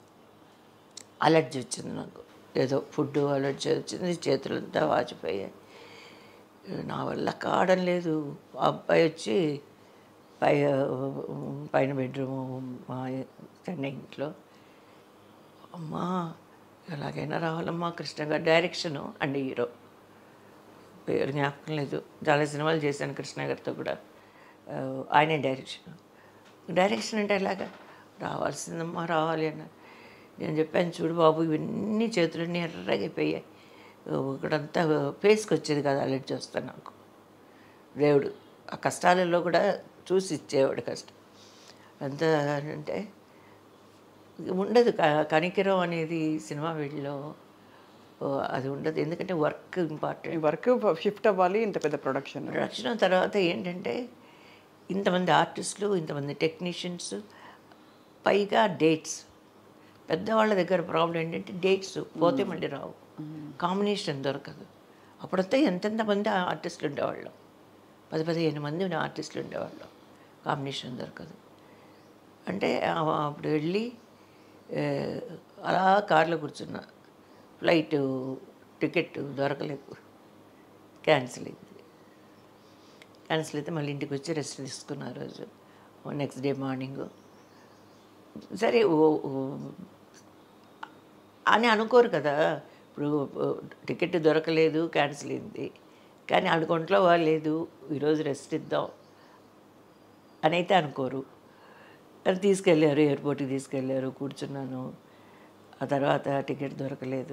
అలర్జీ వచ్చింది నాకు ఏదో ఫుడ్ అలర్జీ వచ్చింది చేతులంతా వాచిపోయాయి నా వల్ల కావడం లేదు ఆ అబ్బాయి వచ్చి పై పైన బెడ్రూమ్ మా చెన్నై ఇంట్లో అమ్మా ఎలాగైనా రావాలమ్మా కృష్ణ గారి డైరెక్షను అండ్ హీరో పేరు జ్ఞాపకం లేదు చాలా సినిమాలు చేశాను కృష్ణ గారితో కూడా ఆ, ఆయనే డైరెక్షన్ డైరెక్షన్ అంటే ఎలాగా రావాల్సిందమ్మా రావాలి అన్న నేను చెప్పాను చూడు బాబు ఇవన్నీ చేతులన్నీ ఎర్రగైపోయాయి ఇక్కడంతా ఫేస్కి వచ్చేది కదా అలర్జీ వస్తాను నాకు దేవుడు ఆ కష్టాలలో కూడా చూసి ఇచ్చేవాడు కష్టం అంత అంటే ఉండదు క- కనికిరం అనేది సినిమా వీడిలో అది ఉండదు ఎందుకంటే వర్క్ ఇంపార్టెంట్ ఈ వర్క్ షిఫ్ట్ అవ్వాలి ఇంత పెద్ద ప్రొడక్షన్ ప్రొడక్షన్ తర్వాత ఏంటంటే ఇంతమంది ఆర్టిస్టులు ఇంతమంది టెక్నీషియన్స్ పైగా డేట్స్ పెద్దవాళ్ళ దగ్గర ప్రాబ్లం ఏంటంటే డేట్స్ పోతే మళ్ళీ రావు కాంబినేషన్ దొరకదు అప్పుడైతే ఎంతెంత మంది ఆర్టిస్టులు ఉండేవాళ్ళం పది పదిహేను మంది ఆర్టిస్టులు ఉండేవాళ్ళం కాంబినేషన్ దొరకదు అంటే ఆ- అప్పుడు వెళ్ళి ఏ, అలా కార్లో కూర్చున్నా ఫ్లైట్ టికెట్ దొరకలేదు క్యాన్సిల్ అయింది క్యాన్సిల్ అయితే మళ్ళీ ఇంటికి వచ్చి రెస్ట్ తీసుకున్న ఆ రోజు నెక్స్ట్ డే మార్నింగ్ సరే ఓ- ఓ- అని అనుకోరు కదా ఇప్పుడు టికెట్ దొరకలేదు క్యాన్సిల్ అయింది కానీ అనుకుంట్లో లేదు ఈరోజు రెస్ట్ ఇద్దాం అని అయితే అనుకోరు అది తీసుకెళ్ళారు ఎయిర్పోర్ట్కి తీసుకెళ్ళారు కూర్చున్నాను ఆ తర్వాత టికెట్ దొరకలేదు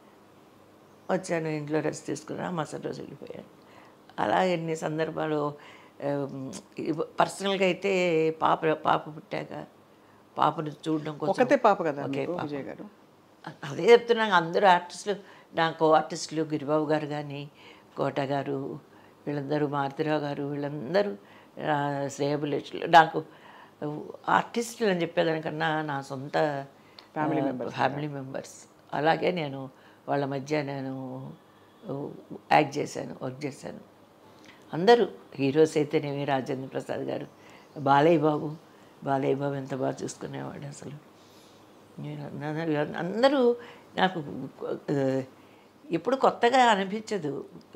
వచ్చాను ఇంట్లో రెస్ట్ తీసుకున్నా మరుసటి రోజు వెళ్ళిపోయాను అలా ఎన్ని సందర్భాలు పర్సనల్గా అయితే పాప పాప పుట్టాక పాపను చూడడం కోసం ఒకతే పాప కదా ఒకే మీకు, పాప. విజయ్ గారు అదే చెప్తున్నాను అందరూ ఆర్టిస్టులు నాకు ఆర్టిస్టులు గిరిబాబు గారు కానీ కోట గారు వీళ్ళందరూ మారుతిరావు గారు వీళ్ళందరూ ఆ, శ్రేయబులేషులు నాకు ఆర్టిస్టులు అని చెప్పేదానికన్నా నా సొంత ఫ్యామిలీ మెంబర్స్ ఫ్యామిలీ మెంబర్స్ అలాగే నేను వాళ్ళ మధ్య నేను యాక్ట్ చేశాను వర్క్ చేశాను అందరూ హీరోస్ అయితేనేమి రాజేంద్ర ప్రసాద్ గారు బాలయ్య బాబు బాలయ్య బాబు ఎంత బాగా చూసుకునేవాడు అసలు నేను అందరూ- అందరూ నాకు ఆ, ఎప్పుడు కొత్తగా అనిపించదు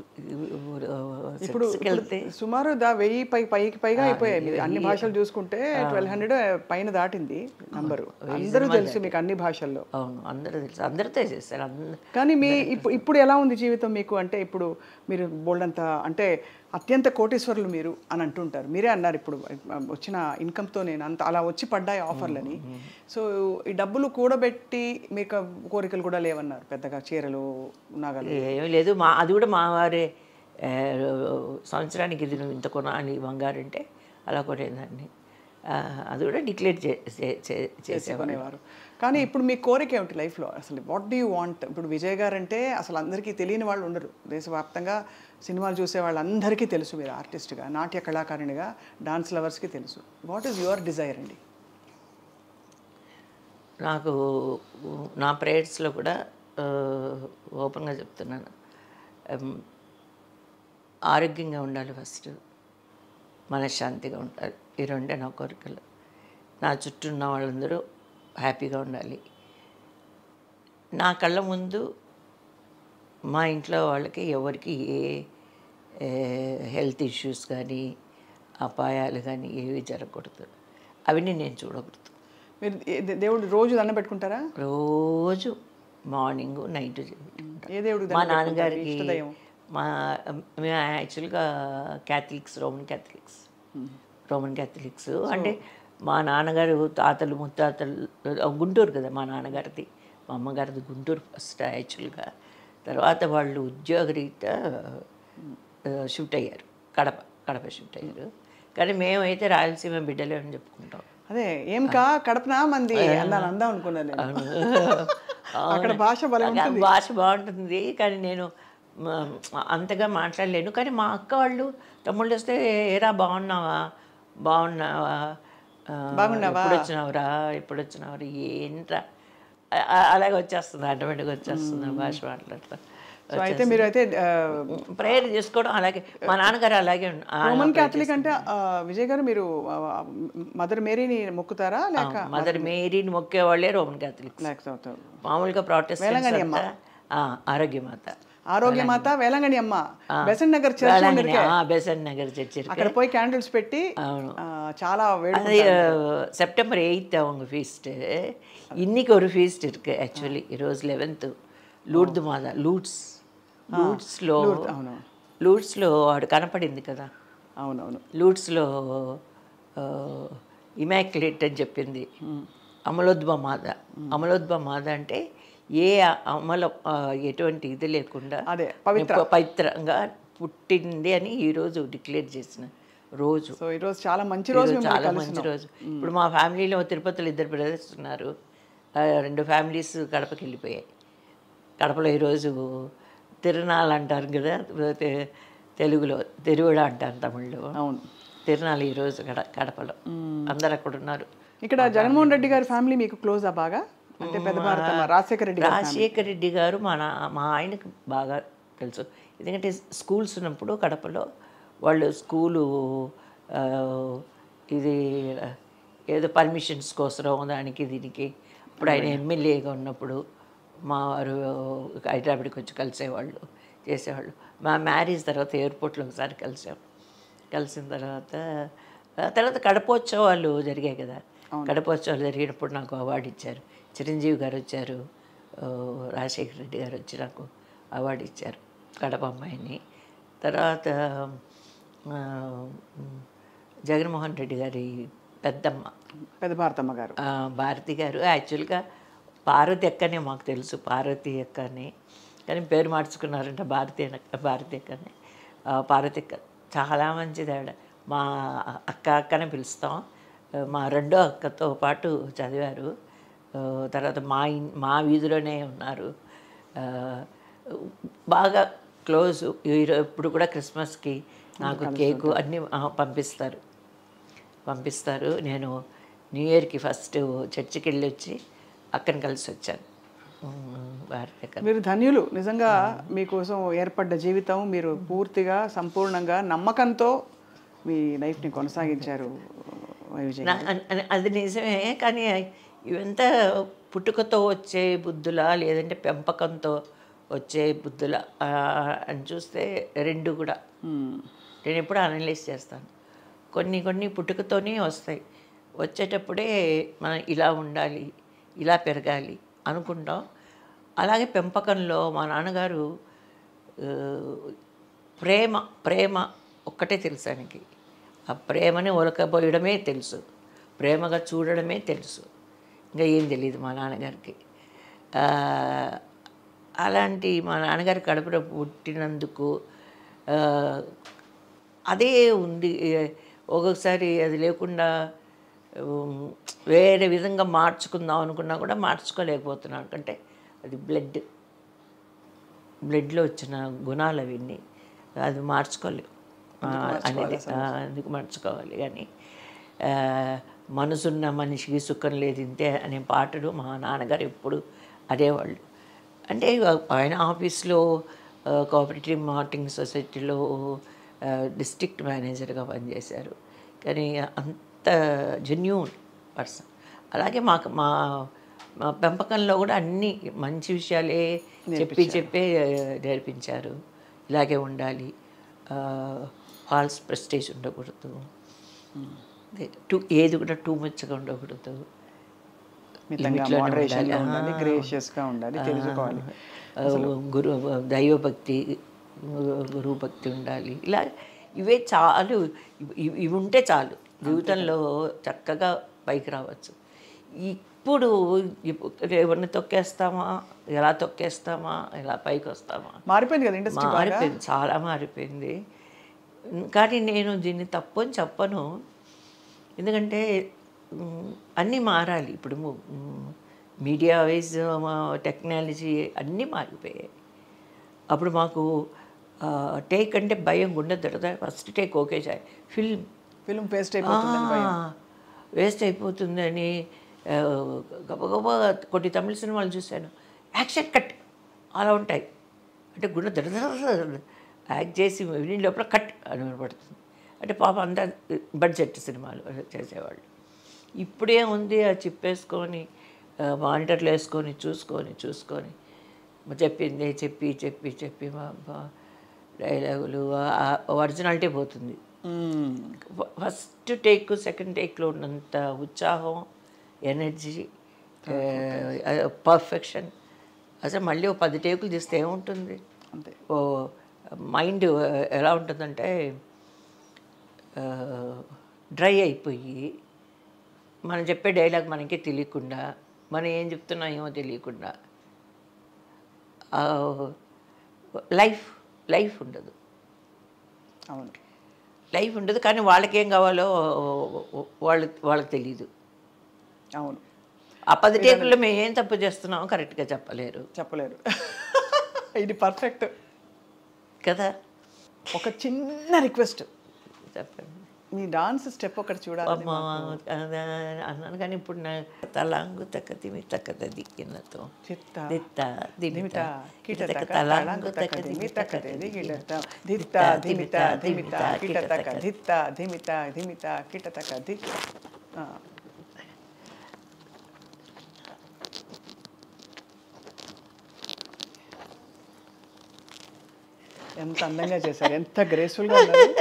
ఇప్పుడు సెట్స్కి వెళ్తే సుమారు దా వెయ్యి పై పైకి పైగా అయిపోయాయి మీది. అన్ని భాషలు చూసుకుంటే ట్వెల్వ్ హండ్రెడ్ పైన దాటింది నంబరు అందరూ తెలుసు మీకు అన్ని భాషల్లో అవును అందరూ తెలుసు అందరితో చేశారు అందరు కానీ మీ ఇప్పుడు ఇప్పుడు ఎలా ఉంది జీవితం మీకు అంటే ఇప్పుడు మీరు బోల్డంత అంటే అత్యంత కోటీశ్వరులు మీరు అని అంటుంటారు మీరే అన్నారు ఇప్పుడు వచ్చిన ఇన్కమ్తో నేను అంత అలా వచ్చి పడ్డాయి ఆఫర్లని సో ఈ డబ్బులు కూడబెట్టి మీకు కోరికలు కూడా లేవన్నారు పెద్దగా చీరలు నగలు ఏమీ లేదు మా అది కూడా మా వారే ఆ, సంవత్సరానికి ఇది నువ్వు ఇంత కొనాలి బంగారు అంటే అలా కొనేదాన్ని ఆ, అది కూడా డిక్లేర్ చే చే- చే- చేసేవాడు కొనేవారు కానీ ఇప్పుడు మీ కోరిక ఏమిటి లైఫ్లో అసలు వాట్ డూ యూ వాంట్ ఇప్పుడు విజయ్ గారు అంటే అసలు అందరికీ తెలియని వాళ్ళు ఉండరు దేశవ్యాప్తంగా సినిమాలు చూసే వాళ్ళందరికీ తెలుసు మీరు ఆర్టిస్ట్గా నాట్య కళాకారిణిగా డాన్స్ లవర్స్కి తెలుసు వాట్ ఈస్ యువర్ డిజైర్ అండి నాకు నా ప్రేయర్స్లో కూడా ఆ, ఓపెన్గా చెప్తున్నాను ఉమ్, ఆరోగ్యంగా ఉండాలి ఫస్ట్ మనశ్శాంతిగా ఉండాలి ఈ రెండే నా కోరికలు నా చుట్టూ ఉన్న వాళ్ళందరూ హ్యాపీగా ఉండాలి నా కళ్ళ ముందు మా ఇంట్లో వాళ్ళకి ఎవరికి ఏ హెల్త్ ఇష్యూస్ కానీ అపాయాలు కానీ ఏవి జరగకూడదు అవన్నీ నేను చూడకూడదు మీరు ఏ- దే- దేవుడు రోజు దండం పెట్టుకుంటారా రోజు మార్నింగ్ నైట్ ఏ దేవుడికి మా దండం పెట్టుకుంటారు? నాన్నగారికి ఇష్టదైవం మా మేము యాక్చువల్గా Catholics Roman Catholics Roman Catholics అంటే మా నాన్నగారు తాతలు ముత్తాతలు గుంటూరు కదా మా నాన్నగారిది మా అమ్మగారిది గుంటూరు ఫస్ట్ యాక్చువల్గా తర్వాత వాళ్ళు ఉద్యోగరీత్యా షిఫ్ట్ అయ్యారు కడప కడప షిఫ్ట్ అయ్యారు కానీ మేమైతే రాయలసీమ బిడ్డలే అని చెప్పుకుంటాం అదే ఏం కా కడపనా మంది అందాను అందాం అనుకున్నాను నేను అక్కడ భాష భలే నాకు భాష బాగుంటుంది కానీ నేను మ, అంతగా మాట్లాడలేను కానీ మా అక్క వాళ్ళు తమ్ముళ్ళు వస్తే ఏరా బాగున్నావా బాగున్నావా ఆ, బాగున్నావా? ఎప్పుడు వచ్చినావురా ఎప్పుడు వచ్చినావురా ఏంట్రా అ- అ- అలాగే వచ్చేస్తుంది ఆటోమేటిక్గా వచ్చేస్తుంది ఆ భాష మాట్లాడతా సో అయితే మీరు అయితే ప్రేయర్ చేసుకోవడం అలాగే మా నాన్నగారు అలాగే ఉన్న- ఆ- రోమన్ క్యాథలిక్ అంటే ఆ, విజయ్ గారు మీరు మదర్ మేరీని మొక్కుతారా లేక మదర్ మేరీని మొక్కే వాళ్ళే రోమన్ క్యాథలిక్స్ లేకపోతే మామూలుగా వేలంగణి ప్రాటెస్టెంట్స్ ఆరోగ్యమాత ఆరోగ్యమాత వేలంగణి అమ్మ బెసెంట్ నగర్ చర్చ్ వేలంగణి, ఆ, బెసంట్ నగర్ చర్చ్ ఇருக்கு. అక్కడ పోయి క్యాండిల్స్ పెట్టి అవును. ఆ, చాలా వేడి அது செப்டம்பர் எயித் அவங்க ஃபீஸ்ட்டு இன்னைக்கு ஒரு ஃபீஸ்ட் இருக்கு యాక్చువల్లీ ఈరోజు లెవెన్త్ లూడ్దు మాద లూడ్స్ లూడ్స్లో అవును. లూడ్స్లో వాడు కనపడింది కదా అవునవును లూడ్స్లో ఇమాక్యులేట్ అని చెప్పింది అమలోద్భ మాద అమలోద్భ మాద అంటే ఏ అమల ఆ, ఎటువంటి ఇది లేకుండా అదే, పవిత్ర. ప- పవిత్రంగా పుట్టింది అని ఈరోజు డిక్లేర్ చేసిన రోజు సో ఈరోజు చాలా మంచి రోజు ఈరోజు మిమ్మల్ని చాలా మంచి రోజు ఇప్పుడు మా ఫ్యామిలీలో తిరుపతిలో ఇద్దరు బ్రదర్స్ ఉన్నారు ఆ, రెండు ఫ్యామిలీస్ కడపకి వెళ్ళిపోయాయి కడపలో ఈరోజు తిరునాళ్ళు అంటారు కదా తె- తెలుగులో తెరువుడ అంటారు తమిళ్లో అవును తిరునాళ్ళు ఈరోజు కడ కడపలో అందరు అక్కడ ఉన్నారు ఇక్కడ జగన్మోహన్ రెడ్డి గారి ఫ్యామిలీ మీకు క్లోజ్ ఆ బాగా అంటే పెద్ద భారతమ్మ రాజశేఖర రెడ్డి గారి రాజశేఖర రెడ్డి గారు మా నా మా ఆయనకు బాగా తెలుసు ఎందుకంటే స్కూల్స్ ఉన్నప్పుడు కడపలో వాళ్ళు స్కూలు ఆ, ఇది ఏదో పర్మిషన్స్ కోసం దానికి దీనికి ఇప్పుడు ఆయన ఎమ్మెల్యేగా ఉన్నప్పుడు మా వారు హైదరాబాద్కి వచ్చి కలిసేవాళ్ళు చేసేవాళ్ళు మా మ్యారేజ్ తర్వాత ఎయిర్పోర్ట్లో ఒకసారి కలిసాం కలిసిన తర్వాత ఆ తర్వాత కడపోత్సవాలు జరిగాయి కదా కడపోత్సవాలు జరిగినప్పుడు నాకు అవార్డు ఇచ్చారు చిరంజీవి గారు వచ్చారు ఆ, రాజశేఖర రెడ్డి గారు వచ్చి నాకు అవార్డు ఇచ్చారు కడప అమ్మాయిని తర్వాత ఆ, జగన్మోహన్ రెడ్డి గారి పెద్దమ్మ పెద్ద భారతమ్మ గారు ఆ, భారతి గారు యాక్చువల్గా పార్వతి అక్కనే మాకు తెలుసు పార్వతి అక్క అని కానీ పేరు మార్చుకున్నారంట భారతి అక్క భారతి అక్కని ఆ, పార్వతి అక్క చాలా మంచిది ఆవిడ మా అక్క అక్కనే పిలుస్తాం ఆ, మా రెండో అక్కతో పాటు చదివారు ఆ, తర్వాత మా ఇన్ మా వీధిలోనే ఉన్నారు ఆ, బాగా క్లోజ్ ఇప్పుడు కూడా క్రిస్మస్కి నాకు కేకు అన్నీ ఆ, పంపిస్తారు పంపిస్తారు నేను న్యూ ఇయర్కి ఫస్ట్ చర్చికి వెళ్ళి వచ్చి అక్కని కలిసి వచ్చాను ఉమ్, భారతి అక్క మీరు ధన్యులు నిజంగా మీకోసం ఏర్పడ్డ జీవితం మీరు పూర్తిగా సంపూర్ణంగా నమ్మకంతో మీ లైఫ్ని కొనసాగించారు విజయ్ నా- అన్- అన్- అది నిజమే కానీ ఇవంతా పుట్టుకతో వచ్చే బుద్ధులా లేదంటే పెంపకంతో వచ్చే బుద్ధులా ఆ, అని చూస్తే రెండు కూడా నేను ఎప్పుడు అనలైజ్ చేస్తాను కొన్ని కొన్ని పుట్టుకతోనే వస్తాయి వచ్చేటప్పుడే మనం ఇలా ఉండాలి ఇలా పెరగాలి అనుకుంటాం అలాగే పెంపకంలో మా నాన్నగారు ఆ, ప్రేమ ప్రేమ ఒక్కటే తెలుసు ఆయనకి ఆ ప్రేమని ఒలకపోయడమే తెలుసు ప్రేమగా చూడడమే తెలుసు ఇంకా ఏం తెలియదు మా నాన్నగారికి ఆ, అలాంటి మా నాన్నగారి కడుపులో పుట్టినందుకు ఆ, అదే ఉంది ఒక్కొక్కసారి అది లేకుండా ఉమ్, వేరే విధంగా మార్చుకుందాం అనుకున్నా కూడా మార్చుకోలేకపోతున్నాను అంటే అది బ్లడ్ బ్లడ్లో వచ్చిన గుణాలు అవన్నీ అది మార్చుకోలేవు ఆ, అనేది ఆ, అందుకు మార్చుకోవాలి కానీ ఆ, మనసున్న మనిషికి సుఖం లేదు ఇంతే అనే పాటలు మా నాన్నగారు ఎప్పుడు అదేవాళ్ళు అంటే ఆయన ఆఫీస్లో ఆ, కోఆపరేటివ్ మార్కెటింగ్ సొసైటీలో ఆ, డిస్ట్రిక్ట్ మేనేజర్గా పనిచేశారు కానీ అంత జెన్యూన్ పర్సన్ అలాగే మాకు మా మా పెంపకంలో కూడా అన్ని మంచి విషయాలే చెప్పి చెప్పే నేర్పించారు ఇలాగే ఉండాలి ఫాల్స్ ప్రెస్టేజ్ ఉండకూడదు అదే, టూ ఏది కూడా టూ మచ్గా ఉండకూడదు మితంగా లిమిట్లోనే మోడరేషన్గా ఉండాలి. ఉండాలి ఆ. గ్రేషియస్గా ఉండాలి తెలుసుకోవాలి ఆ, గురు దైవభక్తి గురువు భక్తి ఉండాలి ఇలా ఇవే చాలు ఇవి- ఇవి ఇవి ఉంటే చాలు జీవితంలో చక్కగా పైకి రావచ్చు ఇప్పుడు ఇప్పు- ఎవరిని తొక్కేస్తామా ఎలా తొక్కేస్తామా ఎలా పైకి వస్తామా మారిపోయింది కదా ఇండస్ట్రీ బాగా మారిపోయింది చాలా మారిపోయింది కానీ నేను దీన్ని తప్పు అని చెప్పను ఎందుకంటే మ్, అన్నీ మారాలి ఇప్పుడు మీడియా వైజ్ టెక్నాలజీ అన్నీ మారిపోయాయి అప్పుడు మాకు టేక్ అంటే భయం ఉండదు కదా ఫస్ట్ టేక్ ఓకే చాయ్ ఫిల్మ్ ఫిల్మ్ పేస్ట్ అయిపోతుందని భయం వేస్ట్ అయిపోతుందని ఆ, గబగబా కొన్ని తమిళ సినిమాలు చూశాను యాక్షన్ కట్ అలా ఉంటాయి అంటే గుండె దడ దడ దడ యాక్ట్ చేసి విని లోపల కట్ అని వినపడుతుంది అంటే పాప అంతా బడ్జెట్ సినిమాలు చేసేవాళ్ళు ఇప్పుడే ఉంది ఆ చిప్ వేసుకొని మానిటర్లు వేసుకొని చూసుకొని చూసుకొని చెప్పింది చెప్పి చెప్పి చెప్పి మా మా డైలాగులు ఒరిజినాలిటీ పోతుంది మ్మ్. ఫస్ట్ టేక్ సెకండ్ టేక్లో ఉన్నంత ఉత్సాహం ఎనర్జీ పర్ఫెక్షన్ అసలు మళ్ళీ ఓ పది టేకులు తీస్తే ఏముంటుంది అంతే ఓ మైండ్ ఎలా ఉంటుందంటే డ్రై అయిపోయి మనం చెప్పే డైలాగ్ మనకే తెలియకుండా మనం ఏం చెప్తున్నాం ఏమో తెలియకుండా లైఫ్ లైఫ్ ఉండదు అవును లైఫ్ ఉండదు కానీ వాళ్ళకి ఏం కావాలో వాళ్ళు వాళ్ళకి తెలియదు అవును ఆ పది టేకుల్లో మేము ఏం తప్పు చేస్తున్నామో కరెక్ట్గా చెప్పలేరు చెప్పలేరు ఇది పర్ఫెక్ట్ కదా ఒక చిన్న రిక్వెస్ట్ చెప్పండి మీ డాన్స్ స్టెప్ ఒకటి చూడాలి అమ్మా అదా అన్నాను కానీ ఇప్పుడు నా తలాంగు తక్క తిమి తక్క దిక్కినతో చిత్త దిత్త దిమిత దిమిత కిటతక కిటతక తలాంగు తలాంగు తక తక్క దిమిత దిమిత కతే దిగిటత దిత్త దిత్త దిమిత దిమిత దిమిత దిమిత కిటతక కిటతక దిత్త దిమిత దిమిత కిటతక దిత్ ఆ. ఎంత అందంగా చేశారు ఎంత గ్రేస్ఫుల్ గా ఉన్నారు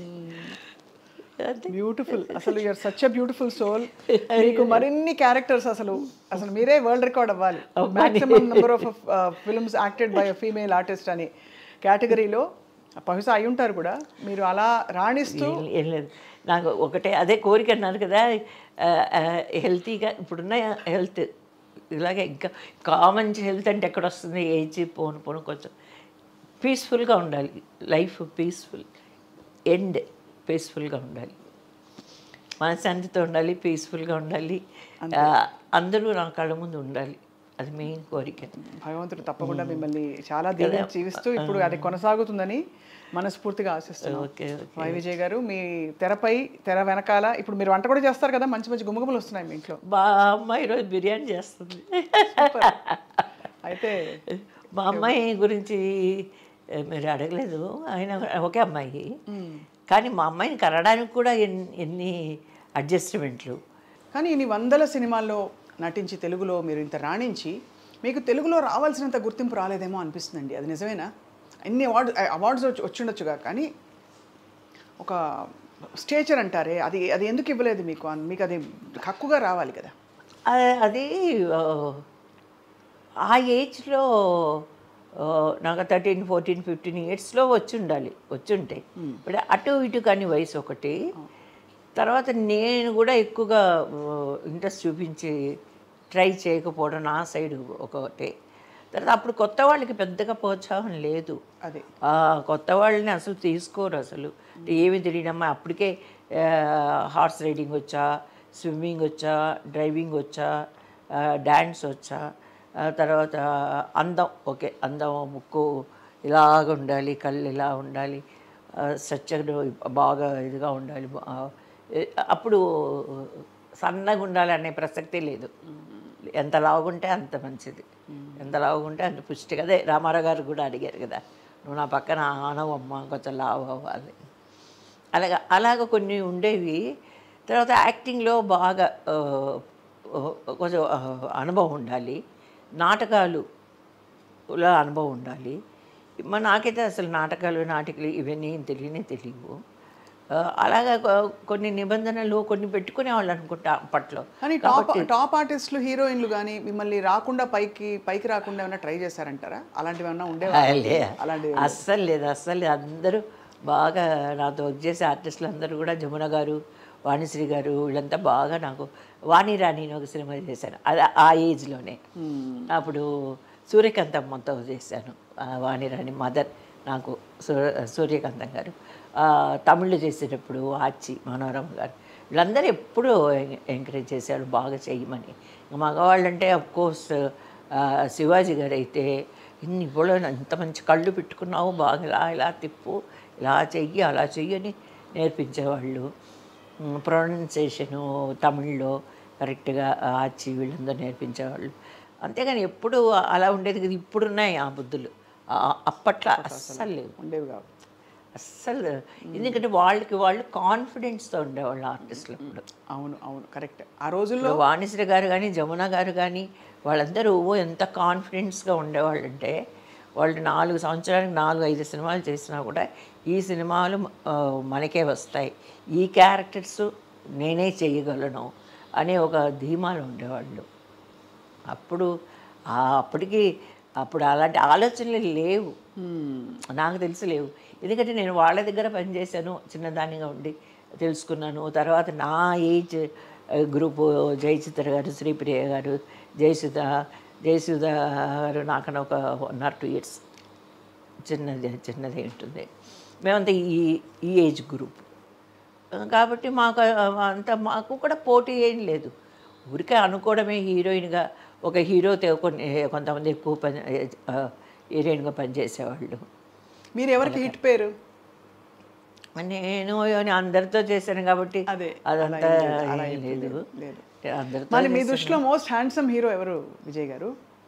అదే. బ్యూటిఫుల్ అసలు you are such a beautiful soul మీకు మరిన్ని క్యారెక్టర్స్ అసలు అసలు మీరే వరల్డ్ రికార్డ్ అవ్వాలి maximum number of films acted by female artist అని కేటగిరీలో బహుశా అయి ఉంటారు కూడా మీరు అలా రాణిస్తూ ఏం- ఏం లేదు నాకు ఒకటే అదే కోరిక అన్నారు కదా హెల్తీగా ఇప్పుడున్న హెల్త్ ఇలాగే ఇంకా కామన్ హెల్త్ అంటే ఎక్కడ వస్తుంది ఏజ్ పోను పోను కొంచెం పీస్ఫుల్గా ఉండాలి లైఫ్ పీస్ఫుల్ ఎండ్ పీస్ఫుల్గా ఉండాలి మనశాంతితో ఉండాలి పీస్ఫుల్గా ఉండాలి ఆ, అందరూ నా కళ్ళ ముందు ఉండాలి అది మెయిన్ కోరిక భగవంతుడు తప్పకుండా మిమ్మల్ని చాలా దీవెన జీవిస్తూ ఇప్పుడు అది కొనసాగుతుందని మనస్ఫూర్తిగా ఆశిస్తున్నాను ఓకే ఓకే వై విజయ్ గారు మీ తెరపై తెర వెనకాల ఇప్పుడు మీరు వంట కూడా చేస్తారు కదా మంచి మంచి గుమగుమలు వస్తున్నాయి మీ ఇంట్లో మా అమ్మ ఈరోజు బిర్యానీ చేస్తుంది అయితే మా అమ్మాయి గురించి ఏ, మీరు అడగలేదు ఆయన ఒకే అమ్మాయి కానీ మా అమ్మాయిని కనడానికి కూడా ఎన్ని ఎన్ని అడ్జస్ట్మెంట్లు కానీ ఇన్ని వందల సినిమాల్లో నటించి తెలుగులో మీరు ఇంత రాణించి మీకు తెలుగులో రావాల్సినంత గుర్తింపు రాలేదేమో అనిపిస్తుందండి అది నిజమేనా ఎన్ని అవార్డు అవార్డ్స్ వచ్చి వచ్చిండొచ్చుగా కానీ ఒక స్టేచర్ అంటారే అది అది ఎందుకు ఇవ్వలేదు మీకు అన్- మీకు అది హక్కుగా రావాలి కదా అ- అది ఆ, ఆ ఏజ్లో ఆ, నాకు థర్టీన్ ఫోర్టీన్ ఫిఫ్టీన్ ఇయర్స్లో వచ్చి ఉండాలి వచ్చి ఉంటాయి ఇప్పుడు అటు ఇటు కానీ వయసు ఒకటి తర్వాత నేను కూడా ఎక్కువగా ఇంట్రెస్ట్ చూపించి ట్రై చేయకపోవడం నా సైడ్ ఒకటి తర్వాత అప్పుడు కొత్త వాళ్ళకి పెద్దగా ప్రోత్సాహం లేదు అది ఆ కొత్త వాళ్ళని అసలు తీసుకోరు అసలు ఏమి తెలియడమ్మా అప్పటికే హార్స్ రైడింగ్ వచ్చా స్విమ్మింగ్ వచ్చా డ్రైవింగ్ వచ్చా డ్యాన్స్ వచ్చా ఆ తర్వాత అందం ఓకే అందం ముక్కు ఇలాగ ఉండాలి కళ్ళు ఇలా ఉండాలి స్ట్రక్చర్ బాగా ఇదిగా ఉండాలి ఆ, ఏ- అప్పుడు సన్నగా ఉండాలి అనే ప్రసక్తే లేదు ఎంత లావుగుంటే అంత మంచిది ఎంత లావుగుంటే అంత పుష్టిగా అదే రామారావు గారు కూడా అడిగారు కదా నువ్వు నా పక్కన ఆనవమ్మ కొంచెం లావు అవ్వాలి అలాగా అలాగ కొన్ని ఉండేవి తర్వాత యాక్టింగ్లో బాగా ఆ, ఆ, కొంచెం ఆ, అనుభవం ఉండాలి నాటకాలు లో అనుభవం ఉండాలి మరి నాకైతే అసలు నాటకాలు నాటికలు ఇవన్నీ తెలియనే తెలియవు ఆ, అలాగా కొ- కొన్ని నిబంధనలు కొన్ని పెట్టుకునేవాళ్ళు అనుకుంటా అప్పట్లో కానీ టాప్ టాప్ ఆర్టిస్టులు హీరోయిన్లు కానీ మిమ్మల్ని రాకుండా పైకి పైకి రాకుండా ఏమైనా ట్రై చేశారంటారా అలాంటివి ఏమన్నా ఉండేవా లే అలాంటివి అస్సలు లేదు అస్సలు లేదు అందరూ బాగా నాతో వర్క్ చేసే ఆర్టిస్టులు అందరూ కూడా జమున గారు వాణిశ్రీ గారు వీళ్ళంతా బాగా నాకు వాణి రాణి అని ఒక సినిమా చేశాను అది ఆ ఏజ్లోనే అప్పుడు సూర్యకాంతమ్మతో చేశాను ఆ వాణి రాణి మదర్ నాకు సూ- సూర్యకాంతం గారు ఆ, తమిళ్లో చేసేటప్పుడు ఆచి మనోరమ గారు వీళ్ళందరూ ఎప్పుడూ ఎం- ఎంకరేజ్ చేశారు బాగా చేయమని మగవాళ్ళు అంటే కోర్స్ శివాజీ గారు అయితే ఇన్ని ఇప్పుడు ఎంత మంచి కళ్ళు పెట్టుకున్నావు బాగా ఇలా ఇలా తిప్పు ఇలా చెయ్యి అలా చెయ్యి అని నేర్పించేవాళ్ళు ప్రొనౌన్సియేషను తమిళ్లో కరెక్ట్గా ఆచి వీళ్ళందరూ నేర్పించేవాళ్ళు అంతేగాని ఎప్పుడు అలా ఉండేది కదా ఇప్పుడు ఉన్నాయి ఆ బుద్ధులు ఆ- అప్పట్లో అస్సలు లేవు ఉండేవి కావు అస్సలు ఎందుకంటే వాళ్ళకి వాళ్ళు కాన్ఫిడెన్స్తో ఉండేవాళ్ళు ఆర్టిస్టులు అప్పుడు అవును అవును కరెక్ట్ ఆ రోజుల్లో ఇప్పుడు వాణిశ్రీ గారు కానీ జమున గారు కానీ వాళ్ళందరూ ఎంత కాన్ఫిడెన్స్గా ఉండేవాళ్ళు అంటే వాళ్ళు నాలుగు సంవత్సరానికి నాలుగు ఐదు సినిమాలు చేసినా కూడా ఈ సినిమాలు ఆ, మనకే వస్తాయి ఈ క్యారెక్టర్స్ నేనే చేయగలను అనే ఒక ధీమాలు ఉండేవాళ్ళు అప్పుడు ఆ అప్పటికి అప్పుడు అలాంటి ఆలోచనలు లేవు నాకు తెలిసి లేవు ఎందుకంటే నేను వాళ్ళ దగ్గర పనిచేశాను చిన్నదానిగా ఉండి తెలుసుకున్నాను తర్వాత నా ఏజ్ గ్రూపు జయచిత్ర గారు శ్రీప్రియ గారు జయసుధ జయసుధ గారు నాకన్నా ఒక వన్ ఆర్ టూ ఇయర్స్ చిన్నది చిన్నది ఉంటుంది మేమంతా ఈ ఈ ఏజ్ గ్రూప్ కాబట్టి మాకు అంత మాకు కూడా పోటీ ఏం లేదు ఊరికే అనుకోవడమే హీరోయిన్గా ఒక హీరోతో కొన్ని కొంతమంది ఎక్కువ పని ఆ, హీరోయిన్గా పనిచేసేవాళ్ళు మీరు ఎవరికి హిట్ పేరు నేను అందరితో చేశాను కాబట్టి అదే, అదంతా అలా ఏం లేదు, అలా ఏం ఏం లేదు లేదు. అందరితో మరి మీ దృష్టిలో మోస్ట్ హ్యాండ్సమ్ హీరో ఎవరు విజయ్ గారు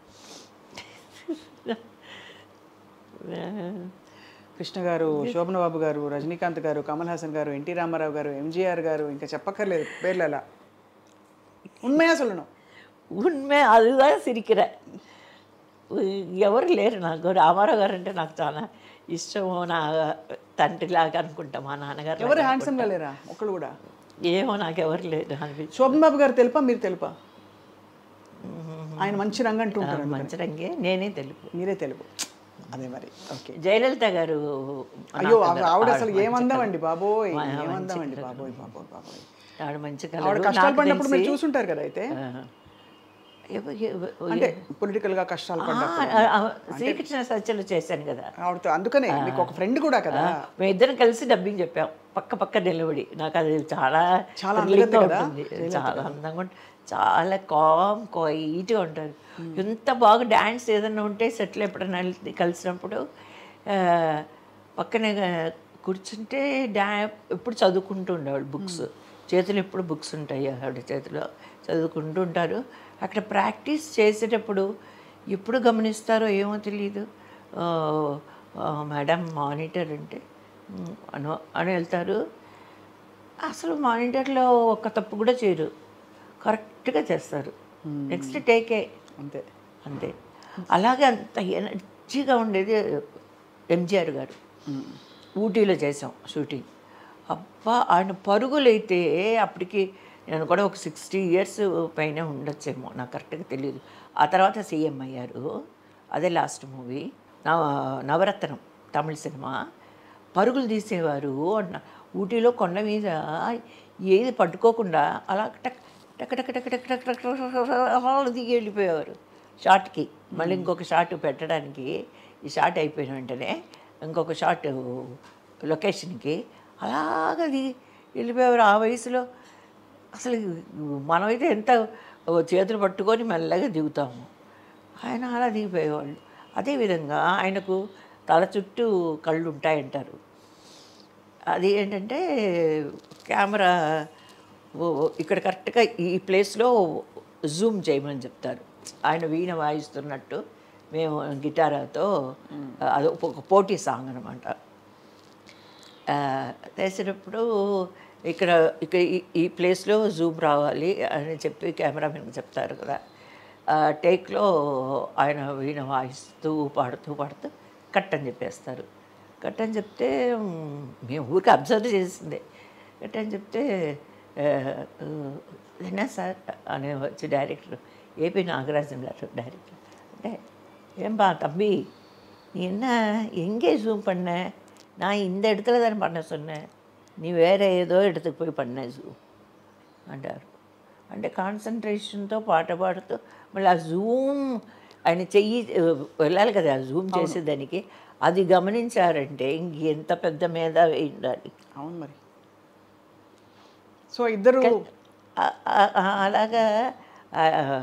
కృష్ణ గారు శోభన బాబు గారు రజనీకాంత్ గారు కమల్ హాసన్ గారు ఎన్టీ రామారావు గారు ఎంజీఆర్ గారు ఇంకా చెప్పక్కర్లేదు పేర్లు అలా ఉண்மையா சொல்லணும் ఉన్మే அதுதான் సిరికిరా ఎవరు లేరు నాకు రామారావు గారు అంటే నాకు చాలా ఇష్టము నా తండ్రిలాగా అనుకుంటా మా నాన్నగారు ఎవరు హ్యాండ్సమ్ గా లేరా ఒక్కళ్ళు కూడా ఏమో నాకు ఎవరు లేరు అనిపించి శోభన్ బాబు గారు తెలుపా మీరు తెలుపా ఆయన మంచి రంగు అంటూ ఉంటారు మంచి రంగే నేనే తెలుపు మీరే తెలుపు అదే మరి ఓకే జయలలిత గారు అయ్యో నాకు ఆవిడ- ఆవిడ అసలు మంచి ఏమందామండి బాబోయ్ మా- మంచి ఏమందామండి కలర్. బాబోయ్ బాబోయ్ బాబోయ్ ఆవిడ మంచి ఆవిడ కలర్ కష్టాలు పడినప్పుడు మీరు చూసుంటారు కదా అయితే అంటే పొలిటికల్ గా కష్టాలు పడ్డ శ్రీకృష్ణ సత్యలు చేశాను కదా ఆవిడతో అందుకనే మీకు ఒక ఫ్రెండ్ కూడా కదా మేము ఇద్దరం కలిసి డబ్బింగ్ చెప్పాం పక్క పక్క నిలబడి నాకు అది చాలా చాలా thrilling గా అందగత్తె కదా? ఉంటుంది చాలా అందంగా ఉంటుంది చాలా కామ్ క్వైట్గా ఉంటారు ఎంత బాగా డ్యాన్స్ ఏదైనా ఉంటే సెటిల్ ఎప్పుడైనా వెళ్తే- కలిసినప్పుడు ఆ, పక్కనే కూర్చుంటే డ్యా ఎప్పుడు చదువుకుంటూ ఉండేవాళ్ళు బుక్స్ చేతిలో ఎప్పుడు బుక్స్ ఉంటాయి ఆవిడ చేతిలో చదువుకుంటూ ఉంటారు అక్కడ ప్రాక్టీస్ చేసేటప్పుడు ఎప్పుడు గమనిస్తారో ఏమో తెలియదు ఆ, ఆ, మేడం మానిటర్ అంటే "ఉమ్, అను అని వెళ్తారు అసలు మానిటర్లో ఒక్క తప్పు కూడా చేయరు కరెక్ట్గా చేస్తారు నెక్స్ట్ టేకే అంతే అంతే అలాగే అంత ఎనర్జీగా ఉండేది ఎంజిఆర్ గారు ఊటీలో చేసాం షూటింగ్ అబ్బా ఆయన పరుగులైతే అప్పటికి నేను కూడా ఒక సిక్స్టీ ఇయర్స్ పైన ఉండొచ్చేమో నాకు కరెక్ట్గా తెలియదు ఆ తర్వాత సీఎం అయ్యారు అదే లాస్ట్ మూవీ నవ నవరత్నం తమిళ సినిమా పరుగులు తీసేవారు అన్న ఊటీలో కొండ మీద ఏది పట్టుకోకుండా అలా టక్ టక్ టక్ టక్ టక్ టక్ టక్ టక్ అలా దిగి వెళ్ళిపోయేవారు షార్ట్కి మళ్ళీ ఇంకొక షాట్ పెట్టడానికి ఈ షాట్ అయిపోయిన వెంటనే ఇంకొక షాట్ లొకేషన్కి అలాగ దిగి వెళ్ళిపోయేవారు ఆ వయసులో అసలు మనమైతే ఎంత చేతులు పట్టుకొని మెల్లగా దిగుతాము ఆయన అలా దిగిపోయేవాళ్ళు అదేవిధంగా ఆయనకు తల చుట్టూ కళ్ళు ఉంటాయంటారు అది ఏంటంటే కెమెరా ఓ- ఓ- ఇక్కడ కరెక్ట్గా ఈ ప్లేస్లో జూమ్ చేయమని చెప్తారు ఆయన వీణ వాయిస్తున్నట్టు మేము గిటారాతో అది ఒక పోటీ సాంగ్ అనమాట వేసినప్పుడు ఇక్కడ ఇక్కడ ఈ- ఈ ప్లేస్లో జూమ్ రావాలి అని చెప్పి కెమెరామెన్కి చెప్తారు కదా టేక్లో ఆయన వీణ వాయిస్తూ పాడుతూ పాడుతూ కట్ అని చెప్పేస్తారు కట్టని చెప్తే మ్, మేము ఊరికి అబ్జర్వ్ చేసిందే కట్టని చెప్తే విన్నా సార్ అనే వచ్చి డైరెక్టర్ ఏపీ నాగరాజన్ గారు డైరెక్టర్ అంటే ஏன்பா தம்பி நீ என்ன எங்கே ஜூம் பண்ண நான் இந்த இடத்துல தானே பண்ண சொன்னேன் நீ வேறு ఏదో இடத்துக்கு పోయి பண்ண జూమ్ అంటారు అంటే కాన్సన్ట్రేషన్తో పాట పాడుతూ మళ్ళీ ఆ జూమ్ ఆయన చెయ్యి ఆ, వెళ్ళాలి కదా ఆ జూమ్ చేసేదానికి అది గమనించారంటే ఇంకెంత పెద్ద మీద ఉండాలి అవును మరి సో ఇద్దరు ఆ- ఆ- ఆ- అలాగా ఆ,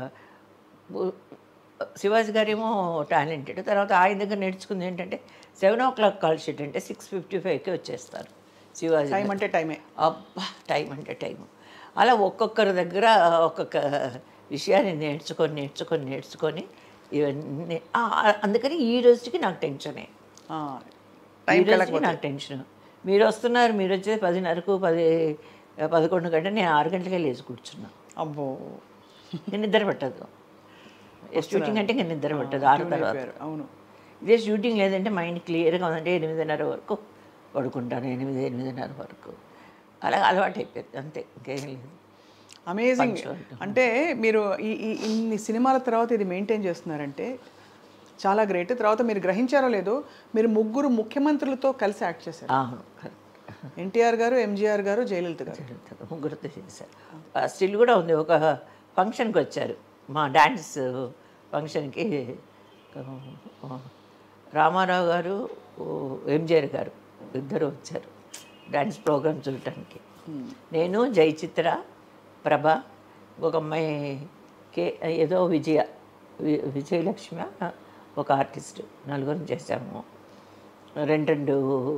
ఉ- శివాజీ గారేమో టాలెంటెడ్ తర్వాత ఆయన దగ్గర నేర్చుకుంది ఏంటంటే seven o'clock call sheet అంటే సిక్స్ ఫిఫ్టీ ఫైవ్కి వచ్చేస్తారు శివాజీ టైం గారు. అంటే టైమే అబ్బా టైం అంటే టైం అలా ఒక్కొక్కరి దగ్గర ఒక్కొక్క విషయాన్ని నేర్చుకొని నేర్చుకొని నేర్చుకొని ఇవన్నీ ఆ, అందుకని ఈ రోజుకి నాకు టెన్షనే ఆ, ఈ టైంకి రోజుకి వెళ్ళకపోతే నాకు టెన్షన్ మీరు వస్తున్నారు మీరు వచ్చేది పదిన్నరకు పది పదకొండు గంట నేను ఆరు గంటలకే లేచి కూర్చున్నా అబ్బో నేను నిద్ర పట్టదు షూటింగ్ అంటే ఇంకా నిద్ర పట్టదు ఆరు తర్వాత అయిపోయారు. అవును ఇదే షూటింగ్ లేదంటే మైండ్ క్లియర్గా ఉందంటే ఎనిమిదిన్నర వరకు పడుకుంటాను ఎనిమిది ఎనిమిదిన్నర వరకు అలా అలవాటు అయిపోయింది అంతే ఇంకేం లేదు అమేజింగ్ Punctuality. అంటే మీరు ఈ ఈ ఇన్ని సినిమాల తర్వాత ఇది మెయింటైన్ చేస్తున్నారంటే చాలా గ్రేట్ తర్వాత మీరు గ్రహించారో లేదో మీరు ముగ్గురు ముఖ్యమంత్రులతో కలిసి యాక్ట్ చేశారు అవును కరెక్ట్ ఎన్టీఆర్ గారు ఎంజీఆర్ గారు జయలలిత గారు ముగ్గురుతో చేశారు ఆ స్టిల్ కూడా ఉంది ఒక ఫంక్షన్కి వచ్చారు మా డ్యాన్స్ ఫంక్షన్కి ఆ, రామారావు గారు ఓ, ఎంజిఆర్ గారు ఇద్దరు వచ్చారు డ్యాన్స్ ప్రోగ్రామ్ చూడటానికి నేను జయచిత్ర ప్రభ ఒక అమ్మాయి కే ఏదో విజయ వి- విజయలక్ష్మి ఒక ఆర్టిస్ట్ నలుగురం చేసాము రెండు రెండు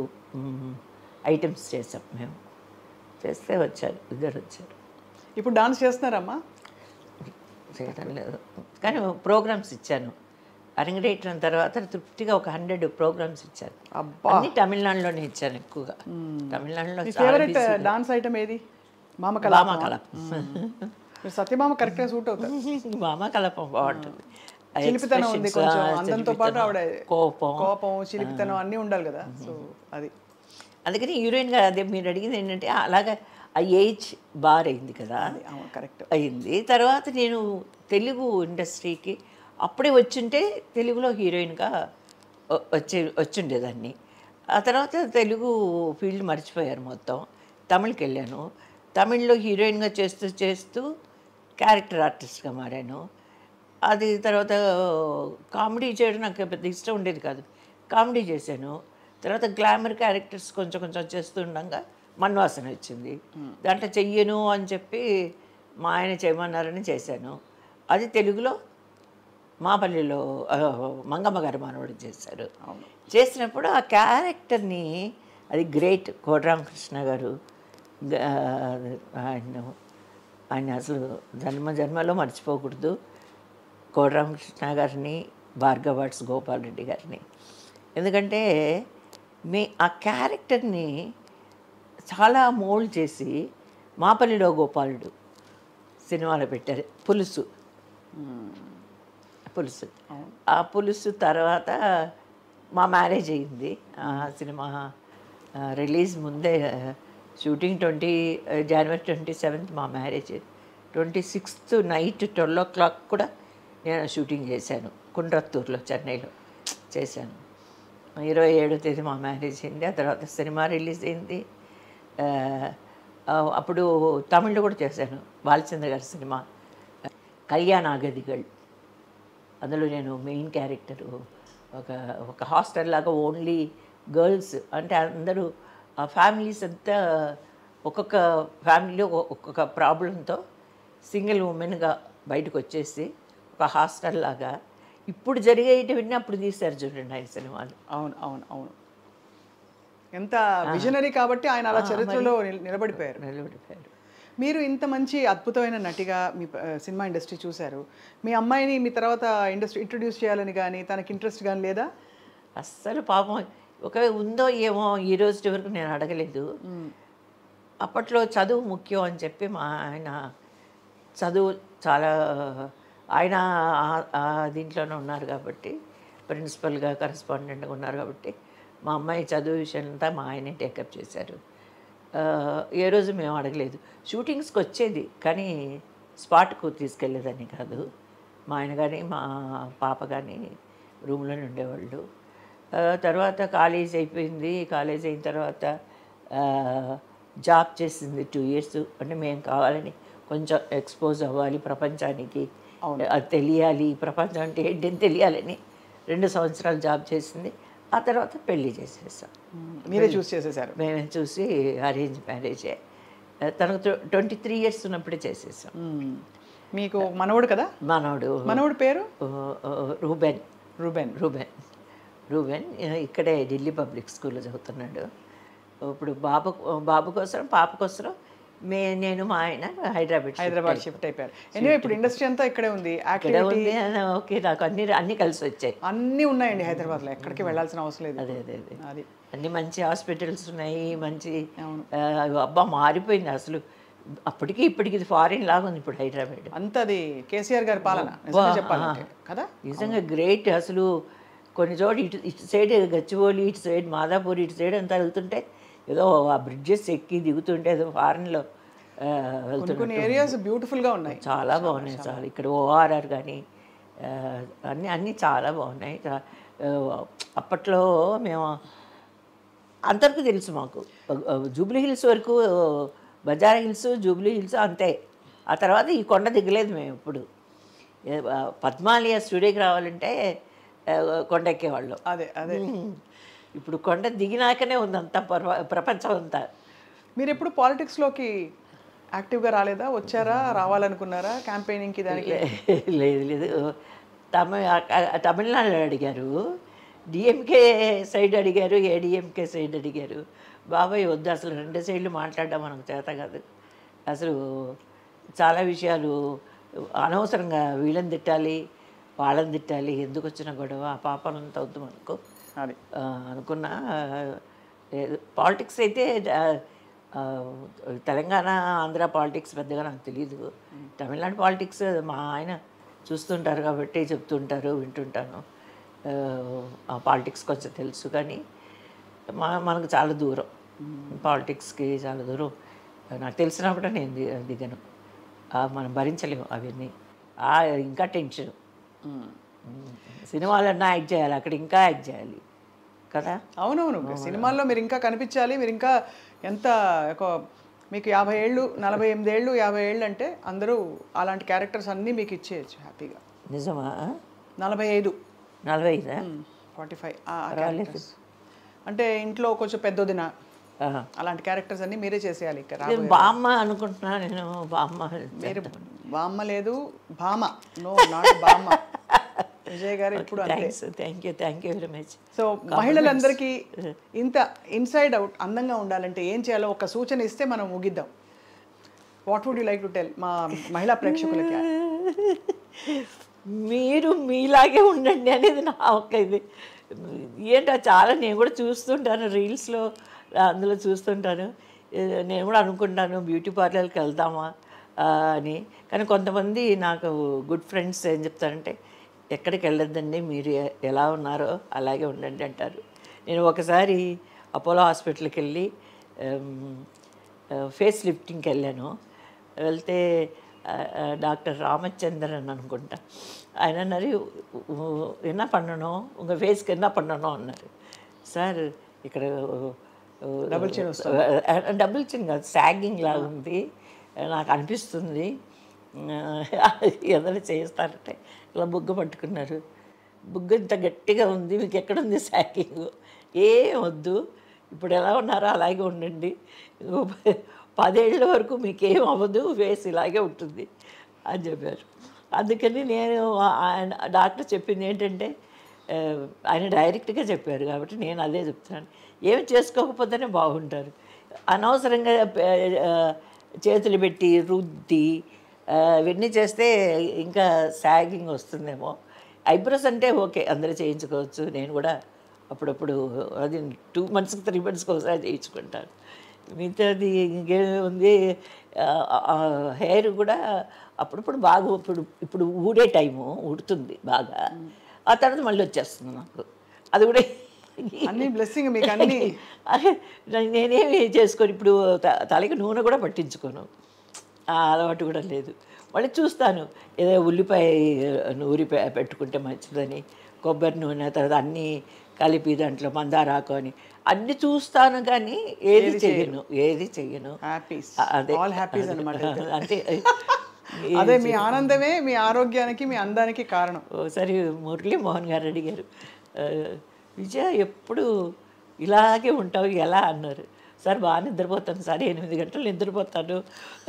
ఐటమ్స్ చేసాం మేము చేస్తే వచ్చారు ఇద్దరు వచ్చారు ఇప్పుడు డాన్స్ చేస్తున్నారమ్మా చేయడం లేదు కానీ ప్రోగ్రామ్స్ ఇచ్చాను అరంగేట్రం తర్వాత తృప్తిగా ఒక హండ్రెడ్ ప్రోగ్రామ్స్ ఇచ్చాను అబ్బా. అన్ని తమిళనాడులోనే ఇచ్చాను ఎక్కువగా తమిళనాడులో మీ చాలా ఫేవరెట్ busy. డాన్స్ ఐటమ్ ఏది మామ భామ కళ కలపం సత్యమామ కరెక్ట్గా సూట్ అవుతారు భామ కలపం బాగుంటుంది ఆ చిలిపితనం ఉంది expressions, కొంచెం ఆ అందంతో పాటు చిలిపితనం, ఆవిడ కోపం కోపం చిలిపితనం అన్నీ ఉండాలి కదా సో అది అందుకని హీరోయిన్గా అదే మీరు అడిగింది ఏంటంటే అలాగా ఆ ఏజ్ బార్ అయింది కదా అది అవును కరెక్ట్ అయింది తర్వాత నేను తెలుగు ఇండస్ట్రీకి అప్పుడే వచ్చింటే తెలుగులో హీరోయిన్గా వ- వచ్చే వచ్చిండేదాన్ని ఆ తర్వాత తెలుగు ఫీల్డ్ మర్చిపోయారు మొత్తం తమిళ్కి వెళ్ళాను తమిళ్లో హీరోయిన్గా చేస్తూ చేస్తూ క్యారెక్టర్ ఆర్టిస్ట్గా మారాను అది తర్వాత కామెడీ చేయడం నాకు పెద్ద ఇష్టం ఉండేది కాదు కామెడీ చేశాను తర్వాత గ్లామర్ క్యారెక్టర్స్ కొంచెం కొంచెం చేస్తూ ఉండగా మన్వాసన వచ్చింది దాంట్లో చెయ్యను అని చెప్పి మా ఆయన చేయమన్నారని చేశాను అది తెలుగులో మాపల్లిలో ఆ, మంగమ్మ గారు మనవడు చేశారు చేసినప్పుడు ఆ క్యారెక్టర్ని అది గ్రేట్ కోటరామకృష్ణ గారు గ- ఆయన ఆయన అసలు జన్మ జన్మలో మర్చిపోకూడదు కోటరామకృష్ణ గారిని భార్గవాట్స్ గోపాల్ రెడ్డి గారిని ఎందుకంటే మీ ఆ క్యారెక్టర్ని చాలా మోల్డ్ చేసి మాపల్లిలో గోపాలుడు సినిమాలో పెట్టారు పులుసు పులుసు ఆ పులుసు తర్వాత మా మ్యారేజ్ అయింది ఆ సినిమా ఆ, రిలీజ్ ముందే షూటింగ్ ట్వంటీ జనవరి ట్వంటీ సెవెంత్ మా marriage twenty sixth night twelve o'clock కూడా నేను షూటింగ్ చేశాను కుండ్రత్తూరులో చెన్నైలో చేశాను ఇరవై ఏడో తేదీ మా మ్యారేజ్ అయింది ఆ తర్వాత సినిమా రిలీజ్ అయింది ఆ, ఆ, అప్పుడు తమిళ్లో కూడా చేశాను బాలచంద్ర గారి సినిమా కళ్యాణాగదిగల్ అందులో నేను మెయిన్ క్యారెక్టరు ఒక ఒక హాస్టల్ లాగా ఓన్లీ గర్ల్స్ అంటే అందరూ ఆ ఫ్యామిలీస్ అంతా ఒక్కొక్క ఫ్యామిలీలో ఒక్కొక్క ప్రాబ్లంతో సింగిల్ ఉమెన్గా బయటకు వచ్చేసి ఒక హాస్టల్ లాగా ఇప్పుడు జరిగేటివన్నీ అప్పుడు తీశారు చూడండి ఆయన సినిమాలు అవును అవును అవును ఎంత విజనరీ కాబట్టి ఆయన అలా చరిత్రలో నిల- నిలబడిపోయారు నిలబడిపోయారు మీరు ఇంత మంచి అద్భుతమైన నటిగా మీ ప- సినిమా ఇండస్ట్రీ చూశారు మీ అమ్మాయిని మీ తర్వాత ఇండస్ట్రీ ఇంట్రొడ్యూస్ చేయాలని కానీ తనకి ఇంట్రెస్ట్ కానీ లేదా అస్సలు పాపం ఒకవేళ ఉందో ఏమో ఈ రోజు వరకు నేను అడగలేదు అప్పట్లో చదువు ముఖ్యం అని చెప్పి మా ఆయన చదువు చాలా ఆయన ఆ- ఆ దీంట్లోనే ఉన్నారు కాబట్టి ప్రిన్సిపల్గా కరెస్పాండెంట్గా ఉన్నారు కాబట్టి మా అమ్మాయి చదువు విషయం అంతా మా ఆయనే టేకప్ చేశారు ఆ, ఏ రోజు మేము అడగలేదు షూటింగ్స్కి వచ్చేది కానీ స్పాట్కు తీసుకెళ్ళేదని కాదు మా ఆయన కానీ మా పాప కానీ రూమ్లోనే ఉండేవాళ్ళు ఆ, తర్వాత కాలేజ్ అయిపోయింది కాలేజ్ అయిన తర్వాత ఆ, జాబ్ చేసింది టూ ఇయర్స్ అంటే మేము కావాలని కొంచెం ఎక్స్పోజ్ అవ్వాలి ప్రపంచానికి అది తెలియాలి ప్రపంచం అంటే ఏంటని తెలియాలని రెండు సంవత్సరాలు జాబ్ చేసింది ఆ తర్వాత పెళ్లి చేసేసాం మీరే చూస్ చేసేసారు మేమే చూసి అరేంజ్ మ్యారేజే తనకు ట్వంటీ త్రీ ఇయర్స్ ఉన్నప్పుడే చేసేసాం మ్మ్. మీకు మనవడు కదా మనవడు మనవడు పేరు ఆ, ఆ, రూబెన్ రూబెన్ రూబెన్ రూబెన్ ఆ, ఇక్కడే ఢిల్లీ పబ్లిక్ స్కూల్లో చదువుతున్నాడు ఇప్పుడు బాబు బాబు కోసం పాప కోసం మే నేను మా ఆయన హైదరాబాద్ హైదరాబాద్ షిఫ్ట్ అయిపోయారు ఎనివే ఇప్పుడు ఇండస్ట్రీ అంతా ఇక్కడే ఉంది ఇక్కడ యాక్టివిటీ ఉంది అని ఓకే నాకు అన్ని అన్ని కలిసి వచ్చాయి అన్నీ ఉన్నాయండి హైదరాబాద్లో ఎక్కడికి వెళ్ళాల్సిన అవసరం లేదు అదే అదే అదే అది అన్ని మంచి హాస్పిటల్స్ ఉన్నాయి మంచి అవును. ఆ, అబ్బా మారిపోయింది అసలు అప్పటికి ఇప్పటికి ఇది ఫారిన్ లాగా ఉంది ఇప్పుడు హైదరాబాద్ అంత అది కేసీఆర్ గారి పాలన నిజంగా చెప్పాలంటే కదా నిజంగా గ్రేట్ అసలు కొన్ని చోట్ల ఇటు ఇటు సైడ్ గచ్చిబౌలి ఇటు సైడ్ మాదాపూర్ ఇటు సైడ్ అంతా వెళ్తుంటే ఏదో ఆ బ్రిడ్జెస్ ఎక్కి దిగుతుంటే ఏదో ఫారెన్లో కొన్ని వెళ్తుంటే కొన్ని ఏరియాస్ బ్యూటిఫుల్ గా ఉన్నాయి చాలా బాగున్నాయి చాలా ఇక్కడ ఓఆర్ఆర్ కానీ అన్నీ అన్నీ చాలా బాగున్నాయి చా- ఆ, అప్పట్లో మేము అంతవరకు తెలుసు మాకు జూబ్లీ హిల్స్ వరకు బజార్ హిల్స్ జూబ్లీ హిల్స్ అంతే ఆ తర్వాత ఈ కొండ దిగలేదు మేము ఇప్పుడు ఏ, ఆ, పద్మాలయ స్టూడియోకి రావాలంటే ఆ, కొండ ఎక్కేవాళ్ళం అదే అదే ఉమ్. ఇప్పుడు కొండ దిగినాకనే ఉంది అంతా పర్వ- ప్రపంచం అంతా మీరు ఎప్పుడు పాలిటిక్స్ లోకి యాక్టివ్ గా రాలేదా వచ్చారా రావాలనుకున్నారా క్యాంపెయినింగ్ కి దానికి లేదు లేదు తమిళ తమిళనాడు అడిగారు డిఎంకే సైడ్ అడిగారు ఏడిఎంకే సైడ్ అడిగారు బాబాయ్ వద్దు అసలు రెండు సైడ్లు మాట్లాడడం మనకు చేత కాదు అసలు చాలా విషయాలు అనవసరంగా వీళ్ళని తిట్టాలి వాళ్ళని తిట్టాలి ఎందుకు వచ్చిన గొడవ ఆ పాపనంత వద్దు మనకు అది ఆ, అనుకున్నా పాలిటిక్స్ అయితే ఆ, ఆ, తెలంగాణ ఆంధ్ర పాలిటిక్స్ పెద్దగా నాకు తెలియదు తమిళనాడు పాలిటిక్స్ మా ఆయన చూస్తుంటారు కాబట్టి చెప్తుంటారు వింటుంటాను ఆ, ఆ పాలిటిక్స్ కొంచెం తెలుసు కానీ మా మనకు చాలా దూరం పాలిటిక్స్కి చాలా దూరం నాకు తెలిసినప్పుడు నేను ది- దిగను ఆ, మనం భరించలేము అవన్నీ ఆ, ఇంకా టెన్షన్ సినిమాలన్నా యాక్ట్ చేయాలి అక్కడ ఇంకా యాక్ట్ చేయాలి కదా అవునవును సినిమాల్లో మీరు ఇంకా కనిపించాలి మీరు ఇంకా ఎంత ఒక మీకు యాభై ఏళ్ళు నలభై ఎనిమిది ఏళ్ళు యాభై ఏళ్ళు అంటే అందరూ అలాంటి క్యారెక్టర్స్ అన్నీ మీకు ఇచ్చేయచ్చు హ్యాపీగా నిజమా నలభై ఐదు నలభై ఐదా ఫార్టీ ఫైవ్ క్యారెక్టర్స్ అంటే ఇంట్లో కొంచెం పెద్దదిన ఆహా. అలాంటి క్యారెక్టర్స్ అన్నీ మీరే చేసేయాలి ఇక్కడ నేను బామ్మ అనుకుంటున్నా నేను బామ్మ మీరు బామ్మ లేదు భామ నో నాట్ బామ్మ విజయ్ గారు ఇప్పుడు అంతే thanks thank you thank you very much so మహిళలందరికీ ఇంత ఇన్సైడ్ అవుట్ అందంగా ఉండాలంటే ఏం చేయాలో ఒక సూచన ఇస్తే మనం ముగిద్దాం what would you like to tell మా మహిళా ప్రేక్షకులకి మీరు మీలాగే ఉండండి అనేది నా ఒక్క ఇది ఏంటో చాలా నేను కూడా చూస్తుంటాను రీల్స్లో అందులో చూస్తుంటాను ఏ, నేను కూడా అనుకుంటాను బ్యూటీ పార్లర్కి వెళ్దామా ఆ, అని కానీ కొంతమంది నాకు గుడ్ ఫ్రెండ్స్ ఏం చెప్తారంటే ఎక్కడికి వెళ్ళొద్దండి మీరు ఎ- ఎలా ఉన్నారో అలాగే ఉండండి అంటారు నేను ఒకసారి అపోలో హాస్పిటల్కి వెళ్ళి ఫేస్ లిఫ్టింగ్కి వెళ్ళాను వెళ్తే ఆ, ఆ, డాక్టర్ రామచంద్రన్ అనుకుంటా ఆయన అన్నారు "ఉ- என்ன பண்ணணும் உங்கள் ஃபேஸ்க்கு என்ன பண்ணணும் అన్నారు సార్ ఇక్కడ డబుల్ చిన్ డబుల్ చిన్ కాదు సాగింగ్ లాగా ఉంది నాకు అనిపిస్తుంది ఏదైనా చేస్తారంటే ఇలా బుగ్గ పట్టుకున్నారు బుగ్గ ఇంత గట్టిగా ఉంది మీకు ఎక్కడుంది సాగింగ్ ఏం వద్దు ఇప్పుడు ఎలా ఉన్నారో అలాగే ఉండండి ఇంకో ప- పదేళ్ళ వరకు మీకు ఏం అవ్వదు ఫేస్ ఇలాగే ఉంటుంది అని చెప్పారు అందుకని నేను ఆ- ఆయన డాక్టర్ చెప్పింది ఏంటంటే ఆ, ఆయన డైరెక్ట్గా చెప్పారు కాబట్టి నేను అదే చెప్తున్నాను ఏమి చేసుకోకపోతేనే బాగుంటారు అనవసరంగా ఆ, చేతులు పెట్టి రుద్ది ఆ, ఇవన్నీ చేస్తే ఇంకా సాగింగ్ వస్తుందేమో ఐబ్రోస్ అంటే ఓకే అందరూ చేయించుకోవచ్చు నేను కూడా అప్పుడప్పుడు అది టూ మంత్స్కి త్రీ మంత్స్కి ఒకసారి చేయించుకుంటాను మిగతాది ఇంకేముంది హెయిర్ కూడా అప్పుడప్పుడు బాగా ఇప్పుడు ఇప్పుడు ఊడే టైము ఊడుతుంది బాగా ఆ తర్వాత మళ్ళీ వచ్చేస్తుంది నాకు అది కూడా అన్ని బ్లెస్సింగ్ మీకు అన్ని అరే నే- నేనేమి చేసుకొని ఇప్పుడు త- తలకి నూనె కూడా పట్టించుకోను ఆ అలవాటు కూడా లేదు మళ్ళీ చూస్తాను ఏదో ఉల్లిపాయ నూరి పె- పెట్టుకుంటే మంచిదని కొబ్బరి నూనె తర్వాత అన్నీ కలిపి దాంట్లో మందారాకు అని అన్ని చూస్తాను కానీ ఏది చెయ్యను ఏది చెయ్యను హ్యాపీస్ అ- అదే ఆల్ హ్యాపీస్ అనమాట అంటే అదే మీ ఆనందమే మీ ఆరోగ్యానికి మీ అందానికి కారణం ఒకసారి మురళీ మోహన్ గారు అడిగారు "ఆ, విజయ ఎప్పుడు ఇలాగే ఉంటావు ఎలా అన్నారు సార్ బాగా నిద్రపోతాను సార్ ఎనిమిది గంటలు నిద్రపోతాను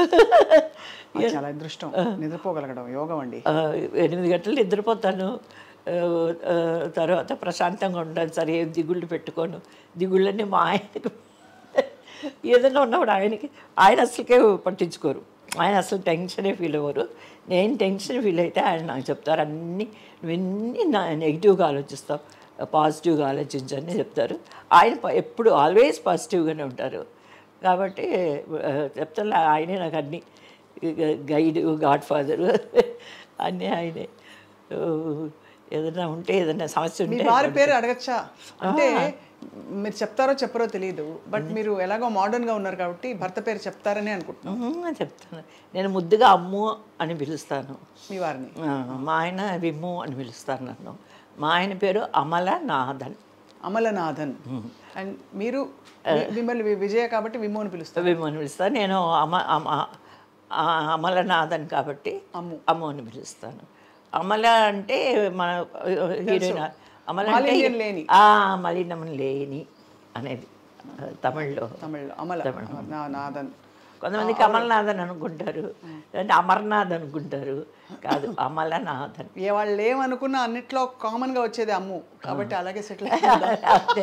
అది చాలా అదృష్టం నిద్రపోగలగడం యోగం అండి ఆ, ఎనిమిది గంటలు నిద్రపోతాను ఆ, ఆ, తర్వాత ప్రశాంతంగా ఉండాలి సార్ ఏం దిగుళ్ళు పెట్టుకోను దిగుళ్ళన్నీ మా ఆయనకి ఏదైనా ఉన్నప్పుడు ఆయనకి ఆయన అసలుకే పట్టించుకోరు ఆయన అసలు టెన్షనే ఫీల్ అవ్వరు నేను టెన్షన్ ఫీల్ అయితే ఆయన నాకు చెప్తారు అన్నీ నువ్వన్నీ నా నెగిటివ్గా ఆలోచిస్తావు పాజిటివ్గా ఆలోచించని చెప్తారు ఆయన ప- ఎప్పుడు ఆల్వేస్ పాజిటివ్గానే ఉంటారు కాబట్టి ఆ, చెప్తాను ఆయనే నాకు అన్నీ గైడ్ గాడ్ ఫాదరు అన్నీ ఆయనే ఓ, ఏదైనా ఉంటే ఏదైనా సమస్య మీ ఉంటే వారి పేరు అడగచ్చా అంటే మీరు చెప్తారో చెప్పరో తెలియదు బట్ మీరు ఎలాగో మోడర్న్ గా ఉన్నారు కాబట్టి భర్త పేరు చెప్తారని అనుకుంటున్నాను ఉహుం, చెప్తాను నేను ముద్దుగా అమ్ము అని పిలుస్తాను మీ వారిని ఆ, మా ఆయన విమ్ము అని పిలుస్తారు నన్ను మా ఆయన పేరు అమల నాథన్ అమలనాథన్ అండ్ మీరు మీ- మిమ్మల్ని వి- విజయ కాబట్టి విమ్ము అని పిలుస్తారు విమ్ము అని పిలుస్తాను నేను అమ అమ ఆ, అమలనాథన్ కాబట్టి అమ్ము. అమ్ము అని పిలుస్తాను అమల అంటే మన హీరోయిన్ అమల అంటే మాలిన్యం లేని. ఆ మలినం లేని అనేది ఆ, తమిళ్లో తమిళ్లో అమల నా- నాథన్ కొంతమంది కమల్నాథన్ అనుకుంటారు అంటే అమర్నాథ్ అనుకుంటారు కాదు అమలనాథన్ ఏ వాళ్ళు ఏమనుకున్నా అన్నిట్లో కామన్ గా వచ్చేది అమ్ము కాబట్టి అలాగే సెటిల్ అంతే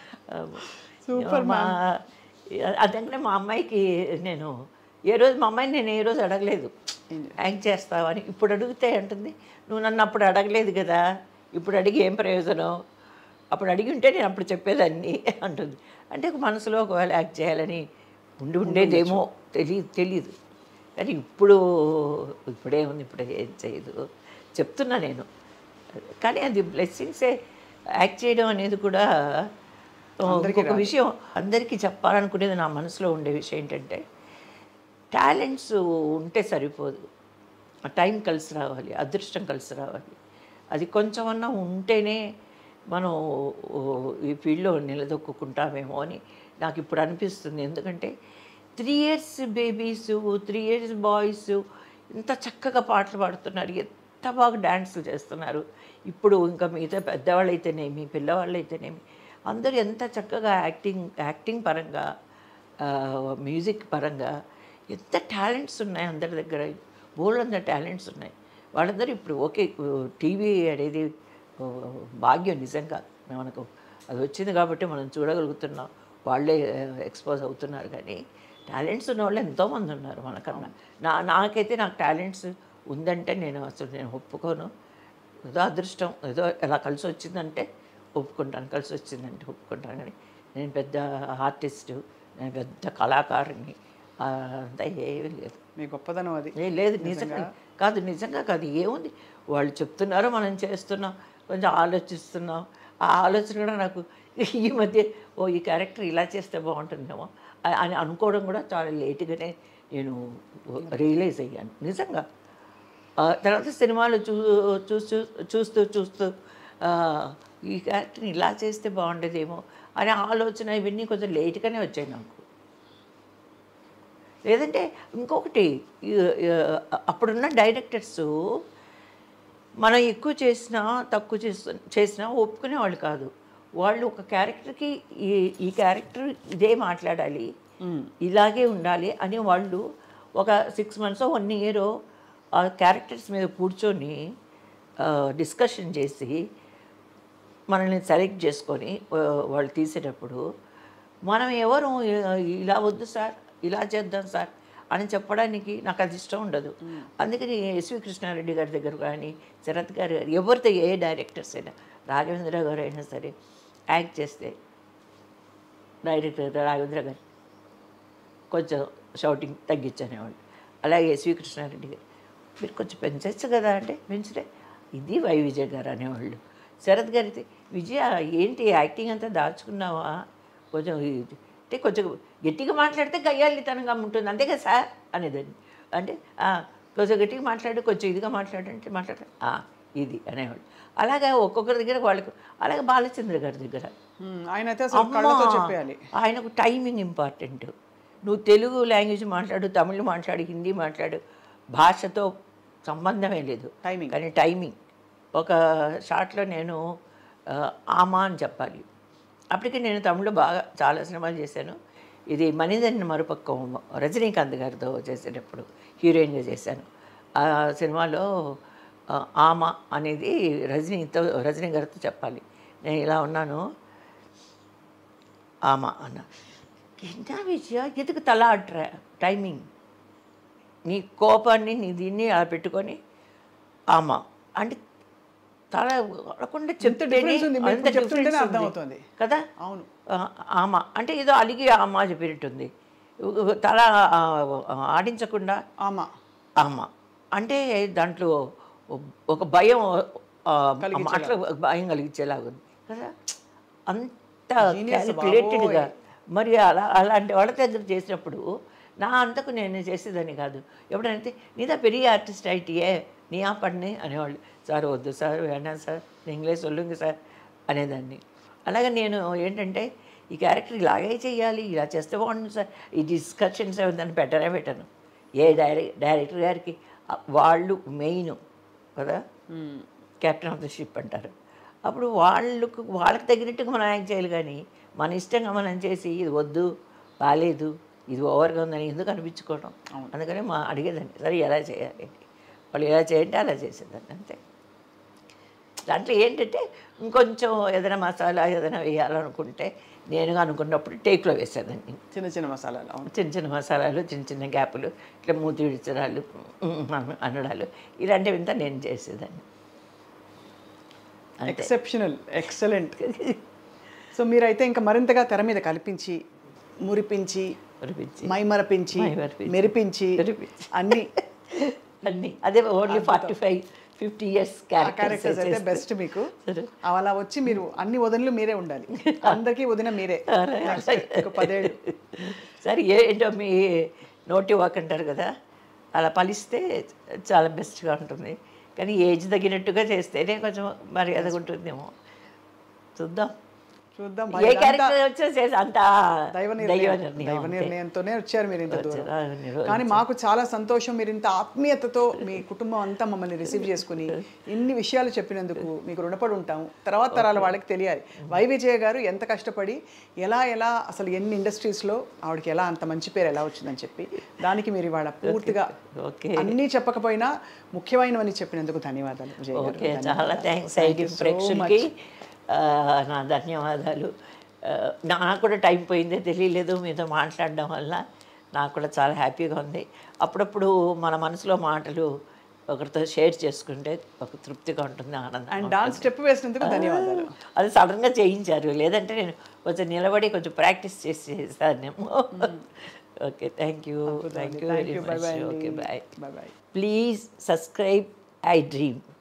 Super, మా అదంటే మా అమ్మాయికి నేను ఏ రోజు మా అమ్మాయిని నేను ఏ రోజు అడగలేదు యాక్ట్ చేస్తావని ఇప్పుడు అడిగితే అంటుంది నువ్వు నన్ను అప్పుడు అడగలేదు కదా ఇప్పుడు అడిగి ఏం ప్రయోజనం అప్పుడు అడిగి ఉంటే నేను అప్పుడు చెప్పేదాన్ని అంటుంది అంటే ఒక మనసులో ఒకవేళ యాక్ట్ చేయాలని ఉండి ఉండేదేమో తెలియదు తెలీదు కానీ ఇప్పుడు ఇప్పుడే ఉంది ఇప్పుడే ఏం చేయదు చెప్తున్నా నేను కానీ అది బ్లెస్సింగ్సే యాక్ట్ చేయడం అనేది కూడా ఒక విషయం అందరికీ చెప్పాలనుకునేది నా మనసులో ఉండే విషయం ఏంటంటే టాలెంట్స్ ఉంటే సరిపోదు ఆ టైం కలిసి రావాలి అదృష్టం కలిసి రావాలి అది కొంచెమన్నా ఉంటేనే మనం ఓ, ఈ ఫీల్డ్లో నిలదొక్కుంటామేమో అని నాకు ఇప్పుడు అనిపిస్తుంది ఎందుకంటే three years babies three years boys ఇంత చక్కగా పాటలు పాడుతున్నారు ఎంత బాగా డ్యాన్సులు చేస్తున్నారు ఇప్పుడు ఇంకా మిగతా పెద్దవాళ్ళు అయితేనేమి పిల్లవాళ్ళు అయితేనేమి అందరూ ఎంత చక్కగా యాక్టింగ్ యాక్టింగ్ పరంగా ఆ, మ్యూజిక్ పరంగా ఎంత టాలెంట్స్ ఉన్నాయి అందరి దగ్గర బోల్డ్ అంత టాలెంట్స్ ఉన్నాయి వాళ్ళందరూ ఇప్పుడు ఓకే టీవీ అనేది ఓ, భాగ్యం నిజంగా మనకు అది వచ్చింది కాబట్టి మనం చూడగలుగుతున్నాం వాళ్ళే ఎక్స్పోజ్ అవుతున్నారు కానీ టాలెంట్స్ ఉన్న వాళ్ళు ఎంతోమంది ఉన్నారు మనకన్నా నా నాకైతే నాకు టాలెంట్స్ ఉందంటే నేను అసలు నేను ఒప్పుకోను ఏదో అదృష్టం ఏదో ఎలా కలిసి వచ్చిందంటే ఒప్పుకుంటాను కలిసి వచ్చిందంటే ఒప్పుకుంటాను కానీ నేను పెద్ద ఆర్టిస్టు నేను పెద్ద కళాకారుని ఆ, అంతా ఏమీ లేదు మీ గొప్పదనం అది ఏ లేదు నిజంగా కాదు నిజంగా కాదు ఏముంది వాళ్ళు చెప్తున్నారో మనం చేస్తున్నాం కొంచెం ఆలోచిస్తున్నాం ఆ ఆలోచన కూడా నాకు ఈ మధ్య ఓ ఈ క్యారెక్టర్ ఇలా చేస్తే బాగుంటుందేమో అ- అని అనుకోవడం కూడా చాలా లేటుగానే నేను రియలైజ్ అయ్యాను నిజంగా ఆ తర్వాత సినిమాలు చూ చూస్తూ చూస్తూ చూస్తూ ఆ, ఈ క్యారెక్టర్ని ఇలా చేస్తే బాగుండేదేమో అనే ఆలోచన ఇవన్నీ కొంచెం లేట్గానే వచ్చాయి నాకు లేదంటే ఇంకొకటి ఈ- ఈ, అప్పుడున్న డైరెక్టర్స్ మనం ఎక్కువ చేసినా తక్కువ చేస్తు చేసినా ఒప్పుకునేవాళ్ళు కాదు వాళ్ళు ఒక క్యారెక్టర్కి ఈ ఈ క్యారెక్టర్ ఇదే మాట్లాడాలి ఇలాగే ఉండాలి అని వాళ్ళు ఒక సిక్స్ మంత్స్ వన్ ఇయర్ ఆ క్యారెక్టర్స్ మీద కూర్చొని డిస్కషన్ చేసి మనల్ని సెలెక్ట్ చేసుకొని ఆ, వాళ్ళు తీసేటప్పుడు మనం ఎవరు ఇ- ఇలా వద్దు సార్ ఇలా చేద్దాం సార్ అని చెప్పడానికి నాకు అది ఇష్టం ఉండదు అందుకని ఎస్వి కృష్ణారెడ్డి గారి దగ్గర కానీ శరత్ గారు గారు ఎవరితో ఏ డైరెక్టర్స్ అయినా రాఘవేంద్ర గారు అయినా సరే యాక్ట్ చేస్తే డైరెక్టర్ రాఘవేంద్ర గారు కొంచెం షౌటింగ్ తగ్గించనేవాళ్ళు అలాగే ఎస్వి కృష్ణారెడ్డి గారు మీరు కొంచెం పెంచచ్చు కదా అంటే పెంచితే ఇది వై విజయ్ గారు అనేవాళ్ళు శరత్ గారికి విజయ ఏంటి యాక్టింగ్ అంతా దాచుకున్నావా కొంచెం ఇది- అంటే కొంచెం గట్టిగా మాట్లాడితే గయ్యాలితనంగా ఉంటుంది అంతే కదా సార్ అనేదాన్ని అంటే "ఆ, కొంచెం గట్టిగా మాట్లాడు కొంచెం ఇదిగా మాట్లాడంటే మాట్లాడ "ఆ, ఇది అనేవాళ్ళు అలాగే ఒక్కొక్కరి దగ్గర వాళ్ళకు అలాగే బాలచంద్ర గారి దగ్గర మ్మ్. ఆయన అయితే అసలు కళ్ళతో అమ్మా, చెప్పేయాలి ఆయనకు టైమింగ్ ఇంపార్టెంట్ నువ్వు తెలుగు లాంగ్వేజ్ మాట్లాడు తమిళ్ మాట్లాడు హిందీ మాట్లాడు భాషతో సంబంధమే లేదు Timing. కానీ టైమింగ్ ఒక షాట్లో నేను ఆ, ఆమా అని చెప్పాలి అప్పటికి నేను తమిళ్లో బాగా చాలా సినిమాలు చేశాను ఇది మనిదని మరుపక్కం రజనీకాంత్ గారితో చేసేటప్పుడు హీరోయిన్గా చేశాను ఆ సినిమాలో ఆ, ఆమ అనేది రజనీతో రజనీ గారితో చెప్పాలి నేను ఇలా ఉన్నాను ఆమా అన్న என்ன విజయ ఎందుకు తల అట్రా టైమింగ్ నీ కోపాన్ని నీ దీన్ని అలా పెట్టుకొని ఆమా అంటే తల అడగకుండా చెప్తేనే difference ఉంది, మీరు అంత ఇప్పుడు చెప్తుంటేనే difference ఉంది. అర్థమవుతుంది. కదా అవును ఆ, ఆమ అంటే ఏదో అలిగి ఆమ చెప్పినట్టుంది తల ఆ, ఆడించకుండా ఆమా ఆమ అంటే దాంట్లో ఒక భయం ఆ, ఆ మాటలో భయం కలిగించేలాగా ఉంది కదా అంత Genius క్యాలిక్యులేటెడ్గా మరి అలా అలాంటి వాళ్ళ దగ్గర చేసినప్పుడు నా అంతకు నేను చేసేదాన్ని కాదు ఎప్పుడంటే నీదా పెరియ ఆర్టిస్ట్ ఐటీయే నీ ఆ పడిని అనేవాళ్ళు సార్ వద్దు సార్ వేణా సార్ ఇంగ్లీష్ ఒళ్ళుంగి సార్ అనేదాన్ని అలాగే నేను ఏంటంటే ఈ క్యారెక్టర్ ఇలాగే చేయాలి ఇలా చేస్తే బాగుంటుంది సార్ ఈ డిస్కషన్స్ దాన్ని పెట్టనే పెట్టను ఏ డైరెక్ట్ డైరెక్టర్ గారికి ఆ, వాళ్ళు మెయిన్ కదా కెప్టెన్ ఆఫ్ ద షిప్ అంటారు అప్పుడు వాళ్ళకు వాళ్ళకి తగినట్టుగా మనం యాక్ట్ చేయాలి కానీ మన ఇష్టంగా మనం చేసి ఇది వద్దు బాగాలేదు ఇది ఓవర్గా ఉందని ఎందుకు అనిపించుకోవడం అందుకని మా అడిగేదాన్ని సరే ఎలా చేయాలి వాళ్ళు ఎలా చేయంటే అలా చేసేదాన్ని అంతే దాంట్లో ఏంటంటే ఇంకొంచెం ఏదైనా మసాలా ఏదైనా వేయాలనుకుంటే నేను అనుకున్నప్పుడు టేక్లో వేసేదాన్ని చిన్న చిన్న మసాలాలు అవును చిన్న చిన్న మసాలాలు చిన్న చిన్న గ్యాపులు ఇట్లా మూతి విడిచడాలు అనడాలు ఇలాంటివి ఇంత నేను చేసేదాన్ని అంతే ఎక్సెప్షనల్ ఎక్సలెంట్ సో మీరైతే ఇంకా మరింతగా తెర మీద కల్పించి మురిపించి అనిపించి మైమరపించి మైమరపించి, మెరిపించి మెరిపించి. అన్ని అన్నీ అదే only forty five fifty years characters అయితే బెస్ట్ మీకు అలా వచ్చి మీరు అన్ని వదనలు మీరే ఉండాలి అందరికీ వదిన మీరే ఒక పదేళ్ళు సరే ఏంటో మీ నోటి వాక్ అంటారు కదా అలా పలిస్తే చాలా బెస్ట్గా ఉంటుంది కానీ ఏజ్ తగినట్టుగా చేస్తేనే కొంచెం మర్యాదగా ఉంటుందేమో చూద్దాం చూద్దాం ఏ మరి ఇదంతా క్యారెక్టర్ వచ్చా చేసి అంత దైవ దైవ నిర్ణయం నిర్ణయం దైవ అంతే. నిర్ణయంతోనే వచ్చారు మీరు ఇంత దూరం వచ్చారు, ఆ నిర్ణయం. కానీ మాకు చాలా సంతోషం మీరు ఇంత ఆత్మీయతతో మీ కుటుంబం అంతా మమ్మల్ని రిసీవ్ చేసుకుని ఇన్ని విషయాలు చెప్పినందుకు మీకు రుణపడి ఉంటాము తర్వాత తరాల వాళ్ళకి తెలియాలి వై విజయ గారు ఎంత కష్టపడి ఎలా ఎలా అసలు ఎన్ని ఇండస్ట్రీస్లో ఆవిడకి ఎలా అంత మంచి పేరు ఎలా వచ్చిందని చెప్పి దానికి మీరు ఇవాళ పూర్తిగా ఓకే అన్నీ చెప్పకపోయినా ముఖ్యమైనవని చెప్పినందుకు ధన్యవాదాలు విజయ్ గారు ఓకే చాలా థ్యాంక్స్ ఐడి so ప్రేక్షకులకి ఆ, నా ధన్యవాదాలు ఆ, నాకు కూడా టైం పోయిందే తెలియలేదు మీతో మాట్లాడడం వల్ల నాకు కూడా చాలా హ్యాపీగా ఉంది అప్పుడప్పుడు మన మనసులో మాటలు ఒకరితో షేర్ చేసుకుంటే ఒక తృప్తిగా ఉంటుంది ఆనందం అండ్ డాన్స్ స్టెప్ వేసినందుకు ధన్యవాదాలు అది సడన్గా చేయించారు లేదంటే నేను కొంచెం నిలబడి కొంచెం ప్రాక్టీస్ చేసి చేస్తానేమో okay thank you thank you thank very you bye much bye okay bye bye bye please subscribe I dream